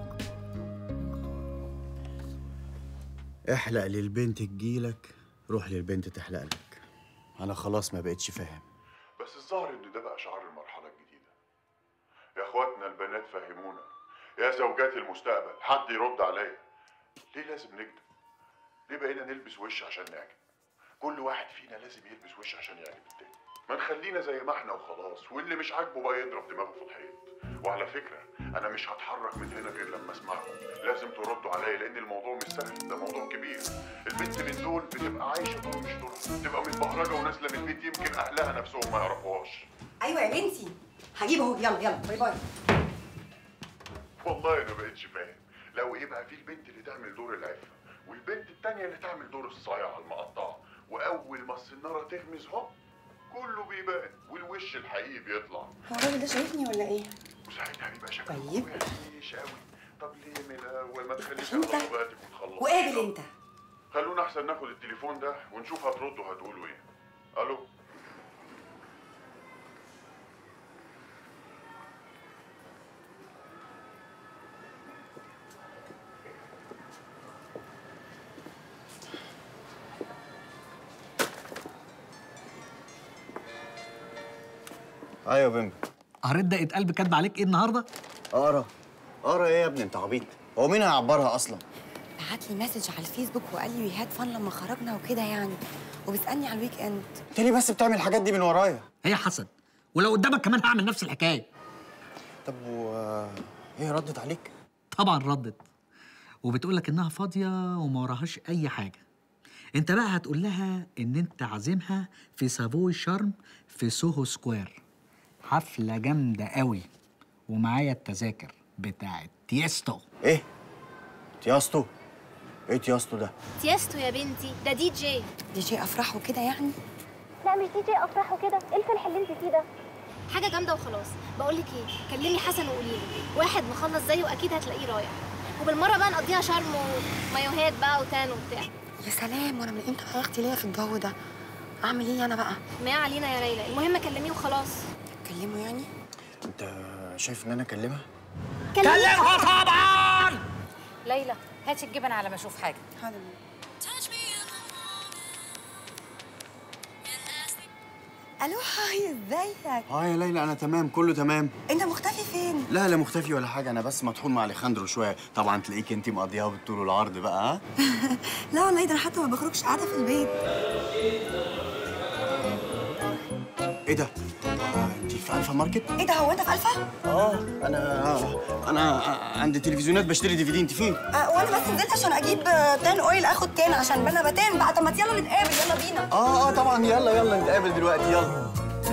احلق للبنت تجيلك روح للبنت تحلق لك انا خلاص ما بقتش فاهم بس الظاهر ان ده بقى شعار المرحله الجديده يا اخواتنا البنات فهمونا يا زوجات المستقبل حد يرد عليا ليه لازم نكذب ليه بقينا نلبس وش عشان نعجب كل واحد فينا لازم يلبس وش عشان يعجب التاني ما نخلينا زي ما احنا وخلاص واللي مش عاجبه بقى يضرب دماغه في الحيط وعلى فكره انا مش هتحرك من هنا غير لما اسمعكم لازم تردوا عليا لان الموضوع مش سهل ده موضوع كبير البنت من دول بتبقى عايشه دور مش دور بتبقى متبهرجه ونازله من البيت يمكن اهلها نفسهم ما يعرفوهاش ايوه يا بنتي هجيبه اهو يلا يلا باي باي والله انا بقتش فاهم لو يبقى في البنت اللي تعمل دور العفه والبنت التانية اللي تعمل دور الصايعه المقطعه واول ما السناره تغمز هوب كله بيبان والوش الحقيقي بيطلع هو الراجل ده شايفني ولا ايه؟ وساعتها هيبقى شكله طيب. وحش قوي طب ليه من الاول ما تخليش انت. رغباتك وتخلص وقابل انت خلونا احسن ناخد التليفون ده ونشوف هتردوا هتقولوا ايه الو ايوه يا بيمبي قريت دقة قلب كاتبه عليك ايه النهارده؟ اقرا اقرا ايه يا ابني انت عبيط هو مين هيعبرها اصلا بعت لي مسج على الفيسبوك وقال لي وي هاد فن لما خرجنا وكده يعني وبيسالني على الويك اند انت ليه بس بتعمل الحاجات دي من ورايا هي حسن ولو قدامك كمان هعمل نفس الحكايه طب و هي ردت عليك طبعا ردت وبتقول لك انها فاضيه وما وراهاش اي حاجه انت بقى هتقول لها ان انت عازمها في سافوي شارم في سوهو سكوير حفله جامده قوي ومعايا التذاكر بتاعت تيستو ايه تياستو ايه تياستو ده تيستو يا بنتي ده دي جي دي جي افراح وكده يعني لا مش دي جي افراح وكده ايه الفلح اللي انت فيه ده حاجه جامده وخلاص بقول لك ايه كلمي حسن وقولي له واحد مخلص زيه اكيد هتلاقيه رايح وبالمره بقى نقضيها شرم ومايوهات بقى وتان وبتاع يا سلام وانا من امتى يا اختي ليا في الجو ده اعمل ايه انا بقى ما علينا يا ليلى المهم كلميه وخلاص كلمه يعني انت شايف ان انا اكلمها كلمها طبعا ليلى هاتي الجبن على ما اشوف حاجه حاضر الو هاي ازيك اه يا ليلى انا تمام كله تمام انت مختفي فين لا لا مختفي ولا حاجه انا بس مطحون مع اليخاندرو شويه طبعا تلاقيك انت مقضيها بالطول والعرض بقى ها لا والله ده انا حتى ما بخرجش قاعده في البيت ايه ده آه انت في الفا ماركت ايه ده هو انت في الفا اه انا انا عند تلفزيونات بشتري دي في دي انت فين آه وانا بس نزلت عشان اجيب آه، تان اويل اخد تان عشان انا بتان بقى طب ما يلا نتقابل يلا بينا اه اه طبعا يلا يلا نتقابل دلوقتي يلا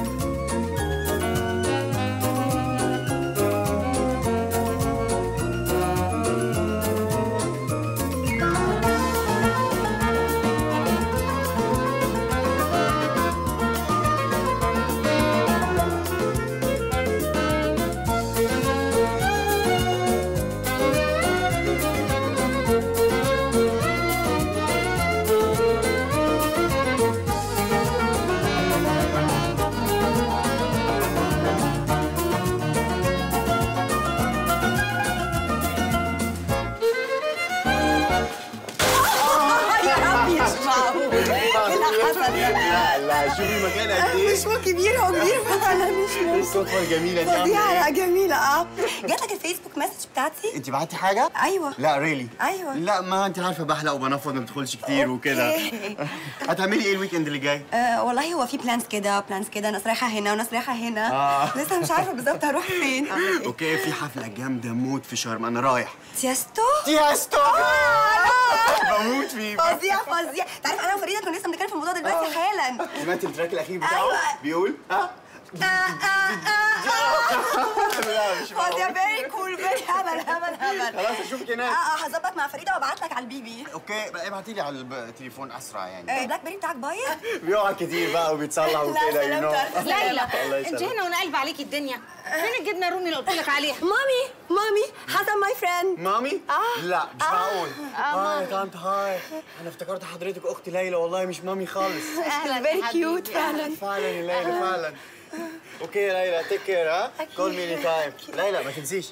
يا ربي مش معقول ايه اللي حصل لا لا شوفي مكان قد ايه مش هو كبير هو كبير فعلا مش ايه ممكن الصدفه الجميله دي عامله فظيعة لا ايه جميلة اه جاتلك الفيسبوك مسج بتاعتي انت بعتي حاجه ايوه لا ريلي ايوه لا ما انت عارفه بحلق وبنفض ما بدخلش كتير وكده أوكي. هتعملي ايه الويك اللي جاي آه والله هو في بلانز كده بلانز كده ناس رايحة هنا وناس رايحة هنا آه. لسه مش عارفة بالظبط هروح فين اعمل ايه اوكي في حفله جامده موت في شرم انا رايح تيستو تيستو آه. بموت فيه فظيع فظيع تعرف انا وفريده كنا لسه بنتكلم في الموضوع ده دلوقتي حالا سمعت التراك الاخير بتاعه أيوة. بيقول ها آه، آه، آه، آه. لا مش معقول. فظيع فيري كول فيري هبل هبل هبل خلاص اشوفك اه هناك اه هظبط مع فريده وابعت لك على البي بي اوكي بقى ابعتي لي على التليفون اسرع يعني آه، البلاك بيري بتاعك بايظ بيقع كتير بقى وبيتصلح لا، وكده يو نو سلامتك. ليلى الله انت يسلمك هنا ونقلب عليكي الدنيا فين الجبنه الرومي اللي قلت لك عليها مامي مامي حسن ماي فريند مامي؟ آه. لا مش آه. معقول آه، هاي مامي. طنط هاي انا افتكرت حضرتك اختي ليلى والله مش مامي خالص اهلا فيري كيوت فعلا فعلا يا ليلى فعلا اوكي يا ليلى تيك كير ها كول مي اني تايم ليلى ما تنسيش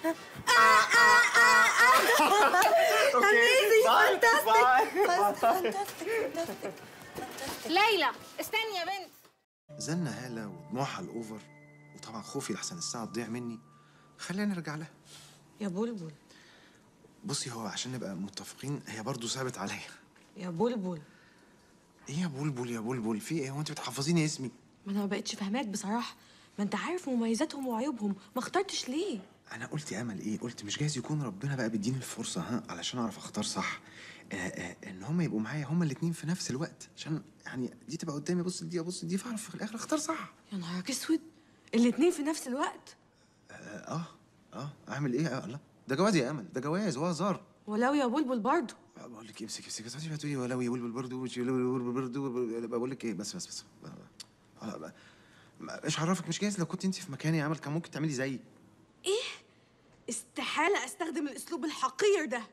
Amazing, باي fantastic. باي ليلى استني يا بنت زلنا هالة ودموعها الأوفر وطبعا خوفي لحسن الساعة تضيع مني خلينا نرجع لها يا بلبل بصي هو عشان نبقى متفقين هي برضو صعبت عليا يا بلبل ايه يا بلبل يا بلبل في ايه هو انت بتحفظيني اسمي ما انا ما بقتش فاهماك بصراحه ما انت عارف مميزاتهم وعيوبهم ما اخترتش ليه انا قلت يا امل ايه قلت مش جايز يكون ربنا بقى بيديني الفرصه ها علشان اعرف اختار صح آه آه ان هم يبقوا معايا هم الاثنين في نفس الوقت عشان يعني دي تبقى قدامي بص دي ابص دي فاعرف في الاخر اختار صح يا نهارك اسود الاتنين في نفس الوقت اه اه, آه اعمل ايه آه لا ده جواز يا امل ده جواز هو هزار ولو يا بلبل برضه بقول لك امسك امسك بس عشان تقولي ولو يقول برضه برضه بقول لك ايه بس بس بس آه، بقى- ما- ايش عرفك مش جايز لو كنت انت في مكاني يا امل كان ممكن تعملي زيي ايه استحاله استخدم الاسلوب الحقير ده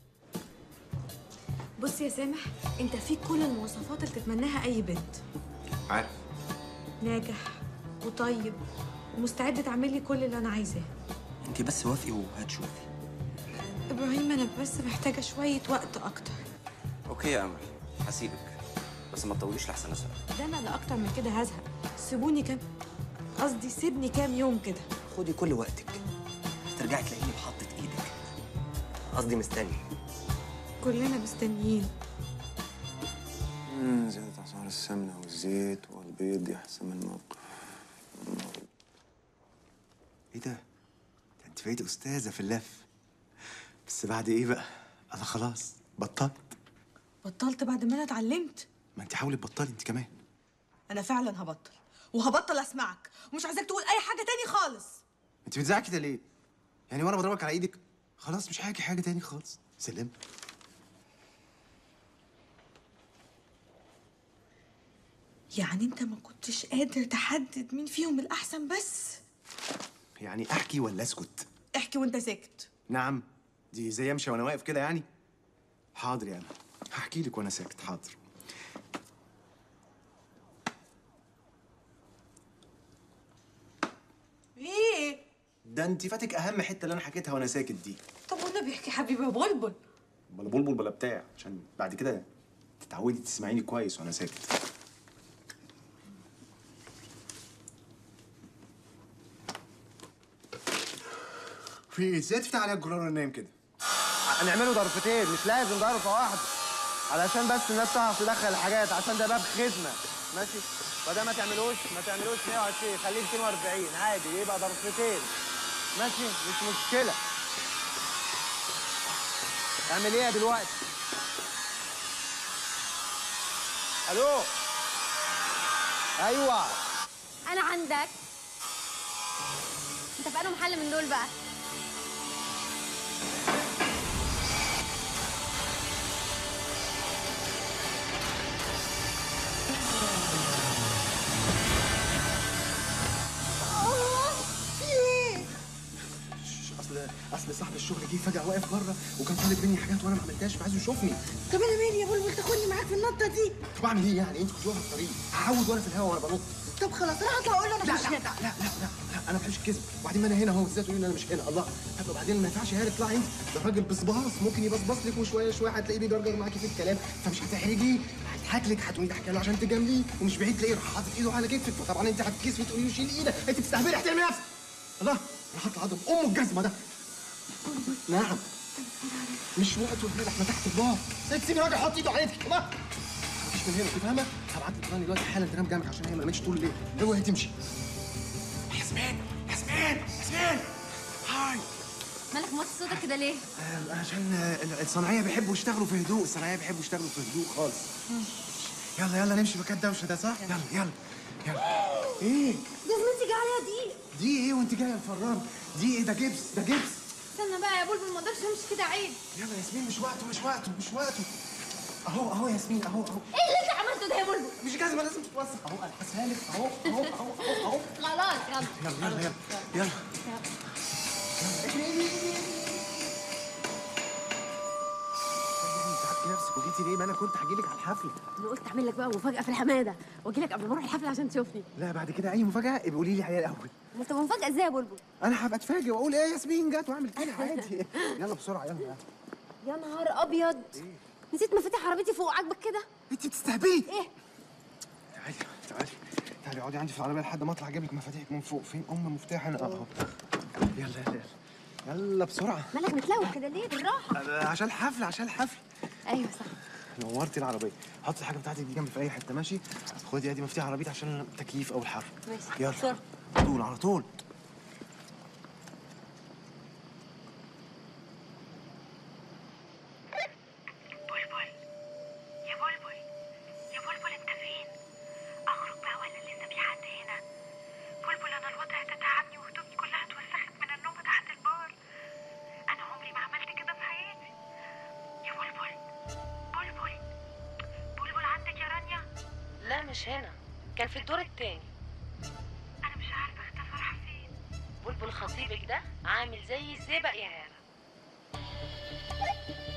بص يا سامح انت فيك كل المواصفات اللي تتمناها اي بنت عارف ناجح وطيب ومستعد تعمل لي كل اللي انا عايزاه انت بس وافقي وهتشوفي ابراهيم انا بس محتاجه شويه وقت اكتر اوكي يا امل هسيبك بس ما تطوليش لحسن اسرع ده انا اللي اكتر من كده هزهق سيبوني كام قصدي سيبني كام يوم كده خدي كل وقتك هترجعي تلاقيني بحطة ايدك قصدي مستني كلنا مستنيين مم، زادت أسعار السمنة والزيت والبيض يحسم الموقف ايه ده؟ ده انت بقيتي استاذه في اللف بس بعد ايه بقى؟ انا خلاص بطلت بطلت بعد ما انا اتعلمت ما انت حاولي تبطلي انت كمان انا فعلا هبطل وهبطل اسمعك ومش عايزاك تقول اي حاجه تاني خالص انت بتزعقي كده ليه؟ يعني وانا بضربك على ايدك خلاص مش هاجي حاجه تاني خالص سلم يعني انت ما كنتش قادر تحدد مين فيهم الاحسن بس يعني احكي ولا اسكت؟ احكي وانت ساكت نعم دي زي امشي وانا واقف كده يعني حاضر يعني هحكي لك وانا ساكت حاضر ايه ده انت فاتك اهم حته اللي انا حكيتها وانا ساكت دي طب وانا بيحكي حبيبي يا بلبل بلا بلبل بلا بتاع عشان بعد كده تتعودي تسمعيني كويس وانا ساكت في ايه ازاي تفتح عليا الجرار وانا نايم كده هنعمله ضرفتين مش لازم ضربه واحده علشان بس الناس تعرف تدخل الحاجات عشان ده باب خدمه ماشي فده ما تعملوش ما تعملوش 120 خليه 240 عادي يبقى ضرفتين ماشي مش مشكله اعمل ايه دلوقتي الو ايوه انا عندك انت في انه محل من دول بقى في ايه؟ اصل اصل صاحب الشغل جه فجاه واقف بره وكان طالب مني حاجات وانا ما عملتهاش فعايزه يشوفني طب انا مالي يا بلبل تاخدني معاك في النطه دي طب اعمل ايه يعني انت كنت واقفه في الطريق هعود وانا في الهواء وانا بنط طب خلاص انا هطلع اقول له انا لا مش لا هنا لا لا لا لا, لا انا ما بحبش الكذب وبعدين ما انا هنا اهو ازاي تقولي ان انا مش هنا الله طب وبعدين ما ينفعش هاني اطلعي انت ده راجل بصباص ممكن يبصبص لك وشويه شويه هتلاقيه بيجرجر معاكي في الكلام فمش هتحرجيه هيضحك لك هتقولي ضحكه له عشان تجامليه ومش بعيد تلاقيه راح حاطط ايده على كتفك فطبعا انت هتتكسفي تقولي له شيل ايدك انت بتستهبلي احترمي نفسك الله انا هطلع اضرب امه الجزمه ده نعم مش وقت ولا احنا تحت البار ازاي تسيبي راجل يحط ايده على ايدك الله مفيش من هنا انت فاهمه هبعت لك راني دلوقتي حالا تنام جنبك عشان هي ما نامتش طول الليل اوعي تمشي ياسمين ياسمين ياسمين هاي مالك موطي صوتك كده ليه؟ آه، عشان آه، الصناعيه بيحبوا يشتغلوا في هدوء الصناعيه بيحبوا يشتغلوا في هدوء خالص يلا يلا نمشي مكان الدوشه ده صح يلا يلا يلا ايه جزمتي جايه عليها دي دي ايه وانت جايه الفران دي ايه ده جبس ده جبس استنى بقى يا بلبل ما اقدرش امشي كده عيب يلا ياسمين مش وقته مش وقته مش وقته اهو اهو ياسمين اهو اهو ايه اللي انت عملته ده يا بلبل؟ مش جزمه لازم تتوسخ اهو الحسها لك اهو اهو اهو اهو اهو خلاص يلا يلا يلا يلا يلا تعبتي نفسك وجيتي ليه؟ ما انا كنت هجيلك على الحفله انا قلت اعمل لك بقى مفاجاه في الحماده واجي لك قبل ما اروح الحفله عشان تشوفني لا بعد كده اي مفاجاه ابقي قولي لي عليها الاول ما انت مفاجاه ازاي يا بلبل؟ انا هبقى اتفاجئ واقول ايه ياسمين جت واعمل كده عادي يلا بسرعه يلا يا نهار ابيض نسيت مفاتيح عربيتي فوق عاجبك كده؟ انت بتستهبلي ايه؟ تعالي تعالي تعالي اقعدي عندي في العربيه لحد ما اطلع اجيب لك مفاتيحك من فوق فين ام مفتاح هنا اهو يلا يلا يلا يلا بسرعه مالك متلوث كده ليه؟ بالراحه أنا عشان الحفله عشان الحفله ايوه صح نورتي العربيه حطي الحاجه بتاعتك دي جنبي في اي حته ماشي خدي ادي مفتاح عربيتي عشان التكييف او الحر ماشي يلا بسرعة. على طول على طول بلبل يا بلبل يا بلبل انت فين؟ اخرج بقى ولا لسه في حد هنا؟ بلبل انا الوضع ده تعبني وهدومي كلها اتوسخت من النوم تحت البار انا عمري ما عملت كده في حياتي يا بلبل بلبل بلبل عندك يا رانيا؟ لا مش هنا كان في الدور التاني انا مش عارفه اختفى راح فين بلبل خطيبك ده عامل زي الزئبق يا هانة